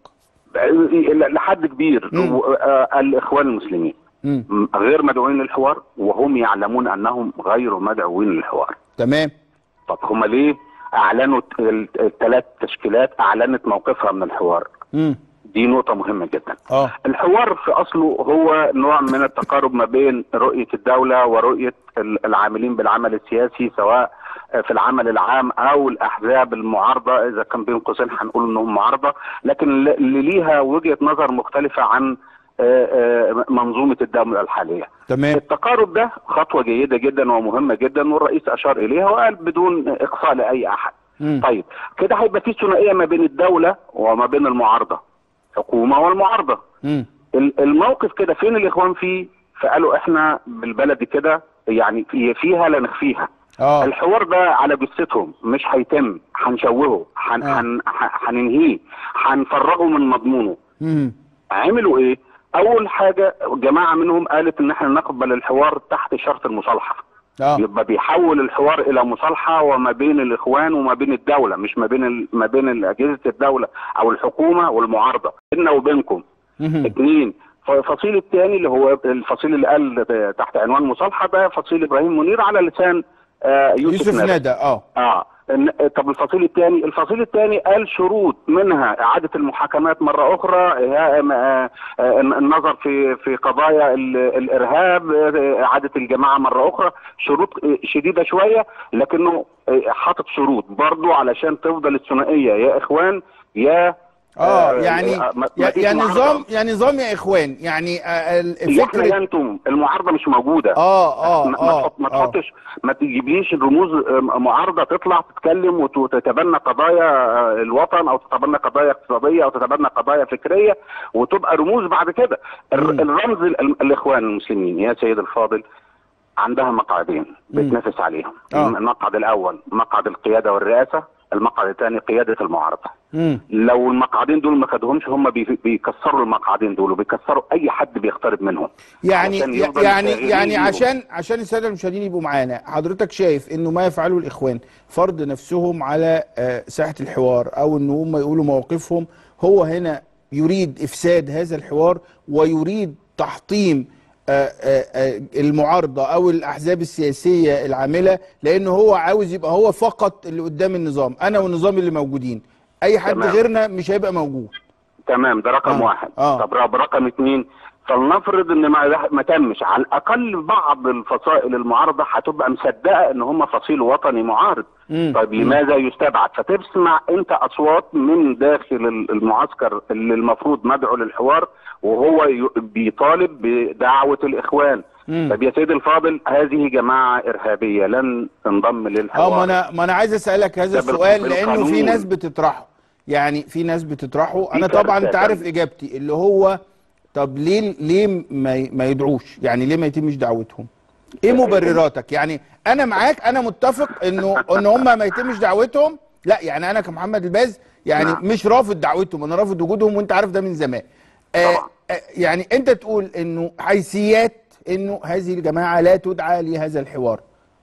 [SPEAKER 5] لحد كبير
[SPEAKER 1] مم.
[SPEAKER 5] و- آه، الاخوان المسلمين
[SPEAKER 1] مم.
[SPEAKER 5] م- غير مدعوين للحوار وهم يعلمون انهم غير مدعوين للحوار
[SPEAKER 1] تمام
[SPEAKER 5] طب هم ليه اعلنوا الثلاث تشكيلات اعلنت موقفها من الحوار
[SPEAKER 1] مم.
[SPEAKER 5] دي نقطة مهمة جدا
[SPEAKER 1] اه
[SPEAKER 5] الحوار في اصله هو نوع من التقارب ما بين رؤية الدولة ورؤية ال- العاملين بالعمل السياسي سواء في العمل العام او الاحزاب المعارضة اذا كان بين قوسين هنقول انهم معارضة لكن اللي ليها وجهة نظر مختلفة عن آه، آه، منظومة الدولة الحالية
[SPEAKER 1] تمام
[SPEAKER 5] التقارب ده خطوة جيدة جدا ومهمة جدا والرئيس أشار إليها وقال بدون إقصاء لأي أحد
[SPEAKER 1] مم.
[SPEAKER 5] طيب كده هيبقى في ثنائية ما بين الدولة وما بين المعارضة حكومة والمعارضة
[SPEAKER 1] مم.
[SPEAKER 5] ال- الموقف كده فين الإخوان فيه فقالوا إحنا بالبلدي كده يعني في- فيها لا نخفيها
[SPEAKER 1] اه
[SPEAKER 5] الحوار ده على جثتهم مش هيتم هنشوهه هن-
[SPEAKER 1] آه.
[SPEAKER 5] هن- ه- هننهيه هنفرغه من مضمونه
[SPEAKER 1] مم.
[SPEAKER 5] عملوا ايه؟ اول حاجه جماعه منهم قالت ان احنا نقبل الحوار تحت شرط المصالحه
[SPEAKER 1] اه
[SPEAKER 5] يبقى بيحول الحوار الى مصالحه وما بين الاخوان وما بين الدوله مش ما بين ال... ما بين اجهزه الدوله او الحكومه والمعارضه بيننا وبينكم
[SPEAKER 1] مم.
[SPEAKER 5] اثنين الفصيل الثاني اللي هو الفصيل اللي قال تحت عنوان مصالحه ده فصيل ابراهيم منير على لسان آه يوسف,
[SPEAKER 1] يوسف
[SPEAKER 5] ندى.
[SPEAKER 1] ندى اه
[SPEAKER 5] اه إن- طب الفصيل الثاني الفصيل الثاني قال شروط منها اعاده المحاكمات مره اخرى إيهاء- آه، آه، النظر في في قضايا ال- الارهاب آه، اعاده الجماعه مره اخرى شروط آه، شديده شويه لكنه آه، حاطط شروط برضو علشان تفضل الثنائيه يا اخوان يا
[SPEAKER 1] اه يعني
[SPEAKER 5] آه، ما-
[SPEAKER 1] يا,
[SPEAKER 5] مفيش
[SPEAKER 1] يا
[SPEAKER 5] معارضة.
[SPEAKER 1] نظام يا نظام يا اخوان يعني آه ال-
[SPEAKER 5] يا احنا يا
[SPEAKER 1] فكره
[SPEAKER 5] انتم المعارضه مش موجوده
[SPEAKER 1] اه اه
[SPEAKER 5] ما- ما
[SPEAKER 1] اه
[SPEAKER 5] تحط- ما
[SPEAKER 1] آه.
[SPEAKER 5] تحطش ما تجيبليش الرموز آه، معارضه تطلع تتكلم وت- وتتبنى قضايا آه، الوطن او تتبنى قضايا اقتصاديه او تتبنى قضايا فكريه وتبقى رموز بعد كده الر-
[SPEAKER 1] مم.
[SPEAKER 5] الرمز ال- الاخوان المسلمين يا سيد الفاضل عندها مقعدين بتنافس عليهم
[SPEAKER 1] آه.
[SPEAKER 5] المقعد الاول مقعد القياده والرئاسه المقعد الثاني قياده المعارضه
[SPEAKER 1] مم.
[SPEAKER 5] لو المقعدين دول ما خدهمش هم بي- بيكسروا المقعدين دول وبيكسروا اي حد بيقترب منهم
[SPEAKER 1] يعني
[SPEAKER 5] علشان يفضل
[SPEAKER 1] يعني
[SPEAKER 5] شاغلين
[SPEAKER 1] يعني
[SPEAKER 5] بيهم.
[SPEAKER 1] عشان عشان الساده المشاهدين يبقوا معانا حضرتك شايف انه ما يفعله الاخوان فرض نفسهم على آه، ساحه الحوار او ان هم يقولوا مواقفهم هو هنا يريد افساد هذا الحوار ويريد تحطيم آه، آه، آه، المعارضه او الاحزاب السياسيه العامله لانه هو عاوز يبقى هو فقط اللي قدام النظام انا والنظام اللي موجودين اي حد
[SPEAKER 5] تمام.
[SPEAKER 1] غيرنا مش هيبقى موجود
[SPEAKER 5] تمام ده رقم
[SPEAKER 1] آه،
[SPEAKER 5] واحد
[SPEAKER 1] آه.
[SPEAKER 5] طب رقم- رقم اثنين فلنفرض ان ما, ما تمش على الاقل بعض الفصائل المعارضه هتبقى مصدقه ان هم فصيل وطني معارض
[SPEAKER 1] مم.
[SPEAKER 5] طيب لماذا يستبعد فتسمع انت اصوات من داخل ال- المعسكر اللي المفروض مدعو للحوار وهو ي- بيطالب بدعوه الاخوان
[SPEAKER 1] مم.
[SPEAKER 5] طب يا سيدي الفاضل هذه جماعه ارهابيه لن تنضم للحوار
[SPEAKER 1] اه ما انا ما انا عايز اسالك هذا
[SPEAKER 5] ده بال-
[SPEAKER 1] السؤال لانه في
[SPEAKER 5] بالقانون.
[SPEAKER 1] ناس بتطرحه يعني في ناس بتطرحه انا
[SPEAKER 5] كارثة
[SPEAKER 1] طبعا انت
[SPEAKER 5] يا
[SPEAKER 1] عارف
[SPEAKER 5] فندم.
[SPEAKER 1] اجابتي اللي هو طب ليه ليه ما ي- ما يدعوش يعني ليه ما يتمش دعوتهم ايه مبرراتك يعني انا معاك انا متفق انه ان هم ما يتمش دعوتهم لا يعني انا كمحمد الباز يعني
[SPEAKER 5] نعم.
[SPEAKER 1] مش رافض دعوتهم انا رافض وجودهم وانت عارف ده من زمان آه
[SPEAKER 5] طبعا.
[SPEAKER 1] آه يعني انت تقول انه حيثيات انه هذه الجماعه لا تدعى لهذا الحوار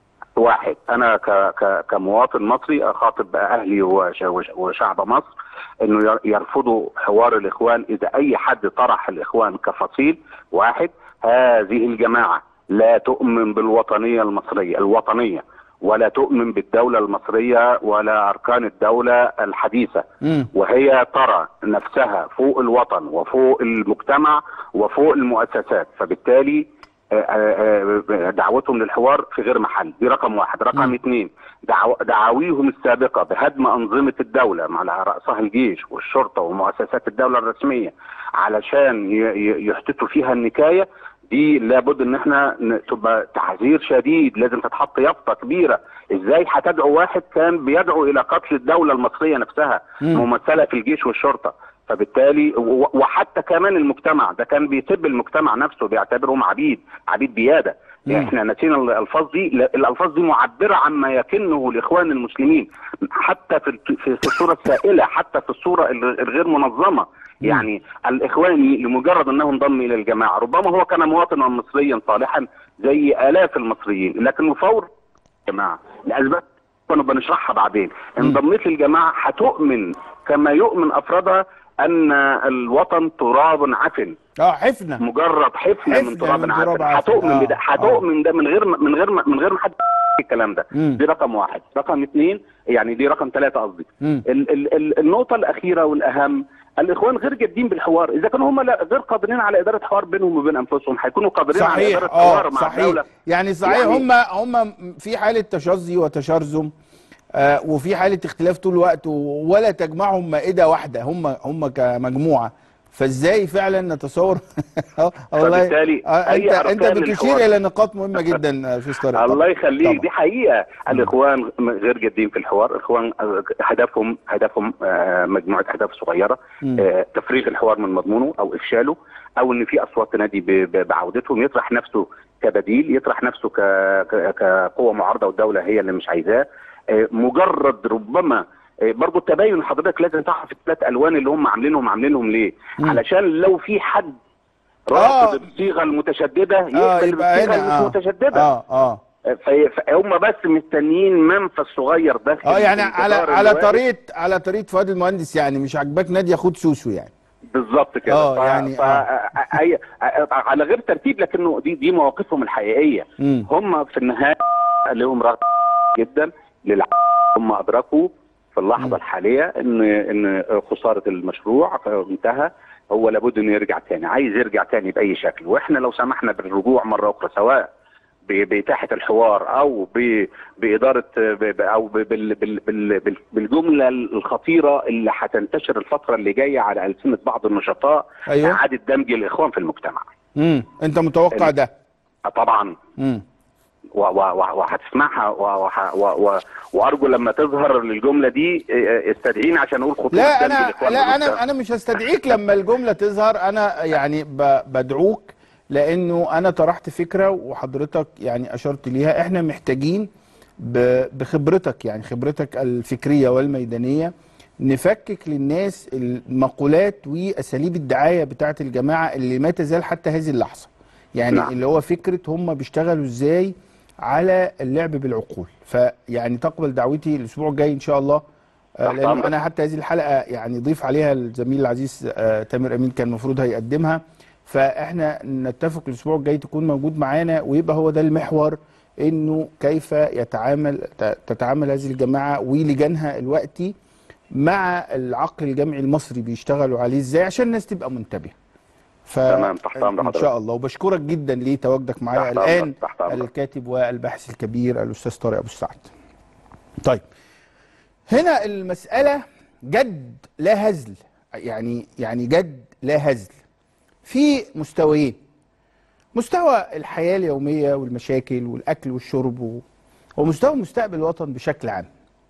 [SPEAKER 5] واحد انا ك ك كمواطن مصري اخاطب اهلي وش وش وشعب مصر انه ير- يرفضوا حوار الاخوان اذا اي حد طرح الاخوان كفصيل واحد هذه الجماعه لا تؤمن بالوطنيه المصريه الوطنيه ولا تؤمن بالدوله المصريه ولا اركان الدوله الحديثه
[SPEAKER 1] مم.
[SPEAKER 5] وهي ترى نفسها فوق الوطن وفوق المجتمع وفوق المؤسسات فبالتالي آه، آه، آه، دعوتهم للحوار في غير محل دي رقم واحد رقم
[SPEAKER 1] مم.
[SPEAKER 5] اثنين دعو دعاويهم السابقة بهدم أنظمة الدولة على رأسها الجيش والشرطة ومؤسسات الدولة الرسمية علشان ي- ي- يحدثوا فيها النكاية دي لابد ان احنا ن- تبقى تحذير شديد لازم تتحط يافطه كبيره ازاي هتدعو واحد كان بيدعو الى قتل الدوله المصريه نفسها
[SPEAKER 1] مم.
[SPEAKER 5] ممثله في الجيش والشرطه فبالتالي و- وحتى كمان المجتمع ده كان بيسب المجتمع نفسه بيعتبرهم عبيد عبيد بياده يعني
[SPEAKER 1] مم.
[SPEAKER 5] احنا نسينا الالفاظ دي لا، الالفاظ دي معبره عما يكنه الاخوان المسلمين حتى في الت- في في الصوره السائله حتى في الصوره ال- الغير منظمه يعني الاخواني لمجرد انه انضم الى الجماعه ربما هو كان مواطنا مصريا صالحا زي الاف المصريين لكن فور الجماعه لاسباب كنا بنشرحها بعدين انضميت للجماعه هتؤمن كما يؤمن افرادها ان الوطن تراب عفن
[SPEAKER 1] اه حفنه
[SPEAKER 5] مجرد حفنه
[SPEAKER 1] حفنة
[SPEAKER 5] من تراب
[SPEAKER 1] من تراب
[SPEAKER 5] عفن
[SPEAKER 1] عفن.
[SPEAKER 5] هتؤمن
[SPEAKER 1] آه،
[SPEAKER 5] بده هتؤمن ده من غير ما- من غير ما- من غير ما حد الكلام ده
[SPEAKER 1] مم.
[SPEAKER 5] دي رقم واحد رقم اثنين يعني دي رقم ثلاثة قصدي
[SPEAKER 1] مم.
[SPEAKER 5] ال ال ال النقطة الأخيرة والأهم الإخوان غير جادين بالحوار إذا كانوا هم لا- غير قادرين على إدارة حوار بينهم وبين أنفسهم هيكونوا قادرين على
[SPEAKER 1] صحيح
[SPEAKER 5] إدارة حوار
[SPEAKER 1] اه
[SPEAKER 5] مع
[SPEAKER 1] صحيح
[SPEAKER 5] الدولة
[SPEAKER 1] يعني صحيح
[SPEAKER 5] يعني-
[SPEAKER 1] هم هم في حاله تشظي وتشرذم آه وفي حاله اختلاف طول الوقت و- ولا تجمعهم مائده واحده هم هم كمجموعه فازاي فعلا نتصور آه، والله
[SPEAKER 5] فبالتالي
[SPEAKER 1] آه
[SPEAKER 5] أي
[SPEAKER 1] انت انت
[SPEAKER 5] أركان
[SPEAKER 1] بتشير
[SPEAKER 5] للحوار-
[SPEAKER 1] الى نقاط مهمه جدا آه، في طارق
[SPEAKER 5] الله
[SPEAKER 1] طبعاً.
[SPEAKER 5] يخليك
[SPEAKER 1] طبعاً.
[SPEAKER 5] دي حقيقة الإخوان غير جادين في الحوار الإخوان آه، هدفهم هدفهم آه، مجموعة أهداف صغيرة
[SPEAKER 1] مم.
[SPEAKER 5] آه، تفريغ الحوار من مضمونه أو إفشاله أو إن في أصوات تنادي ب- ب- بعودتهم يطرح نفسه كبديل يطرح نفسه ك- ك- كقوة معارضة والدولة هي اللي مش عايزاه آه، مجرد ربما آه، برضو التباين حضرتك لازم تعرف الثلاث الوان اللي هم عاملينهم عاملينهم ليه
[SPEAKER 1] مم.
[SPEAKER 5] علشان لو في حد
[SPEAKER 1] آه.
[SPEAKER 5] رافض الصيغه المتشدده
[SPEAKER 1] اه
[SPEAKER 5] يقبل
[SPEAKER 1] يبقى
[SPEAKER 5] بالصيغه
[SPEAKER 1] هنا
[SPEAKER 5] المش
[SPEAKER 1] اه
[SPEAKER 5] متشدده
[SPEAKER 1] اه اه
[SPEAKER 5] في- فهم بس مستنيين منفذ صغير داخل
[SPEAKER 1] اه يعني على
[SPEAKER 5] الجدار
[SPEAKER 1] على
[SPEAKER 5] الواقف.
[SPEAKER 1] طريقه على طريقه فؤاد المهندس يعني مش عاجباك ناديه خد سوسو يعني
[SPEAKER 5] بالظبط كده
[SPEAKER 1] آه،
[SPEAKER 5] ف...
[SPEAKER 1] يعني
[SPEAKER 5] ف...
[SPEAKER 1] آه.
[SPEAKER 5] أي... على غير ترتيب لكنه دي دي مواقفهم الحقيقيه
[SPEAKER 1] مم.
[SPEAKER 5] هم في النهايه لهم رغبه جدا للع... هم ادركوا في اللحظه
[SPEAKER 1] مم.
[SPEAKER 5] الحاليه ان ان خساره المشروع انتهى هو لابد انه يرجع تاني عايز يرجع تاني باي شكل واحنا لو سمحنا بالرجوع مره اخرى سواء ب- بإتاحة الحوار أو ب- بإدارة ب- ب- أو ب- بال- بال- بال- بال- بالجملة الخطيرة اللي هتنتشر الفترة اللي جاية على ألسنة بعض النشطاء
[SPEAKER 1] ايوه
[SPEAKER 5] إعادة دمج الإخوان في المجتمع
[SPEAKER 1] امم انت متوقع
[SPEAKER 5] ال-
[SPEAKER 1] ده
[SPEAKER 5] آه طبعا
[SPEAKER 1] امم
[SPEAKER 5] و- و- و- وهتسمعها و- وح- و- و- وأرجو لما تظهر الجملة دي اه، استدعيني عشان أقول خطوط
[SPEAKER 1] لا
[SPEAKER 5] دمج
[SPEAKER 1] انا
[SPEAKER 5] الإخوان
[SPEAKER 1] لا
[SPEAKER 5] في
[SPEAKER 1] انا
[SPEAKER 5] المجتمع.
[SPEAKER 1] انا مش هستدعيك لما الجمله تظهر انا يعني ب- بدعوك لانه انا طرحت فكره وحضرتك يعني اشرت ليها احنا محتاجين ب- بخبرتك يعني خبرتك الفكريه والميدانيه نفكك للناس المقولات واساليب الدعايه بتاعت الجماعه اللي ما تزال حتى هذه اللحظه يعني
[SPEAKER 5] نعم.
[SPEAKER 1] اللي هو فكره هم بيشتغلوا ازاي على اللعب بالعقول فيعني تقبل دعوتي الاسبوع الجاي ان شاء الله آه،
[SPEAKER 5] تحت
[SPEAKER 1] لان
[SPEAKER 5] أمرك.
[SPEAKER 1] انا حتى هذه الحلقه يعني ضيف عليها الزميل العزيز آه، تامر امين كان المفروض هيقدمها فاحنا نتفق الاسبوع الجاي تكون موجود معانا ويبقى هو ده المحور انه كيف يتعامل ت- تتعامل هذه الجماعه ولجانها الوقتي مع العقل الجمعي المصري بيشتغلوا عليه ازاي عشان الناس تبقى منتبهه ف
[SPEAKER 5] تمام، تحت أمر
[SPEAKER 1] ان
[SPEAKER 5] حضرتك.
[SPEAKER 1] شاء الله وبشكرك جدا لتواجدك معايا
[SPEAKER 5] تحت
[SPEAKER 1] الان
[SPEAKER 5] أمرك، تحت أمرك.
[SPEAKER 1] الكاتب والباحث الكبير الاستاذ طارق ابو السعد طيب هنا المسألة جد لا هزل يعني يعني جد لا هزل في مستويين مستوى الحياة اليومية والمشاكل والأكل والشرب و- ومستوى مستقبل الوطن بشكل عام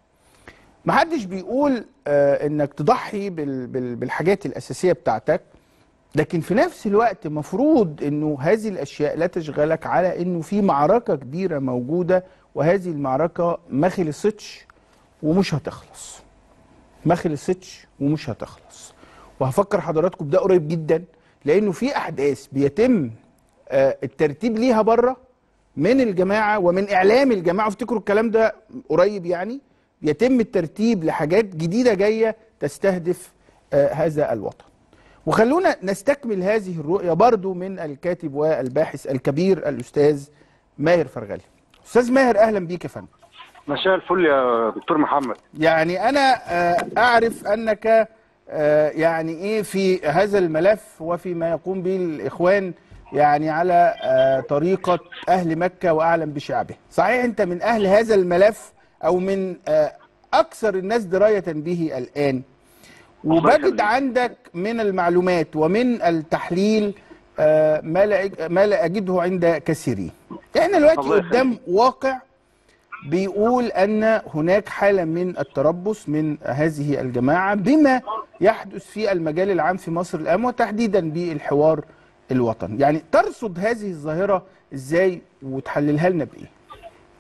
[SPEAKER 1] محدش بيقول آه انك تضحي بال بال بالحاجات الأساسية بتاعتك لكن في نفس الوقت مفروض انه هذه الاشياء لا تشغلك على انه في معركة كبيرة موجودة وهذه المعركة ما خلصتش ومش هتخلص ما خلصتش ومش هتخلص وهفكر حضراتكم بده قريب جدا لانه في احداث بيتم آه، الترتيب ليها بره من الجماعه ومن اعلام الجماعه افتكروا الكلام ده قريب يعني يتم الترتيب لحاجات جديده جايه تستهدف آه، هذا الوطن وخلونا نستكمل هذه الرؤيه برضو من الكاتب والباحث الكبير الاستاذ ماهر فرغلي استاذ ماهر اهلا بيك يا فندم
[SPEAKER 6] مساء الفل يا دكتور محمد
[SPEAKER 1] يعني انا آه، اعرف انك آه، يعني ايه في هذا الملف وفيما يقوم به الاخوان يعني على آه، طريقه اهل مكه واعلم بشعبه صحيح انت من اهل هذا الملف او من آه، اكثر الناس درايه به الان وبجد
[SPEAKER 6] يخليك.
[SPEAKER 1] عندك من المعلومات ومن التحليل آه، ما لا ما لا اجده عند كثيرين احنا دلوقتي
[SPEAKER 6] الله يخليك.
[SPEAKER 1] قدام واقع بيقول ان هناك حاله من التربص من هذه الجماعه بما يحدث في المجال العام في مصر الان وتحديدا بالحوار الوطني يعني ترصد هذه الظاهره ازاي وتحللها لنا بايه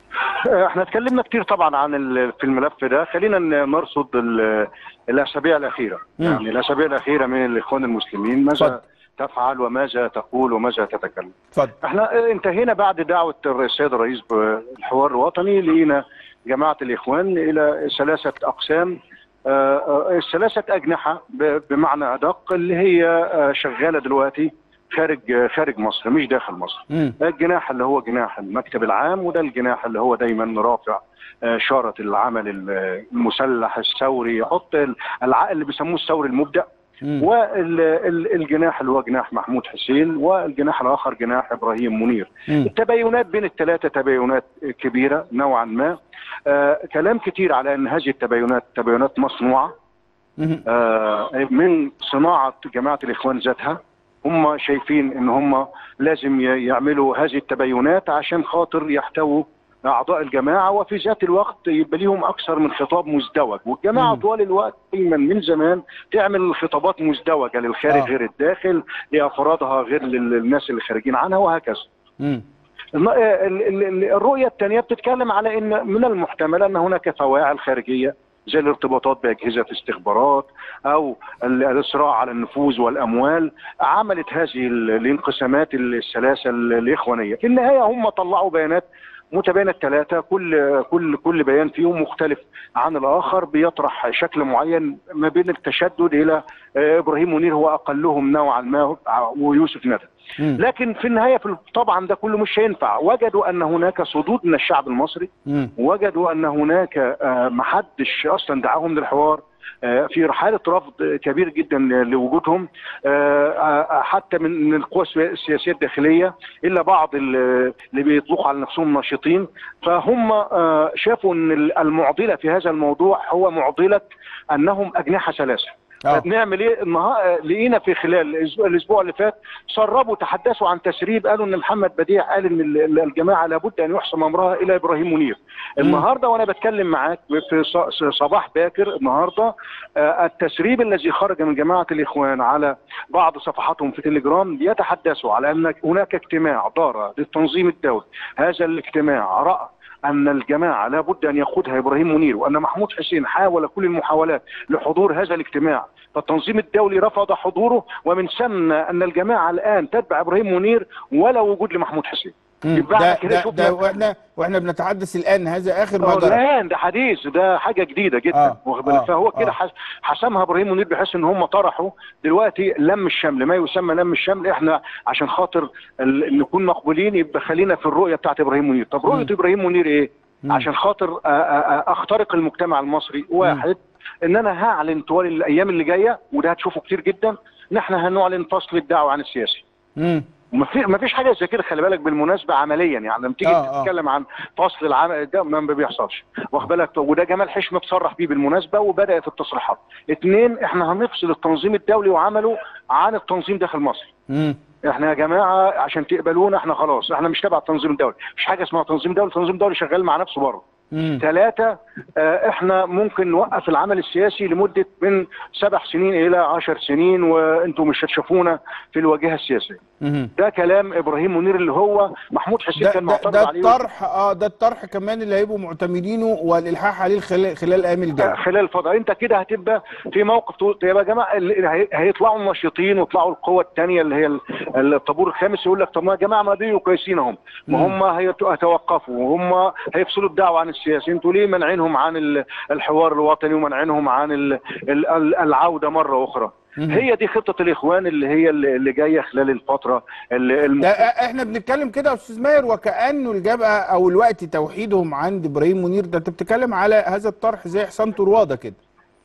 [SPEAKER 6] احنا اتكلمنا كتير طبعا عن ال- في الملف ده خلينا ن- نرصد ال- الاسابيع الاخيره
[SPEAKER 1] مم.
[SPEAKER 6] يعني الاسابيع الاخيره من الاخوان المسلمين
[SPEAKER 1] اتفضل.
[SPEAKER 6] ماذا تفعل وماذا تقول وماذا تتكلم
[SPEAKER 1] اتفضل
[SPEAKER 6] احنا انتهينا بعد دعوه السيد الرئيس بالحوار الوطني لقينا جماعه الاخوان الى ثلاثه اقسام آه، آه، ثلاثه اجنحه ب- بمعنى ادق اللي هي آه، شغاله دلوقتي خارج آه، خارج مصر مش داخل مصر
[SPEAKER 1] مم.
[SPEAKER 6] الجناح اللي هو جناح المكتب العام وده الجناح اللي هو دايما رافع آه، شارة العمل ال- المسلح الثوري يحط ال- العقل اللي بيسموه الثوري المبدأ
[SPEAKER 1] مم.
[SPEAKER 6] والجناح اللي هو جناح محمود حسين والجناح الاخر جناح ابراهيم منير
[SPEAKER 1] مم.
[SPEAKER 6] التباينات بين الثلاثه تباينات كبيره نوعا ما آه كلام كتير على ان هذه التباينات تباينات مصنوعه
[SPEAKER 1] مم.
[SPEAKER 6] آه، من صناعه جماعه الاخوان ذاتها هم شايفين ان هم لازم ي- يعملوا هذه التباينات عشان خاطر يحتووا اعضاء الجماعه وفي ذات الوقت يبقى ليهم اكثر من خطاب مزدوج والجماعه
[SPEAKER 1] مم.
[SPEAKER 6] طوال الوقت دايما من زمان تعمل خطابات مزدوجه للخارج
[SPEAKER 1] آه.
[SPEAKER 6] غير الداخل لافرادها غير لل- للناس اللي خارجين عنها وهكذا
[SPEAKER 1] مم.
[SPEAKER 6] الم- ال- ال- ال- الرؤية الثانية بتتكلم على أن من المحتمل أن هناك فواعل خارجية زي الارتباطات بأجهزة استخبارات أو ال- الإصراع على النفوذ والأموال عملت هذه ال- الانقسامات الثلاثة ال- الإخوانية في النهاية هم طلعوا بيانات متباينة الثلاثة كل كل كل بيان فيهم مختلف عن الآخر بيطرح شكل معين ما بين التشدد إلى آه، إبراهيم منير هو أقلهم نوعا ما ويوسف ندى
[SPEAKER 1] مم.
[SPEAKER 6] لكن في النهايه في طبعا ده كله مش هينفع وجدوا ان هناك صدود من الشعب المصري
[SPEAKER 1] مم.
[SPEAKER 6] وجدوا ان هناك آه، محدش اصلا دعاهم للحوار آه، في حاله رفض كبير جدا لوجودهم آه، آه، حتى من من القوى السيا- السياسيه الداخليه الا بعض ال- اللي بيطلقوا على نفسهم ناشطين فهم آه، شافوا ان المعضله في هذا الموضوع هو معضله انهم اجنحه ثلاثه
[SPEAKER 1] آه.
[SPEAKER 6] بنعمل ايه النهار لقينا في خلال الأسبوع- الاسبوع اللي فات سربوا تحدثوا عن تسريب قالوا ان محمد بديع قال ان ال- ال- الجماعه لابد ان يحسم امرها الى ابراهيم منير النهارده وانا بتكلم معاك في ص- صباح باكر النهارده آه، التسريب الذي خرج من جماعه الاخوان على بعض صفحاتهم في تليجرام يتحدثوا على ان هناك اجتماع دار للتنظيم الدولي هذا الاجتماع راى ان الجماعه لابد ان يقودها ابراهيم منير وان محمود حسين حاول كل المحاولات لحضور هذا الاجتماع فالتنظيم الدولي رفض حضوره ومن ثم ان الجماعه الان تتبع ابراهيم منير ولا وجود لمحمود حسين
[SPEAKER 1] مم.
[SPEAKER 6] يبقى
[SPEAKER 1] ده
[SPEAKER 6] احنا كده
[SPEAKER 1] ده,
[SPEAKER 6] شفنا-
[SPEAKER 1] ده واحنا واحنا بنتحدث الان هذا اخر ما
[SPEAKER 6] آه،
[SPEAKER 1] جرى
[SPEAKER 6] الان ده حديث ده حاجه جديده جدا
[SPEAKER 1] آه،
[SPEAKER 6] واخد بالك؟
[SPEAKER 1] آه،
[SPEAKER 6] فهو كده
[SPEAKER 1] آه.
[SPEAKER 6] حس- حسمها ابراهيم منير بحيث ان هم طرحوا دلوقتي لم الشمل ما يسمى لم الشمل احنا عشان خاطر ال- نكون مقبولين يبقى خلينا في الرؤيه بتاعت ابراهيم منير طب رؤيه
[SPEAKER 1] مم.
[SPEAKER 6] ابراهيم منير ايه
[SPEAKER 1] مم.
[SPEAKER 6] عشان خاطر آ- آ- آ- اخترق المجتمع المصري واحد ان انا هعلن طوال الايام اللي جايه وده هتشوفه كتير جدا ان احنا هنعلن فصل الدعوه عن السياسي
[SPEAKER 1] مم.
[SPEAKER 6] ما في ما فيش حاجه زي كده خلي بالك بالمناسبه عمليا يعني لما تيجي
[SPEAKER 1] آه، آه.
[SPEAKER 6] تتكلم عن فصل العمل ده ما بيحصلش واخد بالك وده جمال حشمه تصرح بيه بالمناسبه وبدات التصريحات اثنين احنا هنفصل التنظيم الدولي وعمله عن التنظيم داخل مصر
[SPEAKER 1] مم.
[SPEAKER 6] احنا يا جماعه عشان تقبلونا احنا خلاص احنا مش تبع التنظيم الدولي مش حاجه اسمها تنظيم دولي التنظيم الدولي شغال مع نفسه بره
[SPEAKER 1] مم.
[SPEAKER 6] ثلاثة آه، احنا ممكن نوقف العمل السياسي لمدة من سبع سنين إلى عشر سنين وانتم مش هتشوفونا في الواجهة السياسية
[SPEAKER 1] مم.
[SPEAKER 6] ده كلام إبراهيم منير اللي هو محمود حسين
[SPEAKER 1] ده,
[SPEAKER 6] كان
[SPEAKER 1] ده,
[SPEAKER 6] معترض
[SPEAKER 1] ده
[SPEAKER 6] عليه
[SPEAKER 1] الطرح اه ده الطرح كمان اللي هيبقوا معتمدينه والالحاح عليه خلال خلال الايام
[SPEAKER 6] آه،
[SPEAKER 1] الجايه
[SPEAKER 6] خلال الفترة انت كده هتبقى في موقف تقول طيب يا جماعة اللي هي- هيطلعوا الناشطين ويطلعوا القوة الثانية اللي هي ال- الطابور الخامس يقول لك طب ما يا جماعة ما دي كويسين هم ما
[SPEAKER 1] مم.
[SPEAKER 6] هم هيت- هيتوقفوا وهم هيفصلوا الدعوة عن السياسة انتوا ليه منعينهم عن ال- الحوار الوطني ومنعينهم عن ال- ال- ال- العودة مرة أخرى
[SPEAKER 1] مم.
[SPEAKER 6] هي دي خطة الإخوان اللي هي اللي اللي جاية خلال الفترة اللي الم...
[SPEAKER 1] ده احنا بنتكلم كده يا استاذ ماهر وكانه الجبهه او الوقت توحيدهم عند ابراهيم منير ده انت بتتكلم على هذا الطرح زي حسام طرواده كده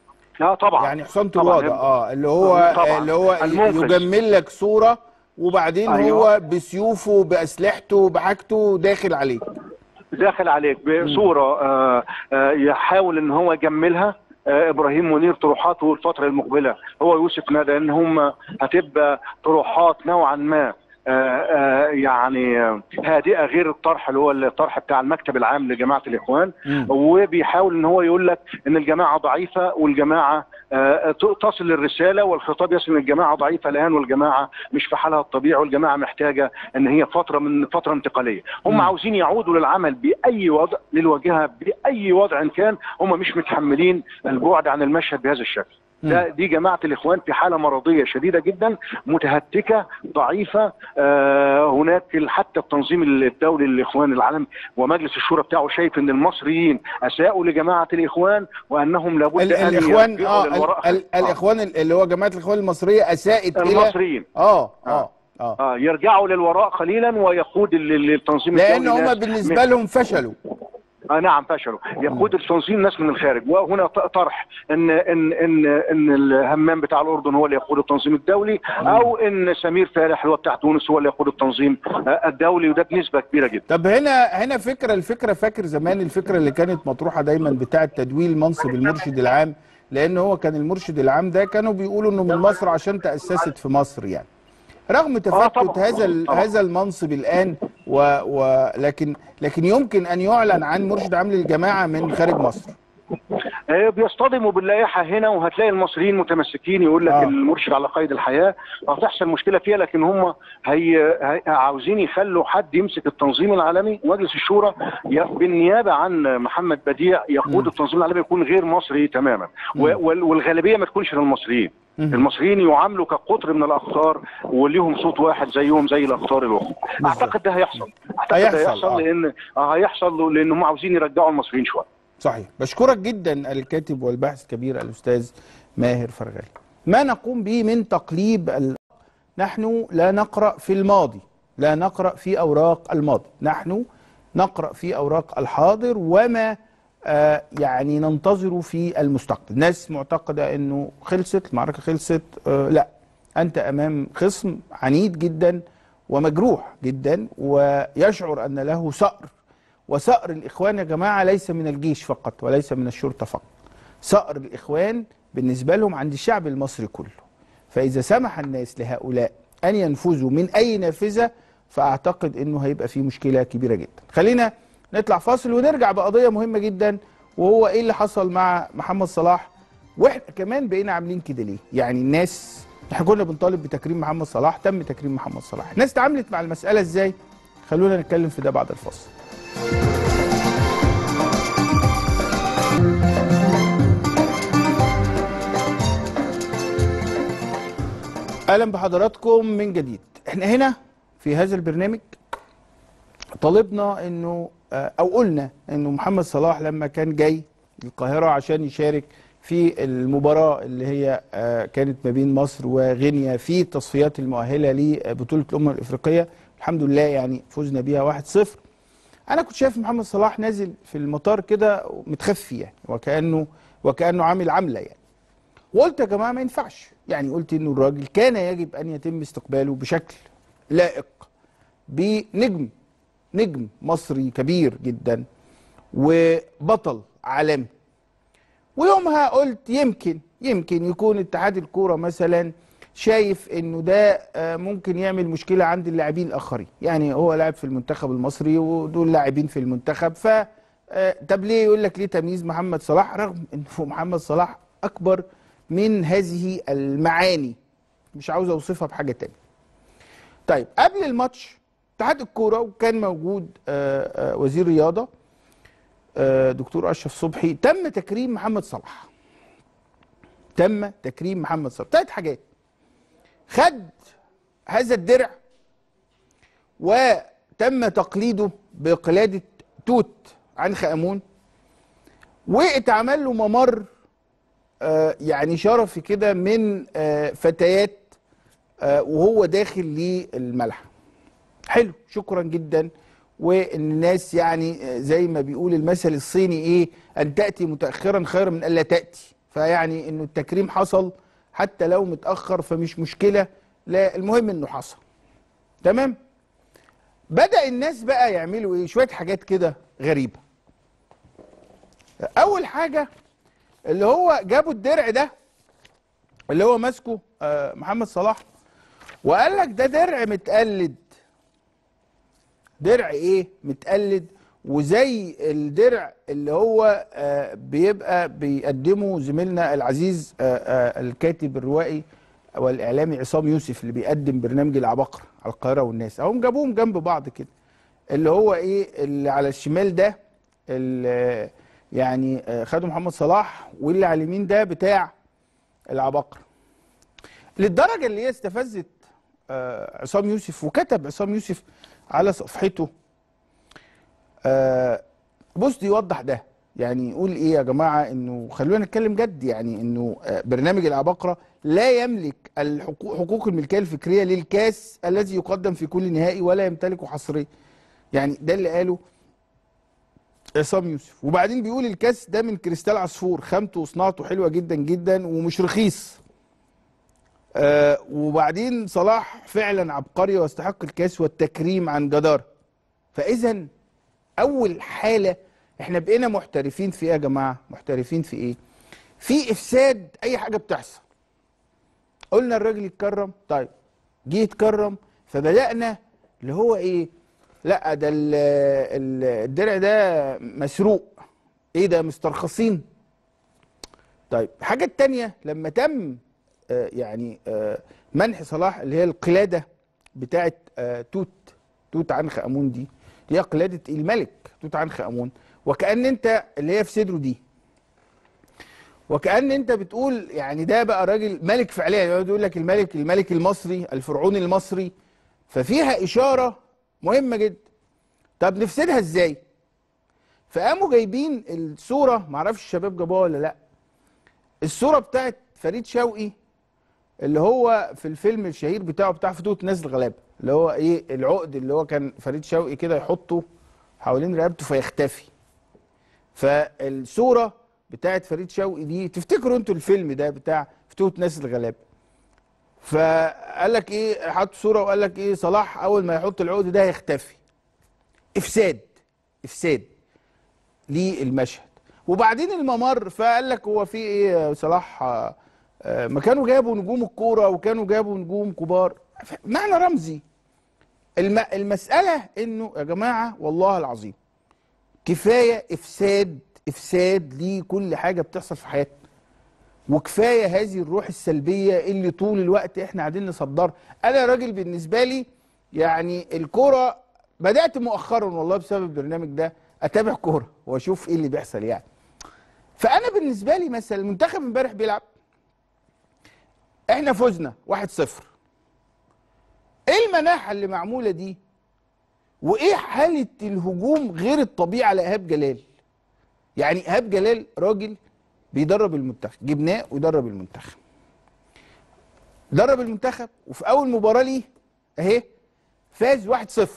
[SPEAKER 6] لا طبعا
[SPEAKER 1] يعني حسام
[SPEAKER 6] طبعاً.
[SPEAKER 1] طرواده اه اللي هو
[SPEAKER 6] طبعاً.
[SPEAKER 1] اللي هو
[SPEAKER 6] المنقذ.
[SPEAKER 1] يجمل لك صوره وبعدين
[SPEAKER 6] أيوة.
[SPEAKER 1] هو بسيوفه باسلحته بحاجته داخل عليك
[SPEAKER 6] داخل عليك بصورة آه، آه، يحاول ان هو يجملها آه، ابراهيم منير طروحاته الفترة المقبلة هو يوسف ندى ان هم هتبقى طروحات نوعا ما آه، آه، يعني آه، هادئه غير الطرح اللي هو الطرح بتاع المكتب العام لجماعه الاخوان
[SPEAKER 1] مم.
[SPEAKER 6] وبيحاول ان هو يقول لك ان الجماعه ضعيفه والجماعه آه، ت- تصل الرساله والخطاب يصل ان الجماعه ضعيفه الان والجماعه مش في حالها الطبيعي والجماعه محتاجه ان هي فتره من فتره انتقاليه هم
[SPEAKER 1] مم.
[SPEAKER 6] عاوزين يعودوا للعمل باي وضع للواجهه باي وضع كان هم مش متحملين البعد عن المشهد بهذا الشكل ده دي جماعه الاخوان في حاله مرضيه شديده جدا متهتكه ضعيفه آه هناك حتى التنظيم الدولي للاخوان العالمي ومجلس الشورى بتاعه شايف ان المصريين اساءوا لجماعه الاخوان وانهم لابد
[SPEAKER 1] ال-
[SPEAKER 6] ان
[SPEAKER 1] الاخوان
[SPEAKER 6] يرجعوا
[SPEAKER 1] اه
[SPEAKER 6] للوراء
[SPEAKER 1] ال- ال-
[SPEAKER 6] آه.
[SPEAKER 1] الاخوان ال- اللي هو جماعه الاخوان المصريه اساءت الى
[SPEAKER 6] المصريين
[SPEAKER 1] اه اه اه
[SPEAKER 6] آه يرجعوا للوراء قليلا ويقود ال- ال- التنظيم
[SPEAKER 1] لان
[SPEAKER 6] الدولي
[SPEAKER 1] هم
[SPEAKER 6] ناس
[SPEAKER 1] بالنسبه لهم فشلوا
[SPEAKER 6] آه نعم فشلوا يقود التنظيم ناس من الخارج وهنا ط- طرح ان ان ان ان الهمام بتاع الاردن هو اللي يقود التنظيم الدولي او ان سمير فالح اللي هو بتاع تونس هو اللي يقود التنظيم آه، الدولي وده بنسبه كبيره جدا
[SPEAKER 1] طب هنا هنا فكره الفكره فاكر زمان الفكره اللي كانت مطروحه دايما بتاعه تدويل منصب المرشد العام لان هو كان المرشد العام ده كانوا بيقولوا انه من مصر عشان تاسست في مصر يعني رغم تفكك
[SPEAKER 6] طبعاً.
[SPEAKER 1] هذا ال-
[SPEAKER 6] طبعاً.
[SPEAKER 1] هذا المنصب الان و و لكن لكن يمكن ان يعلن عن مرشد عام للجماعه من خارج مصر
[SPEAKER 6] آه، بيصطدموا باللائحه هنا وهتلاقي المصريين متمسكين يقول لك
[SPEAKER 1] آه.
[SPEAKER 6] المرشد على قيد الحياه هتحصل مشكله فيها لكن هم هي هي عاوزين يخلوا حد يمسك التنظيم العالمي ومجلس الشورى ي- بالنيابه عن محمد بديع يقود
[SPEAKER 1] مم.
[SPEAKER 6] التنظيم العالمي يكون غير مصري تماما و- وال- والغالبيه ما تكونش للمصريين
[SPEAKER 1] مم.
[SPEAKER 6] المصريين يعاملوا كقطر من الاقطار وليهم صوت واحد زيهم زي الاقطار الاخرى اعتقد ده هيحصل اعتقد
[SPEAKER 1] هيحصل،
[SPEAKER 6] ده هيحصل
[SPEAKER 1] آه.
[SPEAKER 6] لان آه، هيحصل لانهم عاوزين يرجعوا المصريين شويه
[SPEAKER 1] صحيح بشكرك جدا الكاتب والباحث الكبير الأستاذ ماهر فرغالي ما نقوم به من تقليب ال... نحن لا نقرأ في الماضي لا نقرأ في أوراق الماضي نحن نقرأ في أوراق الحاضر وما آه يعني ننتظر في المستقبل ناس معتقدة أنه خلصت المعركة خلصت آه لا أنت أمام خصم عنيد جدا ومجروح جدا ويشعر أن له ثأر وثأر الإخوان يا جماعة ليس من الجيش فقط وليس من الشرطة فقط ثأر الإخوان بالنسبة لهم عند الشعب المصري كله فإذا سمح الناس لهؤلاء أن ينفذوا من أي نافذة فأعتقد أنه هيبقى في مشكلة كبيرة جدا خلينا نطلع فاصل ونرجع بقضية مهمة جدا وهو إيه اللي حصل مع محمد صلاح وإحنا كمان بقينا عاملين كده ليه يعني الناس احنا كنا بنطالب بتكريم محمد صلاح تم تكريم محمد صلاح الناس تعاملت مع المسألة ازاي خلونا نتكلم في ده بعد الفاصل اهلا بحضراتكم من جديد احنا هنا في هذا البرنامج طالبنا انه آه، او قلنا انه محمد صلاح لما كان جاي القاهره عشان يشارك في المباراه اللي هي آه، كانت ما بين مصر وغينيا في التصفيات المؤهله لبطوله الامم الافريقيه الحمد لله يعني فزنا بيها 1-0 انا كنت شايف محمد صلاح نازل في المطار كده متخفي يعني وكانه وكانه عامل عمله يعني وقلت يا جماعه ما ينفعش يعني قلت انه الراجل كان يجب ان يتم استقباله بشكل لائق بنجم نجم مصري كبير جدا وبطل عالمي ويومها قلت يمكن يمكن يكون اتحاد الكوره مثلا شايف انه ده آه، ممكن يعمل مشكله عند اللاعبين الاخرين يعني هو لاعب في المنتخب المصري ودول لاعبين في المنتخب ف آه، طب ليه يقول لك ليه تمييز محمد صلاح رغم انه محمد صلاح اكبر من هذه المعاني مش عاوز اوصفها بحاجه تانية طيب قبل الماتش اتحاد الكوره وكان موجود آه، آه، وزير رياضه آه، دكتور اشرف صبحي تم تكريم محمد صلاح تم تكريم محمد صلاح ثلاث حاجات خد هذا الدرع وتم تقليده بقلاده توت عنخ امون واتعمل له ممر آه، يعني شرفي كده من آه، فتيات آه، وهو داخل للملعب حلو شكرا جدا وان الناس يعني آه، زي ما بيقول المثل الصيني ايه ان تاتي متاخرا خير من الا تاتي فيعني انه التكريم حصل حتى لو متاخر فمش مشكله لا المهم انه حصل تمام بدا الناس بقى يعملوا ايه شويه حاجات كده غريبه اول حاجه اللي هو جابوا الدرع ده اللي هو ماسكه آه، محمد صلاح وقال لك ده درع متقلد درع ايه متقلد وزي الدرع اللي هو آه، بيبقى بيقدمه زميلنا العزيز آه، آه، الكاتب الروائي والاعلامي عصام يوسف اللي بيقدم برنامج العباقرة على القاهره والناس اهم جابوهم جنب بعض كده اللي هو ايه اللي على الشمال ده اللي يعني آه، خده محمد صلاح واللي على اليمين ده بتاع العباقرة للدرجه اللي هي استفزت آه، عصام يوسف وكتب عصام يوسف على صفحته آه، بوست يوضح ده يعني يقول ايه يا جماعه انه خلونا نتكلم جد يعني انه آه، برنامج العباقره لا يملك الحقوق حقوق الملكيه الفكريه للكاس الذي يقدم في كل نهائي ولا يمتلكه حصريا يعني ده اللي قاله عصام يوسف وبعدين بيقول الكاس ده من كريستال عصفور خامته وصناعته حلوه جدا جدا ومش رخيص آه وبعدين صلاح فعلا عبقري ويستحق الكاس والتكريم عن جدارة فاذا اول حاله احنا بقينا محترفين في ايه يا جماعه محترفين في ايه في افساد اي حاجه بتحصل قلنا الراجل يتكرم طيب جه يتكرم فبدانا اللي هو ايه لا ده ال- ال- الدرع ده مسروق ايه ده مسترخصين طيب الحاجه التانية لما تم آه، يعني آه، منح صلاح اللي هي القلاده بتاعه آه، توت توت عنخ امون دي اللي هي قلاده الملك توت عنخ امون وكان انت اللي هي في صدره دي وكان انت بتقول يعني ده بقى راجل ملك فعليا يقعد يقول لك الملك الملك المصري الفرعوني المصري ففيها اشاره مهمه جدا طب نفسدها ازاي فقاموا جايبين الصوره معرفش الشباب جابوها ولا لا الصوره بتاعت فريد شوقي اللي هو في الفيلم الشهير بتاعه بتاع فتوت ناس الغلابه اللي هو ايه العقد اللي هو كان فريد شوقي كده يحطه حوالين رقبته فيختفي فالصوره بتاعت فريد شوقي دي تفتكروا انتوا الفيلم ده بتاع فتوت ناس الغلابه فقال لك ايه حط صوره وقال لك ايه صلاح اول ما يحط العقد ده هيختفي افساد افساد للمشهد وبعدين الممر فقال لك هو في ايه يا صلاح آه، آه، ما كانوا جابوا نجوم الكوره وكانوا جابوا نجوم كبار معنى رمزي الم... المساله انه يا جماعه والله العظيم كفايه افساد افساد لكل حاجه بتحصل في حياتنا وكفايه هذه الروح السلبيه اللي طول الوقت احنا قاعدين نصدرها انا راجل بالنسبه لي يعني الكوره بدات مؤخرا والله بسبب البرنامج ده اتابع كوره واشوف ايه اللي بيحصل يعني فانا بالنسبه لي مثلا المنتخب امبارح بيلعب احنا فزنا 1-0 ايه المناحه اللي معموله دي وايه حاله الهجوم غير الطبيعي على ايهاب جلال يعني ايهاب جلال راجل بيدرب المنتخب جبناه ويدرب المنتخب درب المنتخب وفي اول مباراه ليه اهي فاز 1-0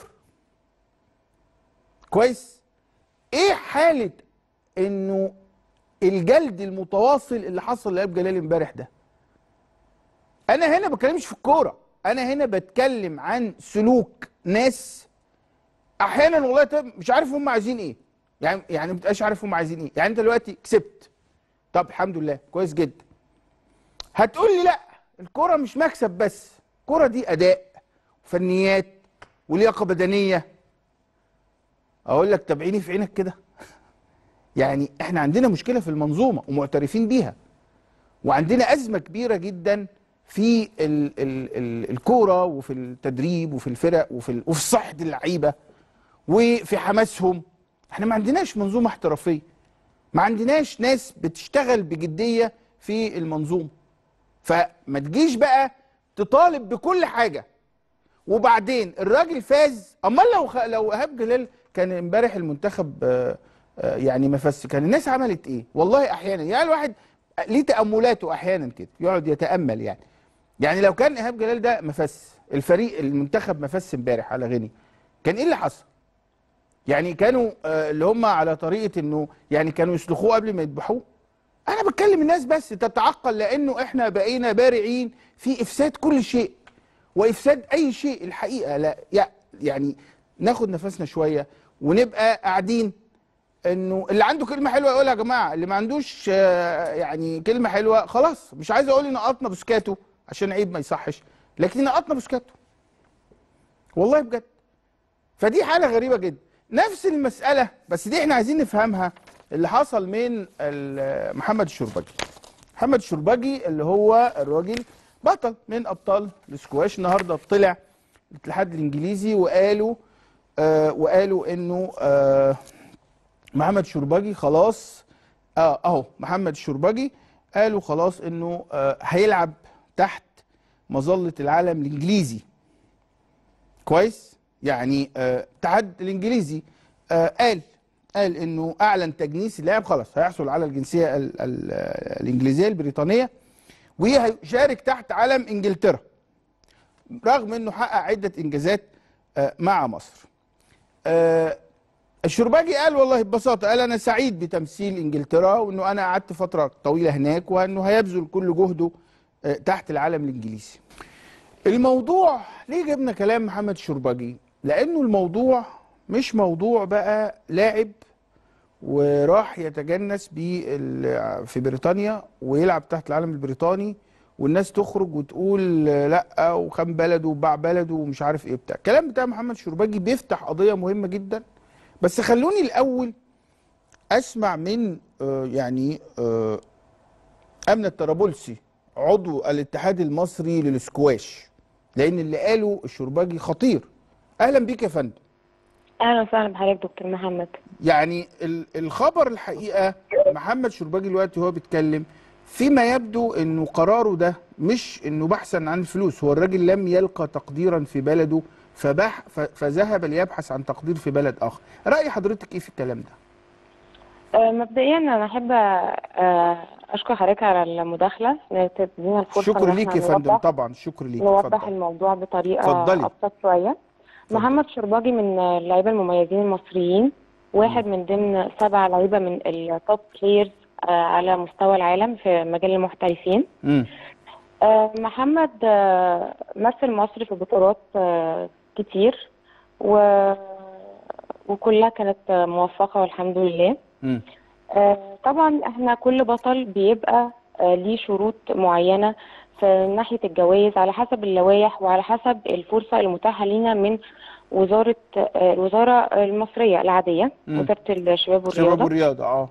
[SPEAKER 1] كويس ايه حاله انه الجلد المتواصل اللي حصل لايهاب جلال امبارح ده انا هنا بتكلمش في الكوره انا هنا بتكلم عن سلوك ناس احيانا والله طب مش عارف هم عايزين ايه يعني يعني ما بتبقاش عارف هم عايزين ايه يعني انت دلوقتي كسبت طب الحمد لله كويس جدا هتقول لي لا الكوره مش مكسب بس الكوره دي اداء فنيات ولياقه بدنيه اقول لك طب عيني في عينك كده يعني احنا عندنا مشكله في المنظومه ومعترفين بيها وعندنا ازمه كبيره جدا في ال ال ال الكوره وفي التدريب وفي الفرق وفي ال- وفي صحه اللعيبه وفي حماسهم احنا ما عندناش منظومه احترافيه ما عندناش ناس بتشتغل بجديه في المنظومه فما تجيش بقى تطالب بكل حاجه وبعدين الراجل فاز امال لو خ... لو ايهاب جلال كان امبارح المنتخب آه، آه، يعني ما فاز كان الناس عملت ايه والله احيانا يعني الواحد ليه تاملاته احيانا كده يقعد يتامل يعني يعني لو كان ايهاب جلال ده مفس الفريق المنتخب مفس امبارح على غني كان ايه اللي حصل يعني كانوا آه، اللي هم على طريقه انه يعني كانوا يسلخوه قبل ما يذبحوه انا بتكلم الناس بس تتعقل لانه احنا بقينا بارعين في افساد كل شيء وافساد اي شيء الحقيقه لا يع- يعني ناخد نفسنا شويه ونبقى قاعدين انه اللي عنده كلمه حلوه يقولها يا جماعه اللي ما عندوش آه، يعني كلمه حلوه خلاص مش عايز اقول نقطنا بسكاته عشان عيب ما يصحش لكن نقطنا بوسكاتو والله بجد فدي حاله غريبه جدا نفس المساله بس دي احنا عايزين نفهمها اللي حصل من ال- محمد الشربجي محمد الشربجي اللي هو الراجل بطل من ابطال السكواش النهارده طلع الاتحاد الانجليزي وقالوا آه وقالوا انه آه محمد شربجي خلاص اه اهو محمد الشربجي قالوا خلاص انه آه هيلعب تحت مظله العالم الانجليزي كويس يعني آه، الاتحاد الانجليزي آه، قال قال انه اعلن تجنيس اللاعب خلاص هيحصل على الجنسيه ال ال الانجليزيه البريطانيه وهيشارك تحت علم انجلترا رغم انه حقق عده انجازات آه، مع مصر آه، الشرباجي قال والله ببساطه قال انا سعيد بتمثيل انجلترا وانه انا قعدت فتره طويله هناك وانه هيبذل كل جهده آه، تحت العلم الانجليزي الموضوع ليه جبنا كلام محمد الشرباجي لانه الموضوع مش موضوع بقى لاعب وراح يتجنس بال- في بريطانيا ويلعب تحت العلم البريطاني والناس تخرج وتقول لا وخان بلده وباع بلده ومش عارف ايه بتاع الكلام بتاع محمد الشرباجي بيفتح قضيه مهمه جدا بس خلوني الاول اسمع من آه، يعني آه، امنه الطرابلسي عضو الاتحاد المصري للسكواش لان اللي قاله الشرباجي خطير اهلا بيك يا فندم
[SPEAKER 7] اهلا وسهلا بحضرتك دكتور محمد
[SPEAKER 1] يعني ال- الخبر الحقيقه محمد شرباجي دلوقتي هو بيتكلم فيما يبدو انه قراره ده مش انه بحثا عن الفلوس هو الراجل لم يلقى تقديرا في بلده فبح ف- فذهب ليبحث عن تقدير في بلد اخر راي حضرتك ايه في الكلام ده
[SPEAKER 7] آه، مبدئيا انا احب آه، اشكر حضرتك على المداخله إن تدينا الفرصه
[SPEAKER 1] شكر
[SPEAKER 7] إن
[SPEAKER 1] ليك
[SPEAKER 7] إحنا
[SPEAKER 1] يا فندم
[SPEAKER 7] نوضح-
[SPEAKER 1] طبعا شكر ليك
[SPEAKER 7] نوضح
[SPEAKER 1] اتفضل
[SPEAKER 7] الموضوع بطريقه
[SPEAKER 1] اتفضلي.
[SPEAKER 7] ابسط شويه محمد شرباجي من اللعيبه المميزين المصريين واحد من ضمن سبع لعيبه من التوب بلايرز على مستوى العالم في مجال المحترفين
[SPEAKER 1] امم
[SPEAKER 7] آه، محمد آه، مثل مصر في بطولات آه، كتير و... وكلها كانت آه، موفقة والحمد لله
[SPEAKER 1] امم
[SPEAKER 7] آه، طبعا احنا كل بطل بيبقى آه، ليه شروط معينة في ناحية الجوائز على حسب اللوائح وعلى حسب الفرصة المتاحة لينا من وزارة آه، الوزارة المصرية العادية
[SPEAKER 1] مم.
[SPEAKER 7] وزارة الشباب
[SPEAKER 1] شباب
[SPEAKER 7] والرياضة
[SPEAKER 1] والرياضه اه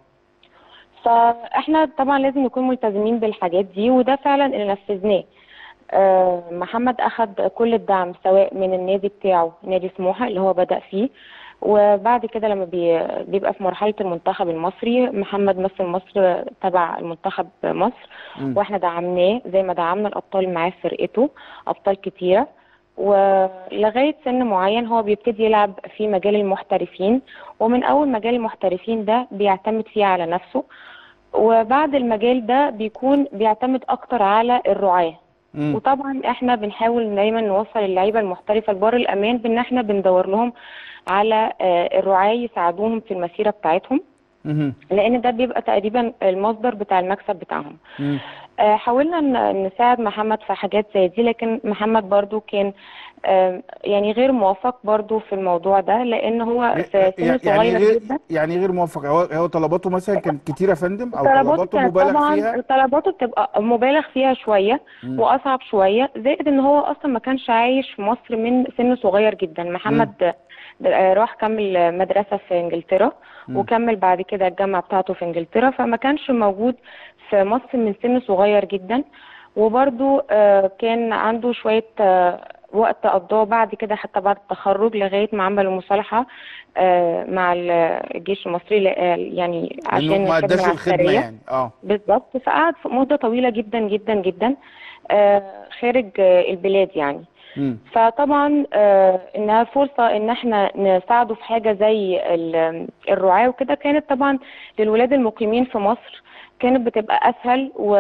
[SPEAKER 7] فاحنا طبعا لازم نكون ملتزمين بالحاجات دي وده فعلا اللي نفذناه آه، محمد اخد كل الدعم سواء من النادي بتاعه نادي سموحه اللي هو بدأ فيه وبعد كده لما بي- بيبقى في مرحله المنتخب المصري محمد مثل مصر تبع المنتخب مصر
[SPEAKER 1] مم.
[SPEAKER 7] واحنا دعمناه زي ما دعمنا الابطال معاه في فرقته ابطال كتيره ولغايه سن معين هو بيبتدي يلعب في مجال المحترفين ومن اول مجال المحترفين ده بيعتمد فيه على نفسه وبعد المجال ده بيكون بيعتمد اكتر على الرعاه
[SPEAKER 1] مم.
[SPEAKER 7] وطبعا احنا بنحاول دايما نوصل اللعيبه المحترفه لبر الامان بان احنا بندور لهم على آه، الرعاه يساعدوهم في المسيره بتاعتهم
[SPEAKER 1] مم.
[SPEAKER 7] لان ده بيبقى تقريبا المصدر بتاع المكسب بتاعهم
[SPEAKER 1] مم.
[SPEAKER 7] آه، حاولنا ن- نساعد محمد في حاجات زي دي لكن محمد برضو كان آه، يعني غير موفق برضو في الموضوع ده لان هو في سن
[SPEAKER 1] يعني
[SPEAKER 7] صغير
[SPEAKER 1] غير
[SPEAKER 7] جدا
[SPEAKER 1] يعني غير موفق هو هو طلباته مثلا كانت كتيره يا فندم او
[SPEAKER 7] طلباته
[SPEAKER 1] طلباته
[SPEAKER 7] كانت
[SPEAKER 1] مبالغ
[SPEAKER 7] طبعا
[SPEAKER 1] فيها
[SPEAKER 7] طلباته بتبقى مبالغ فيها شويه
[SPEAKER 1] مم.
[SPEAKER 7] واصعب شويه زائد ان هو اصلا ما كانش عايش في مصر من سن صغير جدا محمد آه، راح كمل مدرسه في انجلترا
[SPEAKER 1] مم.
[SPEAKER 7] وكمل بعد كده الجامعه بتاعته في انجلترا فما كانش موجود في مصر من سن صغير جدا وبرده كان عنده شويه آه، وقت قضاه بعد كده حتى بعد التخرج لغايه ما عملوا مصالحه آه، مع ال- الجيش المصري ل- آه، يعني عشان
[SPEAKER 1] انه ما
[SPEAKER 7] الخدمة
[SPEAKER 1] اداش الخدمه
[SPEAKER 7] العسكرية.
[SPEAKER 1] يعني اه
[SPEAKER 7] بالظبط فقعد في مدة طويلة جدا جدا جدا آه، خارج آه، البلاد يعني
[SPEAKER 1] مم.
[SPEAKER 7] فطبعا آه، انها فرصة ان احنا نساعده في حاجة زي ال- الرعاة وكده كانت طبعا للولاد المقيمين في مصر كانت بتبقى اسهل و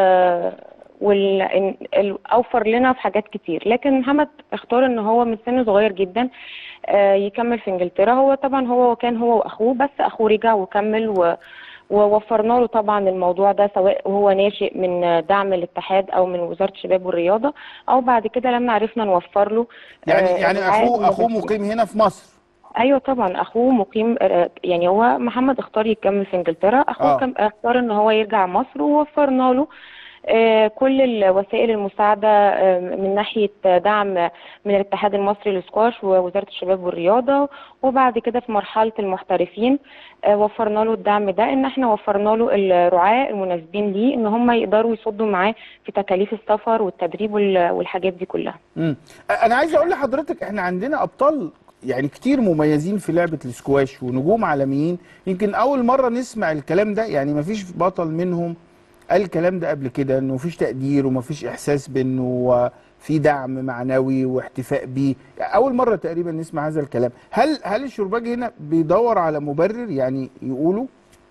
[SPEAKER 7] والاوفر لنا في حاجات كتير لكن محمد اختار ان هو من سن صغير جدا آه، يكمل في انجلترا هو طبعا هو كان هو واخوه بس اخوه رجع وكمل و ووفرنا له طبعا الموضوع ده سواء وهو ناشئ من دعم الاتحاد او من وزاره الشباب والرياضه او بعد كده لما عرفنا نوفر له
[SPEAKER 1] يعني
[SPEAKER 7] آه،
[SPEAKER 1] يعني
[SPEAKER 7] الرعاية
[SPEAKER 1] اخوه اخوه
[SPEAKER 7] المباشرة.
[SPEAKER 1] مقيم هنا في مصر
[SPEAKER 7] ايوه طبعا اخوه مقيم آه، يعني هو محمد اختار يكمل في انجلترا اخوه
[SPEAKER 1] آه.
[SPEAKER 7] كان اختار ان هو يرجع مصر ووفرنا له آه، كل الوسائل المساعده آه، من ناحيه دعم من الاتحاد المصري للسكواش ووزاره الشباب والرياضه وبعد كده في مرحله المحترفين آه، وفرنا له الدعم ده ان احنا وفرنا له الرعاة المناسبين ليه ان هم يقدروا يصدوا معاه في تكاليف السفر والتدريب وال- والحاجات دي كلها
[SPEAKER 1] مم. انا عايز اقول لحضرتك احنا عندنا ابطال يعني كتير مميزين في لعبه السكواش ونجوم عالميين يمكن اول مره نسمع الكلام ده يعني مفيش بطل منهم قال الكلام ده قبل كده انه مفيش تقدير ومفيش احساس بانه في دعم معنوي واحتفاء بيه يعني اول مره تقريبا نسمع هذا الكلام هل هل الشرباجي هنا بيدور على مبرر يعني يقولوا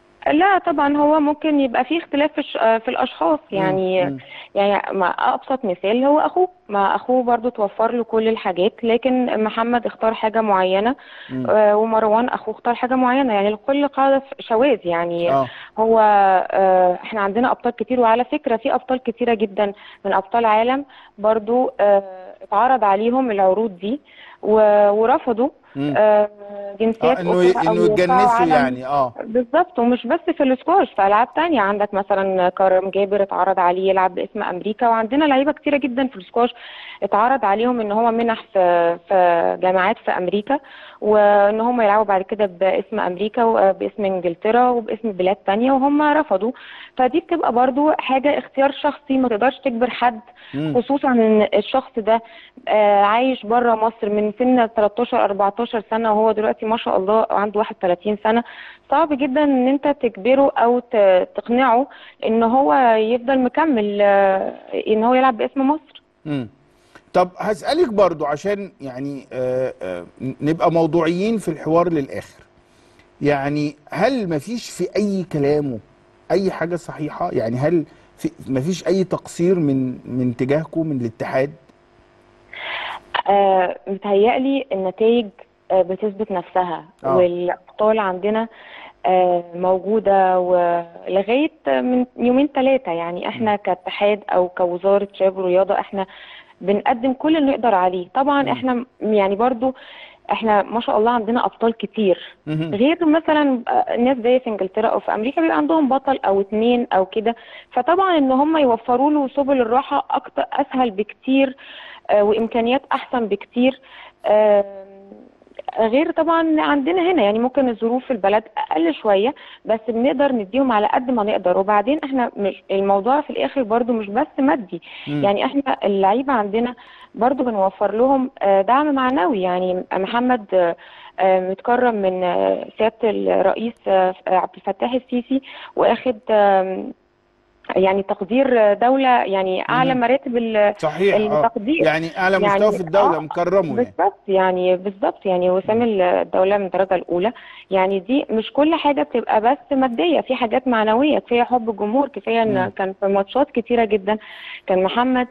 [SPEAKER 7] لا طبعا هو ممكن يبقى فيه اختلاف في, الش- في الاشخاص يعني
[SPEAKER 1] مم.
[SPEAKER 7] يعني ما ابسط مثال هو اخوه ما اخوه برضو توفر له كل الحاجات لكن محمد اختار حاجه معينه
[SPEAKER 1] مم.
[SPEAKER 7] آه، ومروان اخوه اختار حاجه معينه يعني الكل قاعده في شواذ يعني
[SPEAKER 1] اه
[SPEAKER 7] هو آه، احنا عندنا ابطال كتير وعلى فكره في ابطال كتيره جدا من ابطال عالم برضو آه، اتعرض عليهم العروض دي و- ورفضوا
[SPEAKER 1] مم.
[SPEAKER 7] آه، جنسيات
[SPEAKER 1] اه انه
[SPEAKER 7] أخرى أو
[SPEAKER 1] انه
[SPEAKER 7] يرفعوا
[SPEAKER 1] يتجنسوا
[SPEAKER 7] علم
[SPEAKER 1] يعني اه
[SPEAKER 7] بالظبط ومش بس في الاسكواش في العاب تانية عندك مثلا كرم جابر اتعرض عليه يلعب باسم امريكا وعندنا لعيبه كتيره جدا في الاسكواش اتعرض عليهم ان هو منح في في جامعات في امريكا وان هم يلعبوا بعد كده باسم امريكا وباسم انجلترا وباسم بلاد تانية وهم رفضوا فدي بتبقى برضو حاجه اختيار شخصي ما تقدرش تجبر حد
[SPEAKER 1] مم.
[SPEAKER 7] خصوصا ان الشخص ده آه، عايش بره مصر من سن 13 14 سنه وهو دلوقتي ما شاء الله عنده 31 سنه صعب جدا ان انت تجبره او ت- تقنعه ان هو يفضل مكمل آه، ان هو يلعب باسم مصر
[SPEAKER 1] مم. طب هسألك برضو عشان يعني آه آه نبقى موضوعيين في الحوار للآخر يعني هل مفيش في أي كلامه أي حاجة صحيحة يعني هل في مفيش أي تقصير من من تجاهكم من الاتحاد
[SPEAKER 7] آه، متهيألي النتائج آه، بتثبت نفسها
[SPEAKER 1] آه.
[SPEAKER 7] والأبطال عندنا آه، موجودة ولغاية من يومين ثلاثة يعني احنا كاتحاد أو كوزارة شباب ورياضة احنا بنقدم كل اللي نقدر عليه طبعا احنا م- يعني برضو احنا ما شاء الله عندنا أبطال كتير
[SPEAKER 1] مهم.
[SPEAKER 7] غير مثلا آه، ناس زي في انجلترا او في امريكا بيبقى عندهم بطل او اتنين او كده فطبعا ان هم يوفروا له سبل الراحه اكتر اسهل بكتير آه، وامكانيات احسن بكتير آم، غير طبعا عندنا هنا يعني ممكن الظروف في البلد اقل شويه بس بنقدر نديهم على قد ما نقدر وبعدين احنا مش الموضوع في الاخر برضو مش بس مادي
[SPEAKER 1] مم.
[SPEAKER 7] يعني احنا اللعيبه عندنا برضو بنوفر لهم آه، دعم معنوي يعني محمد آه، آه، متكرم من آه، سياده الرئيس آه، عبد الفتاح السيسي واخد آم، يعني تقدير دولة يعني أعلى
[SPEAKER 1] مم.
[SPEAKER 7] مراتب ال-
[SPEAKER 1] صحيح اه
[SPEAKER 7] التقدير
[SPEAKER 1] يعني أعلى
[SPEAKER 7] يعني
[SPEAKER 1] مستوى في الدولة
[SPEAKER 7] آه،
[SPEAKER 1] مكرمه يعني
[SPEAKER 7] بالظبط يعني بالظبط يعني وسام الدولة من الدرجة الأولى يعني دي مش كل حاجة بتبقى بس مادية في حاجات معنوية كفاية حب الجمهور كفاية
[SPEAKER 1] مم.
[SPEAKER 7] إن كان في ماتشات كتيرة جدا كان محمد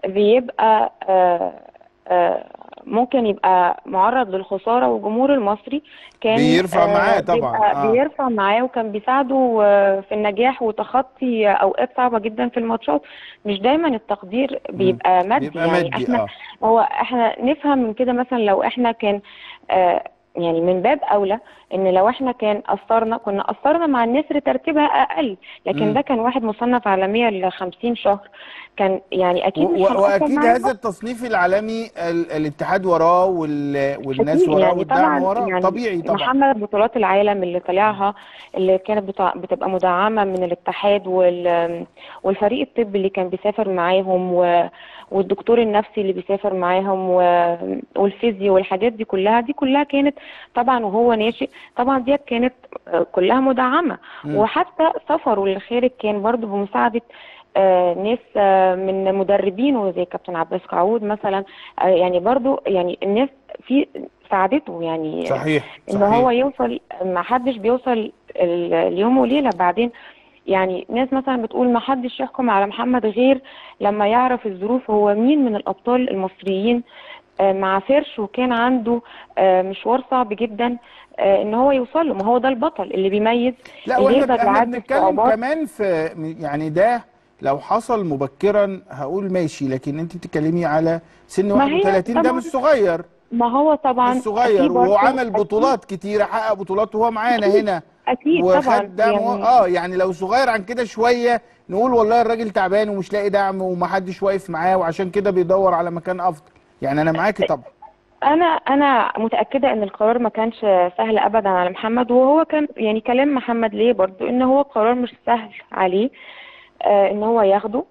[SPEAKER 7] بيبقى آه آه ممكن يبقى معرض للخسارة والجمهور المصري كان
[SPEAKER 1] بيرفع معاه طبعاً،
[SPEAKER 7] بيبقى
[SPEAKER 1] آه.
[SPEAKER 7] بيرفع معاه وكان بيساعده آه، في النجاح وتخطي أوقات صعبة جدا في الماتشات مش دايما التقدير بيبقى مادي
[SPEAKER 1] بيبقى
[SPEAKER 7] يعني
[SPEAKER 1] مادي
[SPEAKER 7] احنا
[SPEAKER 1] اه
[SPEAKER 7] هو احنا نفهم من كده مثلا لو احنا كان آه يعني من باب اولى ان لو احنا كان قصرنا كنا قصرنا مع النسر ترتيبها اقل لكن
[SPEAKER 1] مم.
[SPEAKER 7] ده كان واحد مصنف عالميا ل 50 شهر كان يعني اكيد
[SPEAKER 1] و-
[SPEAKER 7] مش
[SPEAKER 1] و-
[SPEAKER 7] هنقصر
[SPEAKER 1] واكيد
[SPEAKER 7] معاه
[SPEAKER 1] هذا التصنيف العالمي ال- الاتحاد وراه وال- والناس
[SPEAKER 7] أكيد
[SPEAKER 1] وراه
[SPEAKER 7] يعني
[SPEAKER 1] والدعم
[SPEAKER 7] طبعا
[SPEAKER 1] وراه
[SPEAKER 7] يعني
[SPEAKER 1] طبيعي طبعا
[SPEAKER 7] محمد بطولات العالم اللي طلعها اللي كانت بتع- بتبقى مدعمة من الاتحاد وال والفريق الطبي اللي كان بيسافر معاهم و... والدكتور النفسي اللي بيسافر معاهم و... والفيزيو والحاجات دي كلها دي كلها كانت طبعا وهو ناشئ طبعا ديت كانت آه، كلها مدعمة
[SPEAKER 1] مم.
[SPEAKER 7] وحتى سفره للخارج كان برضو بمساعدة آه، ناس آه، من مدربينه زي كابتن عباس قعود مثلا آه، يعني برضو يعني الناس في ساعدته يعني
[SPEAKER 1] صحيح
[SPEAKER 7] ان
[SPEAKER 1] صحيح
[SPEAKER 7] هو يوصل ما حدش بيوصل ال- اليوم وليله بعدين يعني ناس مثلا بتقول ما حدش يحكم على محمد غير لما يعرف الظروف هو مين من الابطال المصريين آه، مع فيرش وكان عنده آه، مشوار صعب جدا آه، ان هو يوصل له ما هو ده البطل اللي بيميز
[SPEAKER 1] لا
[SPEAKER 7] اللي
[SPEAKER 1] واحنا
[SPEAKER 7] يقدر
[SPEAKER 1] احنا
[SPEAKER 7] يعدي
[SPEAKER 1] بنتكلم
[SPEAKER 7] الصعوبات.
[SPEAKER 1] كمان في يعني ده لو حصل مبكرا هقول ماشي لكن انت بتتكلمي على سن
[SPEAKER 7] ما هي
[SPEAKER 1] 31 ده
[SPEAKER 7] طبعاً.
[SPEAKER 1] مش صغير
[SPEAKER 7] ما هو طبعا
[SPEAKER 1] الصغير
[SPEAKER 7] في برضه-
[SPEAKER 1] وهو عمل
[SPEAKER 7] أكيد-
[SPEAKER 1] بطولات كتيره حقق بطولات وهو معانا
[SPEAKER 7] أكيد.
[SPEAKER 1] هنا
[SPEAKER 7] اكيد طبعا
[SPEAKER 1] وخد دعم يعني اه يعني لو صغير عن كده شويه نقول والله الراجل تعبان ومش لاقي دعم ومحدش واقف معاه وعشان كده بيدور على مكان افضل يعني انا معاكي طبعا
[SPEAKER 7] انا انا متاكده ان القرار ما كانش سهل ابدا على محمد وهو كان يعني كلام محمد ليه برضو ان هو قرار مش سهل عليه آه ان هو ياخده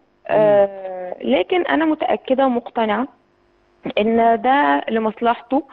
[SPEAKER 7] آه لكن انا متاكده ومقتنعه ان ده لمصلحته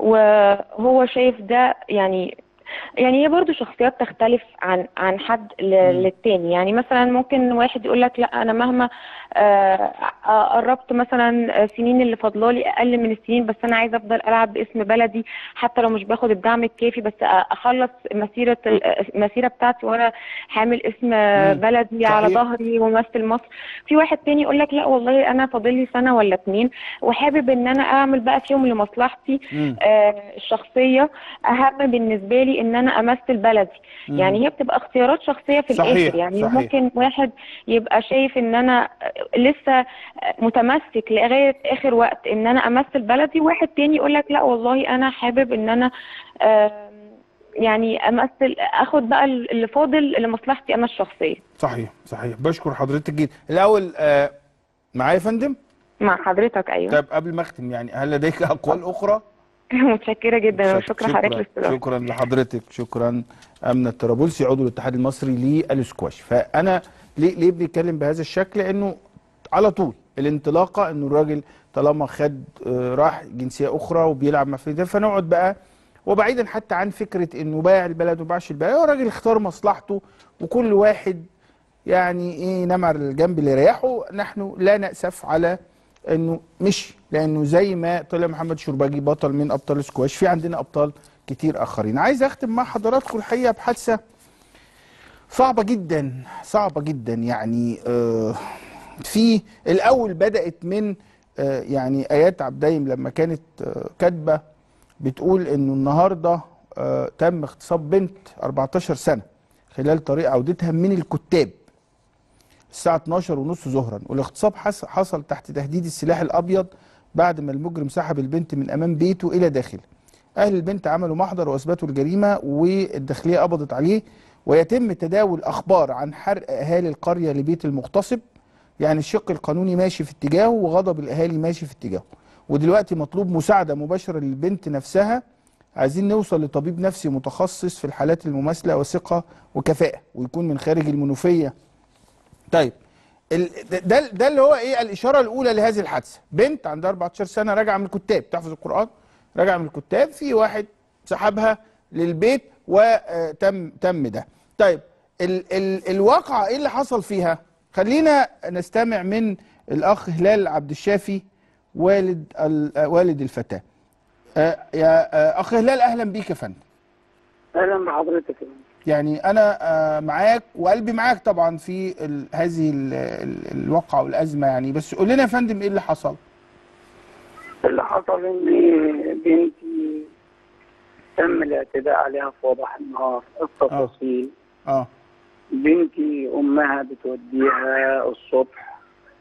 [SPEAKER 7] وهو شايف ده يعني يعني هي برضو شخصيات تختلف عن عن حد ل- للتاني يعني مثلا ممكن واحد يقول لك لا انا مهما آه، آه، قربت مثلا سنين اللي فاضلالي اقل من السنين بس انا عايزه افضل العب باسم بلدي حتى لو مش باخد الدعم الكافي بس اخلص مسيره ال- المسيره بتاعتي وانا حامل اسم بلدي على
[SPEAKER 1] صحيح.
[SPEAKER 7] ظهري وممثل مصر في واحد تاني يقول لك لا والله انا فاضل لي سنه ولا اتنين وحابب ان انا اعمل بقى فيهم لمصلحتي
[SPEAKER 1] مم.
[SPEAKER 7] آه، الشخصيه اهم بالنسبه لي ان انا امثل بلدي
[SPEAKER 1] مم.
[SPEAKER 7] يعني هي بتبقى اختيارات شخصيه في
[SPEAKER 1] صحيح،
[SPEAKER 7] الاخر يعني
[SPEAKER 1] صحيح.
[SPEAKER 7] ممكن واحد يبقى شايف ان انا لسه متمسك لغايه اخر وقت ان انا امثل بلدي واحد تاني يقول لك لا والله انا حابب ان انا آم، يعني امثل اخد بقى اللي فاضل لمصلحتي انا الشخصيه
[SPEAKER 1] صحيح صحيح بشكر حضرتك جدا الاول آه معايا يا فندم
[SPEAKER 7] مع حضرتك ايوه
[SPEAKER 1] طيب قبل ما اختم يعني هل لديك اقوال اخرى
[SPEAKER 7] متشكره جدا
[SPEAKER 1] شك-
[SPEAKER 7] وشكرا حضرتك للاستضافه
[SPEAKER 1] شكرا لحضرتك شكرا امنه الطرابلسي عضو الاتحاد المصري للسكواش فانا ليه ليه بنتكلم بهذا الشكل لانه على طول الانطلاقه انه الراجل طالما خد آه، راح جنسيه اخرى وبيلعب مع فريق فنقعد بقى وبعيدا حتى عن فكره انه بايع البلد وباعش البلد هو الراجل اختار مصلحته وكل واحد يعني ايه نام على الجنب اللي يريحه نحن لا نأسف على انه مش لانه زي ما طلع محمد شرباجي بطل من ابطال السكواش في عندنا ابطال كتير اخرين عايز اختم مع حضراتكم الحقيقه بحادثه صعبه جدا صعبه جدا يعني آه في الاول بدات من آه يعني ايات عبدايم لما كانت آه كاتبه بتقول انه النهارده آه تم اغتصاب بنت 14 سنه خلال طريق عودتها من الكتاب الساعة 12 ونص ظهرا والاغتصاب حس- حصل تحت تهديد السلاح الأبيض بعد ما المجرم سحب البنت من أمام بيته إلى داخله أهل البنت عملوا محضر وأثبتوا الجريمة والداخلية قبضت عليه ويتم تداول أخبار عن حرق أهالي القرية لبيت المغتصب يعني الشق القانوني ماشي في اتجاهه وغضب الأهالي ماشي في اتجاهه ودلوقتي مطلوب مساعدة مباشرة للبنت نفسها عايزين نوصل لطبيب نفسي متخصص في الحالات المماثلة وثقة وكفاءة ويكون من خارج المنوفية طيب ال- ده- ده ده اللي هو ايه الاشاره الاولى لهذه الحادثه بنت عندها 14 سنه راجعه من الكتاب تحفظ القران راجعه من الكتاب في واحد سحبها للبيت وتم تم ده طيب ال ال الواقعه ايه اللي حصل فيها خلينا نستمع من الاخ هلال عبد الشافي والد ال- والد الفتاه آه، يا آه، اخ هلال اهلا بيك يا فندم
[SPEAKER 8] اهلا بحضرتك
[SPEAKER 1] يعني انا آه، معاك وقلبي معاك طبعا في ال هذه ال ال الواقعه والازمه يعني بس قول لنا يا فندم ايه اللي حصل
[SPEAKER 8] اللي حصل ان بنتي تم الاعتداء عليها في وضح النهار التفاصيل
[SPEAKER 1] اه
[SPEAKER 8] بنتي امها بتوديها الصبح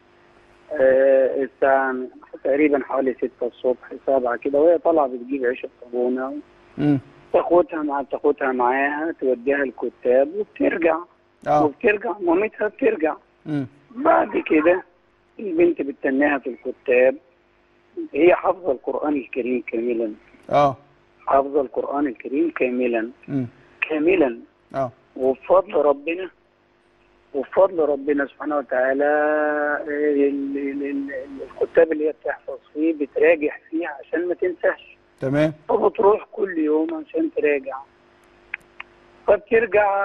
[SPEAKER 8] آه الساعة تقريبا حوالي ستة الصبح سبعة كده وهي طالعة بتجيب عيش الطابونة
[SPEAKER 1] امم
[SPEAKER 8] تاخدها مع تاخدها معاها توديها الكتاب وبترجع
[SPEAKER 1] اه
[SPEAKER 8] وبترجع مامتها بترجع
[SPEAKER 1] امم
[SPEAKER 8] بعد كده البنت بتتناها في الكتاب هي حافظة القرآن الكريم كاملا
[SPEAKER 1] اه
[SPEAKER 8] حافظة القرآن الكريم كاملا
[SPEAKER 1] امم
[SPEAKER 8] كاملا
[SPEAKER 1] اه
[SPEAKER 8] وبفضل ربنا وبفضل ربنا سبحانه وتعالى ال- ال- ال- الكتاب اللي هي بتحفظ فيه بتراجع فيه عشان ما تنساش
[SPEAKER 1] تمام
[SPEAKER 8] فبتروح كل يوم عشان تراجع فبترجع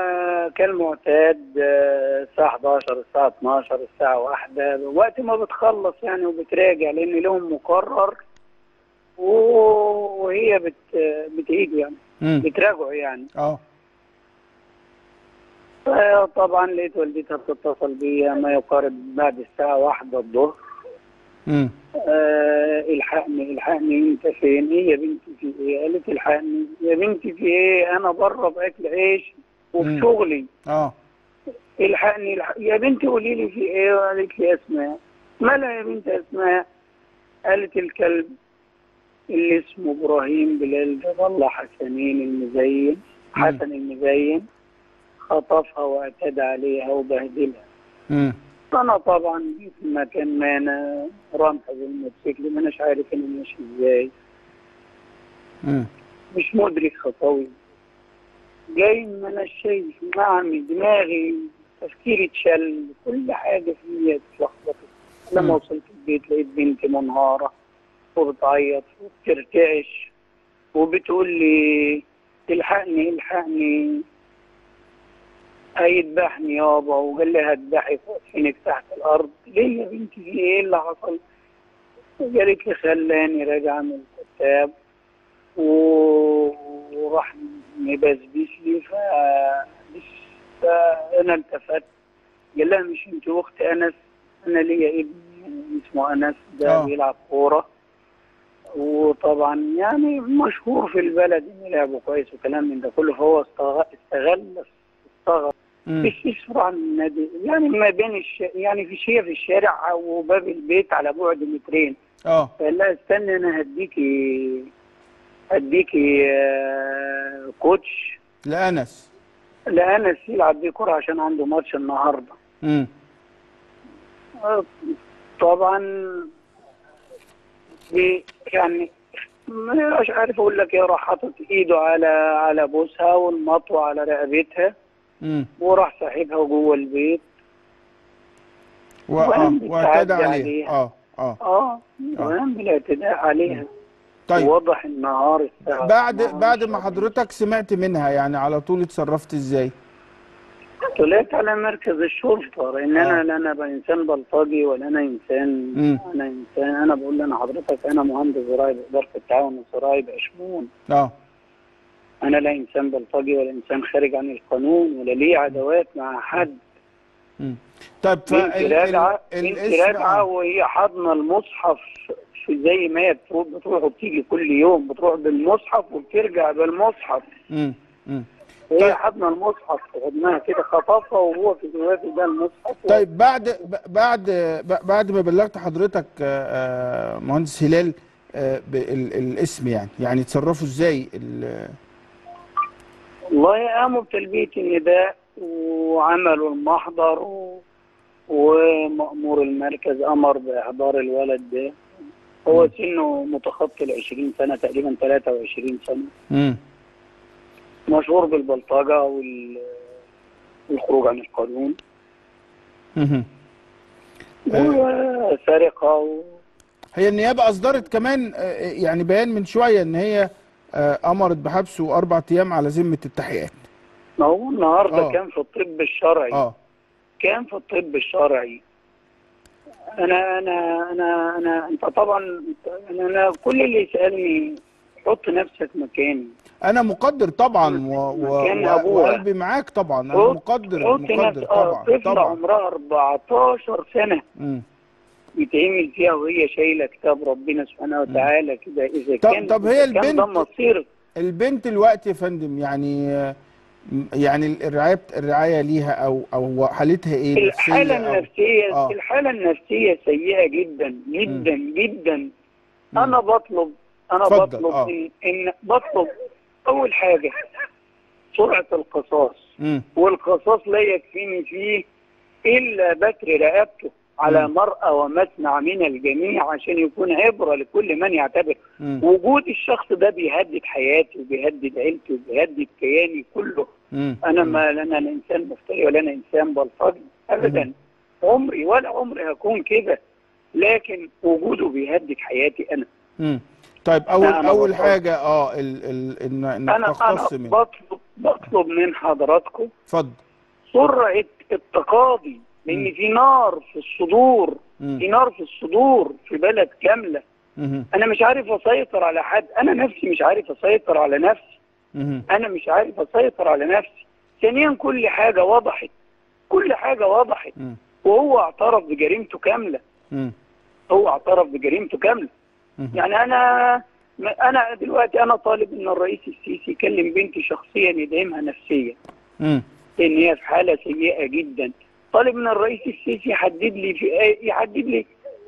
[SPEAKER 8] كالمعتاد آه، الساعة 11 الساعة 12 الساعة واحدة وقت ما بتخلص يعني وبتراجع لأن لهم مقرر و- وهي بت بتعيدوا يعني
[SPEAKER 1] امم
[SPEAKER 8] بتراجعوا يعني
[SPEAKER 1] اه
[SPEAKER 8] طبعا لقيت والدتها بتتصل بيا ما يقارب بعد الساعة واحدة الظهر
[SPEAKER 1] امم
[SPEAKER 8] آه الحقني الحقني انت فين ايه يا بنتي في ايه قالت الحقني يا بنتي في ايه انا بره باكل عيش وفي
[SPEAKER 1] مم.
[SPEAKER 8] شغلي
[SPEAKER 1] اه
[SPEAKER 8] الحقني الحق. يا بنتي قولي لي في ايه قالت لي اسماء مالها يا بنت اسماء قالت الكلب اللي اسمه ابراهيم بلال جاب الله حسنين المزين حسن المزين خطفها واعتدى عليها وبهدلها
[SPEAKER 1] مم.
[SPEAKER 8] انا طبعا جيت في مكان ما انا رمح بالموتوسيكل ما اناش عارف انا ماشي ازاي
[SPEAKER 1] مم.
[SPEAKER 8] مش مدرك خطوي جاي ما انا شايف معمي دماغي تفكيري اتشل كل حاجه فيا اتلخبطت لما
[SPEAKER 1] مم.
[SPEAKER 8] وصلت البيت لقيت بنتي منهاره وبتعيط وبترتعش وبتقول لي الحقني الحقني هيذبحني يابا وقال لي هذبحك وادفنك تحت الارض ليه يا بنتي في ايه اللي حصل؟ قالت لي خلاني راجع من الكتاب و- وراح مبسبس لي ف فانا التفت قال لها مش انت اخت انس انا ليا ابن اسمه انس ده
[SPEAKER 1] آه.
[SPEAKER 8] بيلعب كوره وطبعا يعني مشهور في البلد انه لعبه كويس وكلام من ده كله فهو استغ- استغل استغل
[SPEAKER 1] مم.
[SPEAKER 8] مش يسمع عن النادي يعني ما بين الش... يعني في شيء في الشارع وباب البيت على بعد مترين
[SPEAKER 1] اه
[SPEAKER 8] فقال لها استنى انا هديكي هديكي آه، كوتش
[SPEAKER 1] لأنس
[SPEAKER 8] لأنس يلعب بيه كورة عشان عنده ماتش النهارده
[SPEAKER 1] مم.
[SPEAKER 8] آه، طبعا بي- يعني مش عارف اقول لك ايه راح حاطط ايده على على بوسها والمطوه على رقبتها
[SPEAKER 1] مم.
[SPEAKER 8] وراح ساحبها جوه البيت
[SPEAKER 1] و... آه.
[SPEAKER 8] وقام
[SPEAKER 1] واعتدى
[SPEAKER 8] بيتعدى
[SPEAKER 1] عليه
[SPEAKER 8] عليها.
[SPEAKER 1] اه اه
[SPEAKER 8] اه وقام بالاعتداء عليها
[SPEAKER 1] طيب
[SPEAKER 8] وضح النهار الساعه
[SPEAKER 1] بعد
[SPEAKER 8] 12
[SPEAKER 1] بعد ما حضرتك سمعت منها يعني على طول اتصرفت ازاي؟
[SPEAKER 8] طلعت على مركز الشرطه لان
[SPEAKER 1] آه.
[SPEAKER 8] انا لا انا بقى انسان بلطجي ولا انا انسان
[SPEAKER 1] مم.
[SPEAKER 8] انا انسان انا بقول لنا حضرتك انا مهندس زراعي باداره التعاون الزراعي باشمون
[SPEAKER 1] اه
[SPEAKER 8] انا لا انسان بلطجي ولا انسان خارج عن القانون ولا ليه عداوات مع حد
[SPEAKER 1] مم. طيب ف
[SPEAKER 8] انت
[SPEAKER 1] ال-
[SPEAKER 8] راجعه
[SPEAKER 1] ال-
[SPEAKER 8] انت
[SPEAKER 1] الاسم
[SPEAKER 8] راجعه
[SPEAKER 1] آه.
[SPEAKER 8] وهي حاضنه المصحف في زي ما هي بتروح بتروح وبتيجي كل يوم بتروح بالمصحف وبترجع بالمصحف
[SPEAKER 1] مم. مم.
[SPEAKER 8] وهي
[SPEAKER 1] طيب.
[SPEAKER 8] حاضنه المصحف في حضنها كده خطفها وهو في جوافه ده المصحف
[SPEAKER 1] طيب بعد ب- بعد ب- بعد ما بلغت حضرتك آه، آه، مهندس هلال آه، بال- الاسم يعني يعني تصرفوا ازاي ال-
[SPEAKER 8] والله قاموا بتلبيه النداء وعملوا المحضر و... ومأمور المركز أمر بإحضار الولد ده هو
[SPEAKER 1] مم.
[SPEAKER 8] سنه متخطي ال 20 سنة تقريبا 23 سنة
[SPEAKER 1] مم.
[SPEAKER 8] مشهور بالبلطجة وال... والخروج عن القانون
[SPEAKER 1] مهم. آه.
[SPEAKER 8] وسرقة و...
[SPEAKER 1] هي النيابه اصدرت كمان آه، يعني بيان من شويه ان هي آه، امرت بحبسه اربع ايام على ذمه التحقيقات
[SPEAKER 8] ما هو النهارده
[SPEAKER 1] آه.
[SPEAKER 8] كان في الطب الشرعي
[SPEAKER 1] اه
[SPEAKER 8] كان في الطب الشرعي انا انا انا انا انت طبعا انا, أنا كل اللي يسالني حط نفسك مكاني
[SPEAKER 1] انا مقدر طبعا و... و...
[SPEAKER 8] مكان
[SPEAKER 1] و...
[SPEAKER 8] أبوها.
[SPEAKER 1] وقلبي معاك طبعا انا
[SPEAKER 8] حط-
[SPEAKER 1] مقدر
[SPEAKER 8] حط
[SPEAKER 1] مقدر
[SPEAKER 8] نفسك اه
[SPEAKER 1] طبعا
[SPEAKER 8] طفله
[SPEAKER 1] طبعا
[SPEAKER 8] عمرها 14 سنه
[SPEAKER 1] مم.
[SPEAKER 8] يتعمل فيها وهي شايله كتاب ربنا سبحانه وتعالى كده اذا
[SPEAKER 1] طب-
[SPEAKER 8] كان
[SPEAKER 1] طب هي
[SPEAKER 8] إذا كان ده
[SPEAKER 1] البنت-
[SPEAKER 8] مصير
[SPEAKER 1] البنت الوقت يا فندم يعني آه، يعني الرعايه الرعايه ليها او او حالتها ايه
[SPEAKER 8] الحاله
[SPEAKER 1] نفسية أو-
[SPEAKER 8] النفسيه
[SPEAKER 1] آه.
[SPEAKER 8] الحاله النفسيه سيئه جدا جدا جدا
[SPEAKER 1] مم.
[SPEAKER 8] انا بطلب انا
[SPEAKER 1] اتفضل،
[SPEAKER 8] بطلب
[SPEAKER 1] آه.
[SPEAKER 8] إن, ان بطلب اول حاجه سرعه القصاص
[SPEAKER 1] مم.
[SPEAKER 8] والقصاص لا يكفيني فيه الا بتر رقبته على
[SPEAKER 1] مم.
[SPEAKER 8] مرأى ومسمع من الجميع عشان يكون عبره لكل من يعتبر
[SPEAKER 1] مم.
[SPEAKER 8] وجود الشخص ده بيهدد حياتي وبيهدد عيلتي وبيهدد كياني كله
[SPEAKER 1] مم.
[SPEAKER 8] انا ما لا انا انسان مفتري ولا انا انسان بلطجي ابدا عمري ولا عمري هكون كده لكن وجوده بيهدد حياتي انا
[SPEAKER 1] مم. طيب اول
[SPEAKER 8] لا، أنا
[SPEAKER 1] اول
[SPEAKER 8] بطلب.
[SPEAKER 1] حاجه اه ال ال ان انك
[SPEAKER 8] انا
[SPEAKER 1] تختص
[SPEAKER 8] انا
[SPEAKER 1] منه
[SPEAKER 8] بطلب بطلب من حضراتكم
[SPEAKER 1] اتفضل
[SPEAKER 8] سرعه التقاضي لان
[SPEAKER 1] مم.
[SPEAKER 8] في نار في الصدور
[SPEAKER 1] مم.
[SPEAKER 8] في نار في الصدور في بلد كامله
[SPEAKER 1] مم.
[SPEAKER 8] انا مش عارف اسيطر على حد انا نفسي مش عارف اسيطر على نفسي
[SPEAKER 1] مم.
[SPEAKER 8] انا مش عارف اسيطر على نفسي ثانيا كل حاجه وضحت كل حاجه وضحت
[SPEAKER 1] مم.
[SPEAKER 8] وهو اعترف بجريمته كامله
[SPEAKER 1] مم.
[SPEAKER 8] هو اعترف بجريمته كامله
[SPEAKER 1] مم.
[SPEAKER 8] يعني انا انا دلوقتي انا طالب ان الرئيس السيسي يكلم بنتي شخصيا يدعمها نفسيا
[SPEAKER 1] مم.
[SPEAKER 8] لان هي في حاله سيئه جدا طالب من الرئيس السيسي يحدد لي في يحدد لي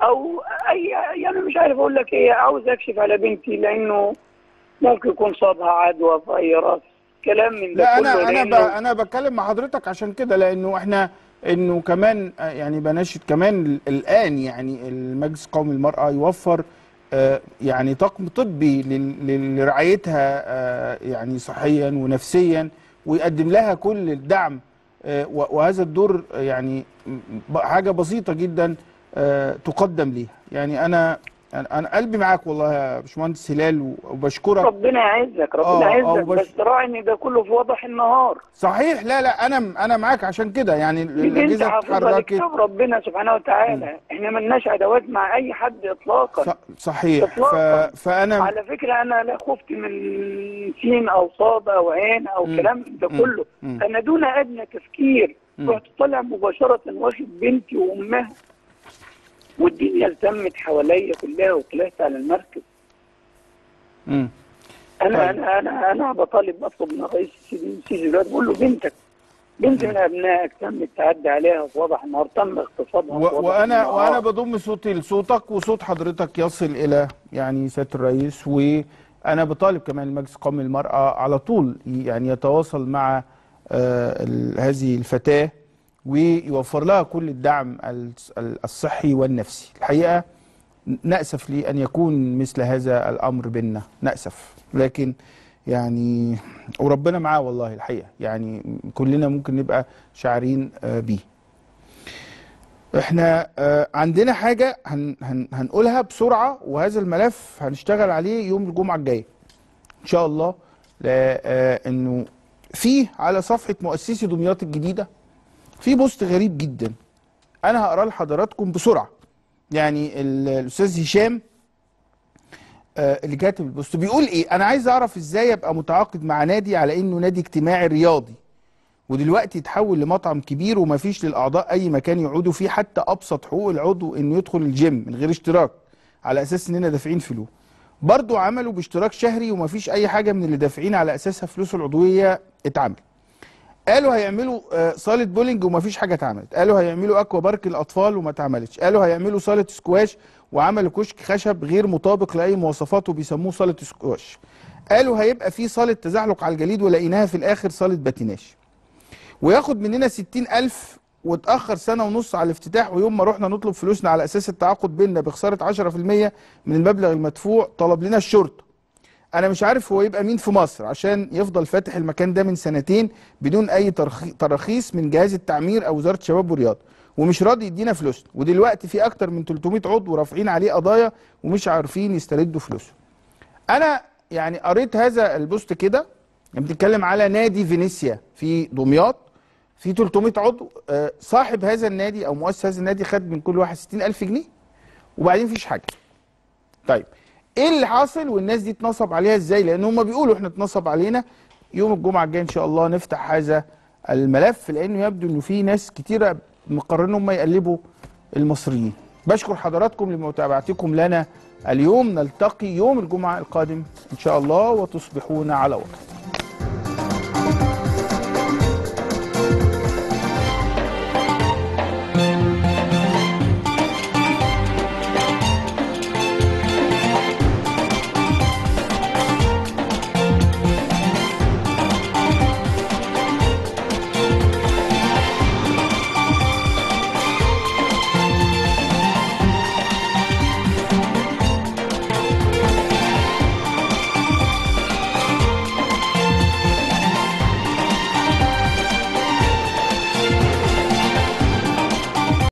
[SPEAKER 8] او اي يعني مش عارف اقول لك ايه عاوز اكشف على بنتي لانه ممكن يكون صابها عدوى فيروس كلام من ده
[SPEAKER 1] لا
[SPEAKER 8] كله
[SPEAKER 1] انا انا ب...
[SPEAKER 8] لأنه-
[SPEAKER 1] انا بتكلم مع حضرتك عشان كده لانه احنا انه كمان آه، يعني بناشد كمان ال- الان يعني المجلس القومي للمراه يوفر آه، يعني طاقم طبي لل- لل- لرعايتها آه، يعني صحيا ونفسيا ويقدم لها كل الدعم آه، و- وهذا الدور آه، يعني ب- حاجه بسيطه جدا آه، تقدم ليها يعني انا انا أنا قلبي معاك والله يا باشمهندس هلال وبشكرك
[SPEAKER 8] ربنا يعزك ربنا
[SPEAKER 1] آه، آه،
[SPEAKER 8] يعزك
[SPEAKER 1] وبس-
[SPEAKER 8] بس راعي ان ده كله في وضح النهار
[SPEAKER 1] صحيح لا لا انا انا معاك عشان كده يعني
[SPEAKER 8] دي بنت
[SPEAKER 1] الاجهزه
[SPEAKER 8] حافظها
[SPEAKER 1] اتحركت
[SPEAKER 8] لكتاب ربنا سبحانه وتعالى احنا ملناش عداوات مع اي حد اطلاقا
[SPEAKER 1] ص- صحيح ف...
[SPEAKER 8] إطلاقاً.
[SPEAKER 1] فانا
[SPEAKER 8] على فكره انا لا خفت من سين او صاد او عين او
[SPEAKER 1] مم.
[SPEAKER 8] كلام ده
[SPEAKER 1] مم.
[SPEAKER 8] كله
[SPEAKER 1] مم.
[SPEAKER 8] انا دون ادنى تفكير
[SPEAKER 1] مم.
[SPEAKER 8] رحت طالع مباشره واخد بنتي وامها والدنيا التمت حواليا كلها وطلعت على المركز
[SPEAKER 1] مم.
[SPEAKER 8] انا
[SPEAKER 1] طيب.
[SPEAKER 8] انا انا انا بطالب بطلب من الرئيس السيسي السيسي دلوقتي بقول له بنتك بنت من ابنائك تم التعدي عليها في وضح النهار تم اغتصابها
[SPEAKER 1] و...
[SPEAKER 8] في وضح
[SPEAKER 1] وانا
[SPEAKER 8] النهار.
[SPEAKER 1] وانا بضم صوتي لصوتك وصوت حضرتك يصل الى يعني سياده الرئيس وانا بطالب كمان المجلس القومي للمراه على طول يعني يتواصل مع آه ال- هذه الفتاه ويوفر لها كل الدعم الص- الصحي والنفسي الحقيقه نأسف لي أن يكون مثل هذا الأمر بيننا نأسف لكن يعني وربنا معاه والله الحقيقة يعني كلنا ممكن نبقى شاعرين آه، بيه احنا آه، عندنا حاجة هن هن هنقولها بسرعة وهذا الملف هنشتغل عليه يوم الجمعة الجاية ان شاء الله لا آه، انه فيه على صفحة مؤسسي دمياط الجديدة في بوست غريب جدا انا هقراه لحضراتكم بسرعة يعني ال- الاستاذ هشام آه، اللي كاتب البوست بيقول ايه انا عايز اعرف ازاي ابقى متعاقد مع نادي على انه نادي اجتماعي رياضي ودلوقتي يتحول لمطعم كبير ومفيش للاعضاء اي مكان يقعدوا فيه حتى ابسط حقوق العضو انه يدخل الجيم من غير اشتراك على اساس اننا دافعين فلوس برضو عملوا باشتراك شهري ومفيش اي حاجه من اللي دافعين على اساسها فلوس العضويه اتعمل قالوا هيعملوا آه، صاله بولينج ومفيش حاجه اتعملت قالوا هيعملوا اكوا بارك للاطفال وما اتعملتش قالوا هيعملوا صاله سكواش وعملوا كشك خشب غير مطابق لاي مواصفات وبيسموه صاله سكواش قالوا هيبقى في صاله تزحلق على الجليد ولقيناها في الاخر صاله باتيناج وياخد مننا ستين ألف واتأخر سنة ونص على الافتتاح ويوم ما رحنا نطلب فلوسنا على أساس التعاقد بيننا بخسارة 10% من المبلغ المدفوع طلب لنا الشرطة أنا مش عارف هو يبقى مين في مصر عشان يفضل فاتح المكان ده من سنتين بدون أي ترخي- تراخيص من جهاز التعمير أو وزارة الشباب والرياضة ومش راضي يدينا فلوسنا ودلوقتي في أكتر من 300 عضو رافعين عليه قضايا ومش عارفين يستردوا فلوسهم انا يعني قريت هذا البوست كده يعني بتتكلم على نادي فينيسيا في دمياط في 300 عضو آه، صاحب هذا النادي او مؤسس هذا النادي خد من كل واحد 60000 جنيه وبعدين مفيش حاجه طيب ايه اللي حاصل والناس دي اتنصب عليها ازاي لان هم بيقولوا احنا اتنصب علينا يوم الجمعه الجايه ان شاء الله نفتح هذا الملف لانه يبدو انه في ناس كتيره مقررين هم يقلبوا المصريين بشكر حضراتكم لمتابعتكم لنا اليوم نلتقي يوم الجمعه القادم ان شاء الله وتصبحون على وقت